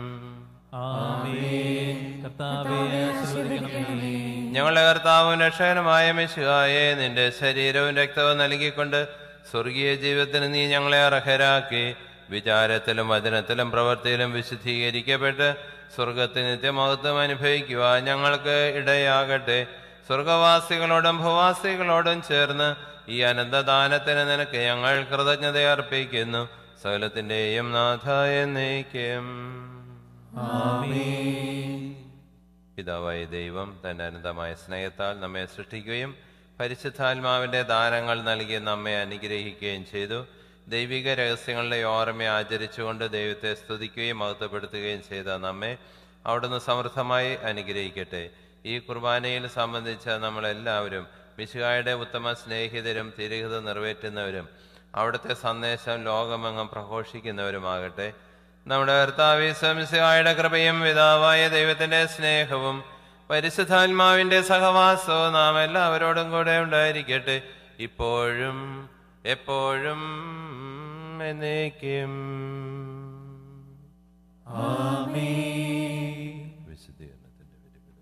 ആമേൻ കർത്താവെ ആശീർവദിക്കണമേ
ഞങ്ങളുടെ കർത്താവും രക്ഷകനുമായ മിശുഹായെ നിന്റെ ശരീരവും രക്തവും നൽകിക്കൊണ്ട് സ്വർഗീയ ജീവിതത്തിന് നീ ഞങ്ങളെ അർഹരാക്കി വിചാരത്തിലും വചനത്തിലും പ്രവൃത്തിയിലും വിശുദ്ധീകരിക്കപ്പെട്ട് സ്വർഗത്തിൽ നിത്യമഹത്വം അനുഭവിക്കുവാൻ ഞങ്ങൾക്ക് ഇടയാകട്ടെ സ്വർഗവാസികളോടും ഭൂവാസികളോടും ചേർന്ന് ഈ അനന്തദാനത്തിന് നിനക്ക് ഞങ്ങൾ കൃതജ്ഞത അർപ്പിക്കുന്നു സകലത്തിന്റെയും നാഥായ നയിക്കും പിതാവായ ദൈവം തന്റെ അനന്തമായ സ്നേഹത്താൽ നമ്മെ സൃഷ്ടിക്കുകയും പരിശുദ്ധാത്മാവിന്റെ ദാനങ്ങൾ നൽകി നമ്മെ അനുഗ്രഹിക്കുകയും ചെയ്തു ദൈവിക രഹസ്യങ്ങളുടെ ഓർമ്മ ആചരിച്ചുകൊണ്ട് ദൈവത്തെ സ്തുതിക്കുകയും മഹത്വപ്പെടുത്തുകയും ചെയ്ത നമ്മെ അവിടുന്ന് സമൃദ്ധമായി അനുഗ്രഹിക്കട്ടെ ഈ കുർബാനയിൽ സംബന്ധിച്ച നമ്മളെല്ലാവരും മിശുകായുടെ ഉത്തമ സ്നേഹിതരും തിരുഹിത നിറവേറ്റുന്നവരും അവിടുത്തെ സന്ദേശം ലോകമെങ്ങും പ്രഘോഷിക്കുന്നവരുമാകട്ടെ നമ്മുടെ കർത്താവ് സംശയായുടെ കൃപയും പിതാവായ ദൈവത്തിന്റെ സ്നേഹവും പരിശുദ്ധാത്മാവിന്റെ സഹവാസവും നാം എല്ലാവരോടും കൂടെ ഉണ്ടായിരിക്കട്ടെ ഇപ്പോഴും എപ്പോഴും എന്നേക്കും വിശുദ്ധീകരണത്തിന്റെ വിരിവിലും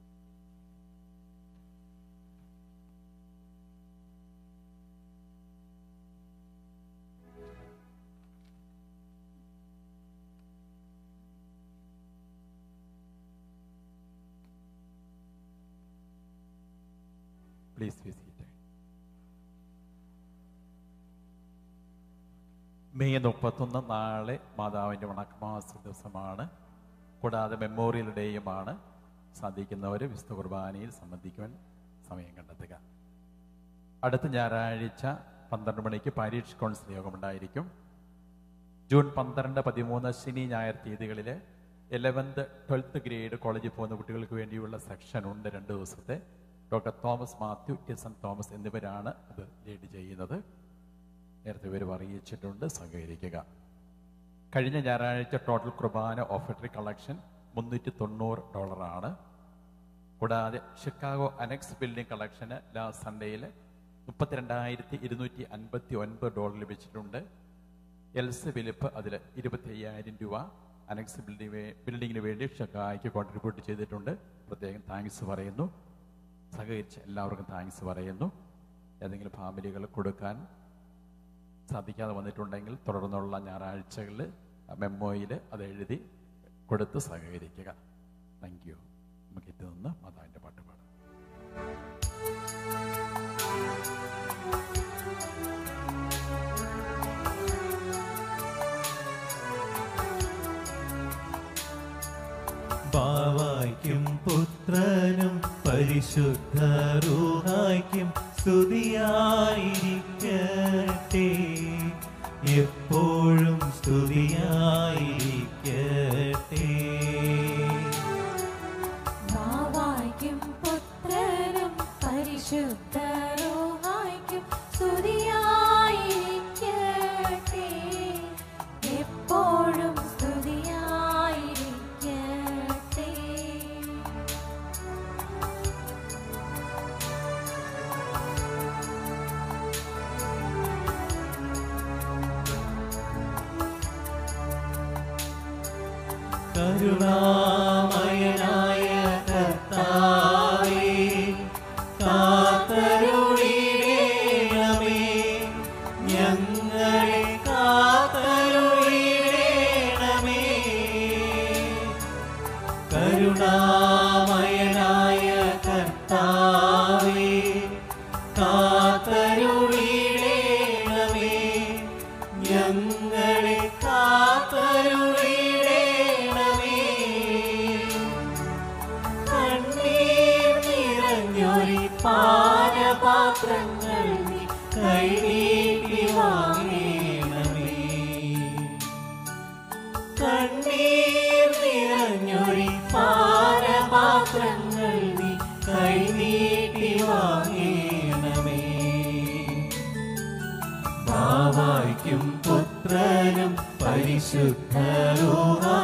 പ്ലീസ് ബി സീറ്റഡ് മെയ് മുപ്പത്തൊന്ന് നാളെ മാതാവിൻ്റെ വണക്കമാസ ദിവസമാണ് കൂടാതെ മെമ്മോറിയൽ ഡേയുമാണ് സാധിക്കുന്നവർ വിശുദ്ധ കുർബാനയിൽ സംബന്ധിക്കുവാൻ സമയം കണ്ടെത്തുക അടുത്ത ഞായറാഴ്ച പന്ത്രണ്ട് മണിക്ക് പാരീഷ് കൗൺസിൽ യോഗമുണ്ടായിരിക്കും ജൂൺ പന്ത്രണ്ട് പതിമൂന്ന് ശനി ഞായർ തീയതികളിൽ ഇലവൻത്ത് ട്വൽത്ത് ഗ്രേഡ് കോളേജിൽ പോകുന്ന കുട്ടികൾക്ക് വേണ്ടിയുള്ള സെക്ഷൻ ഉണ്ട് രണ്ട് ദിവസത്തെ doctor Thomas Mathew S N Thomas എന്നിവരാണ് അത് ലീഡ് ചെയ്യുന്നത് നേരത്തെ ഇവർ അറിയിച്ചിട്ടുണ്ട് സഹകരിക്കുക കഴിഞ്ഞ ഞായറാഴ്ച ടോട്ടൽ കുർബാന ഓഫറ്ററി കളക്ഷൻ മുന്നൂറ്റി തൊണ്ണൂറ് ഡോളറാണ് കൂടാതെ ഷിക്കാഗോ അനക്സ് ബിൽഡിംഗ് കളക്ഷന് ലാസ്റ്റ് സൺഡേയിൽ മുപ്പത്തിരണ്ടായിരത്തി ഇരുന്നൂറ്റി അൻപത്തി ഒൻപത് ഡോളർ ലഭിച്ചിട്ടുണ്ട് എൽസ് ഫിലിപ്പ് അതിൽ ഇരുപത്തി അയ്യായിരം രൂപ അനക്സ് ബിൽഡിംഗ് ബിൽഡിങ്ങിന് വേണ്ടി ഷക്കായ്ക്ക് കോൺട്രിബ്യൂട്ട് ചെയ്തിട്ടുണ്ട് പ്രത്യേകം താങ്ക്സ് പറയുന്നു സഹകരിച്ച് എല്ലാവർക്കും താങ്ക്സ് പറയുന്നു ഏതെങ്കിലും ഫാമിലികൾ കൊടുക്കാൻ സാധിക്കാതെ വന്നിട്ടുണ്ടെങ്കിൽ തുടർന്നുള്ള ഞായറാഴ്ചകളിൽ മെമ്മോയിൽ അത് എഴുതി കൊടുത്ത് സഹകരിക്കുക താങ്ക് യു നമുക്ക് ഇത് നിന്ന് മാതാവിൻ്റെ പാട്ട് പാടാം
ബാവായ്ക്കും പുത്രനും പരിശുദ്ധ റൂഹായ്ക്കും സ്തുതിയായിരിക്കട്ടെ എപ്പോഴും സ്തുതിയായിരിക്കട്ടെ
ബാവായ്ക്കും പുത്രനും പരിശുദ്ധരൂഹായ്ക്കും സ്തുതിയായിരിക്കട്ടെ എപ്പോഴും സ്തുതിയായിരിക്കട്ടെ
കരുണാമയനായ കർത്താവേ കാത്തരുളിടേണമേ ഞങ്ങളെ കാത്തരുളിടേണമേ കരുണാമയനായ കർത്താവേ കാത്തരുളിടേണമേ ഞങ്ങളെ ഞങ്ങളെ കാത്തരുളിടേണമേ കണ്ണീർ നിറഞ്ഞൊരി പാനപാത്രങ്ങൾ നീ കൈനീട്ടി വാങ്ങേണമേ കണ്ണീർ നിറഞ്ഞൊരി പാനപാത്രങ്ങൾ നീ കൈനീട്ടി വാങ്ങേണമേ ബാവായ്ക്കും പുത്രനും പരിശുദ്ധ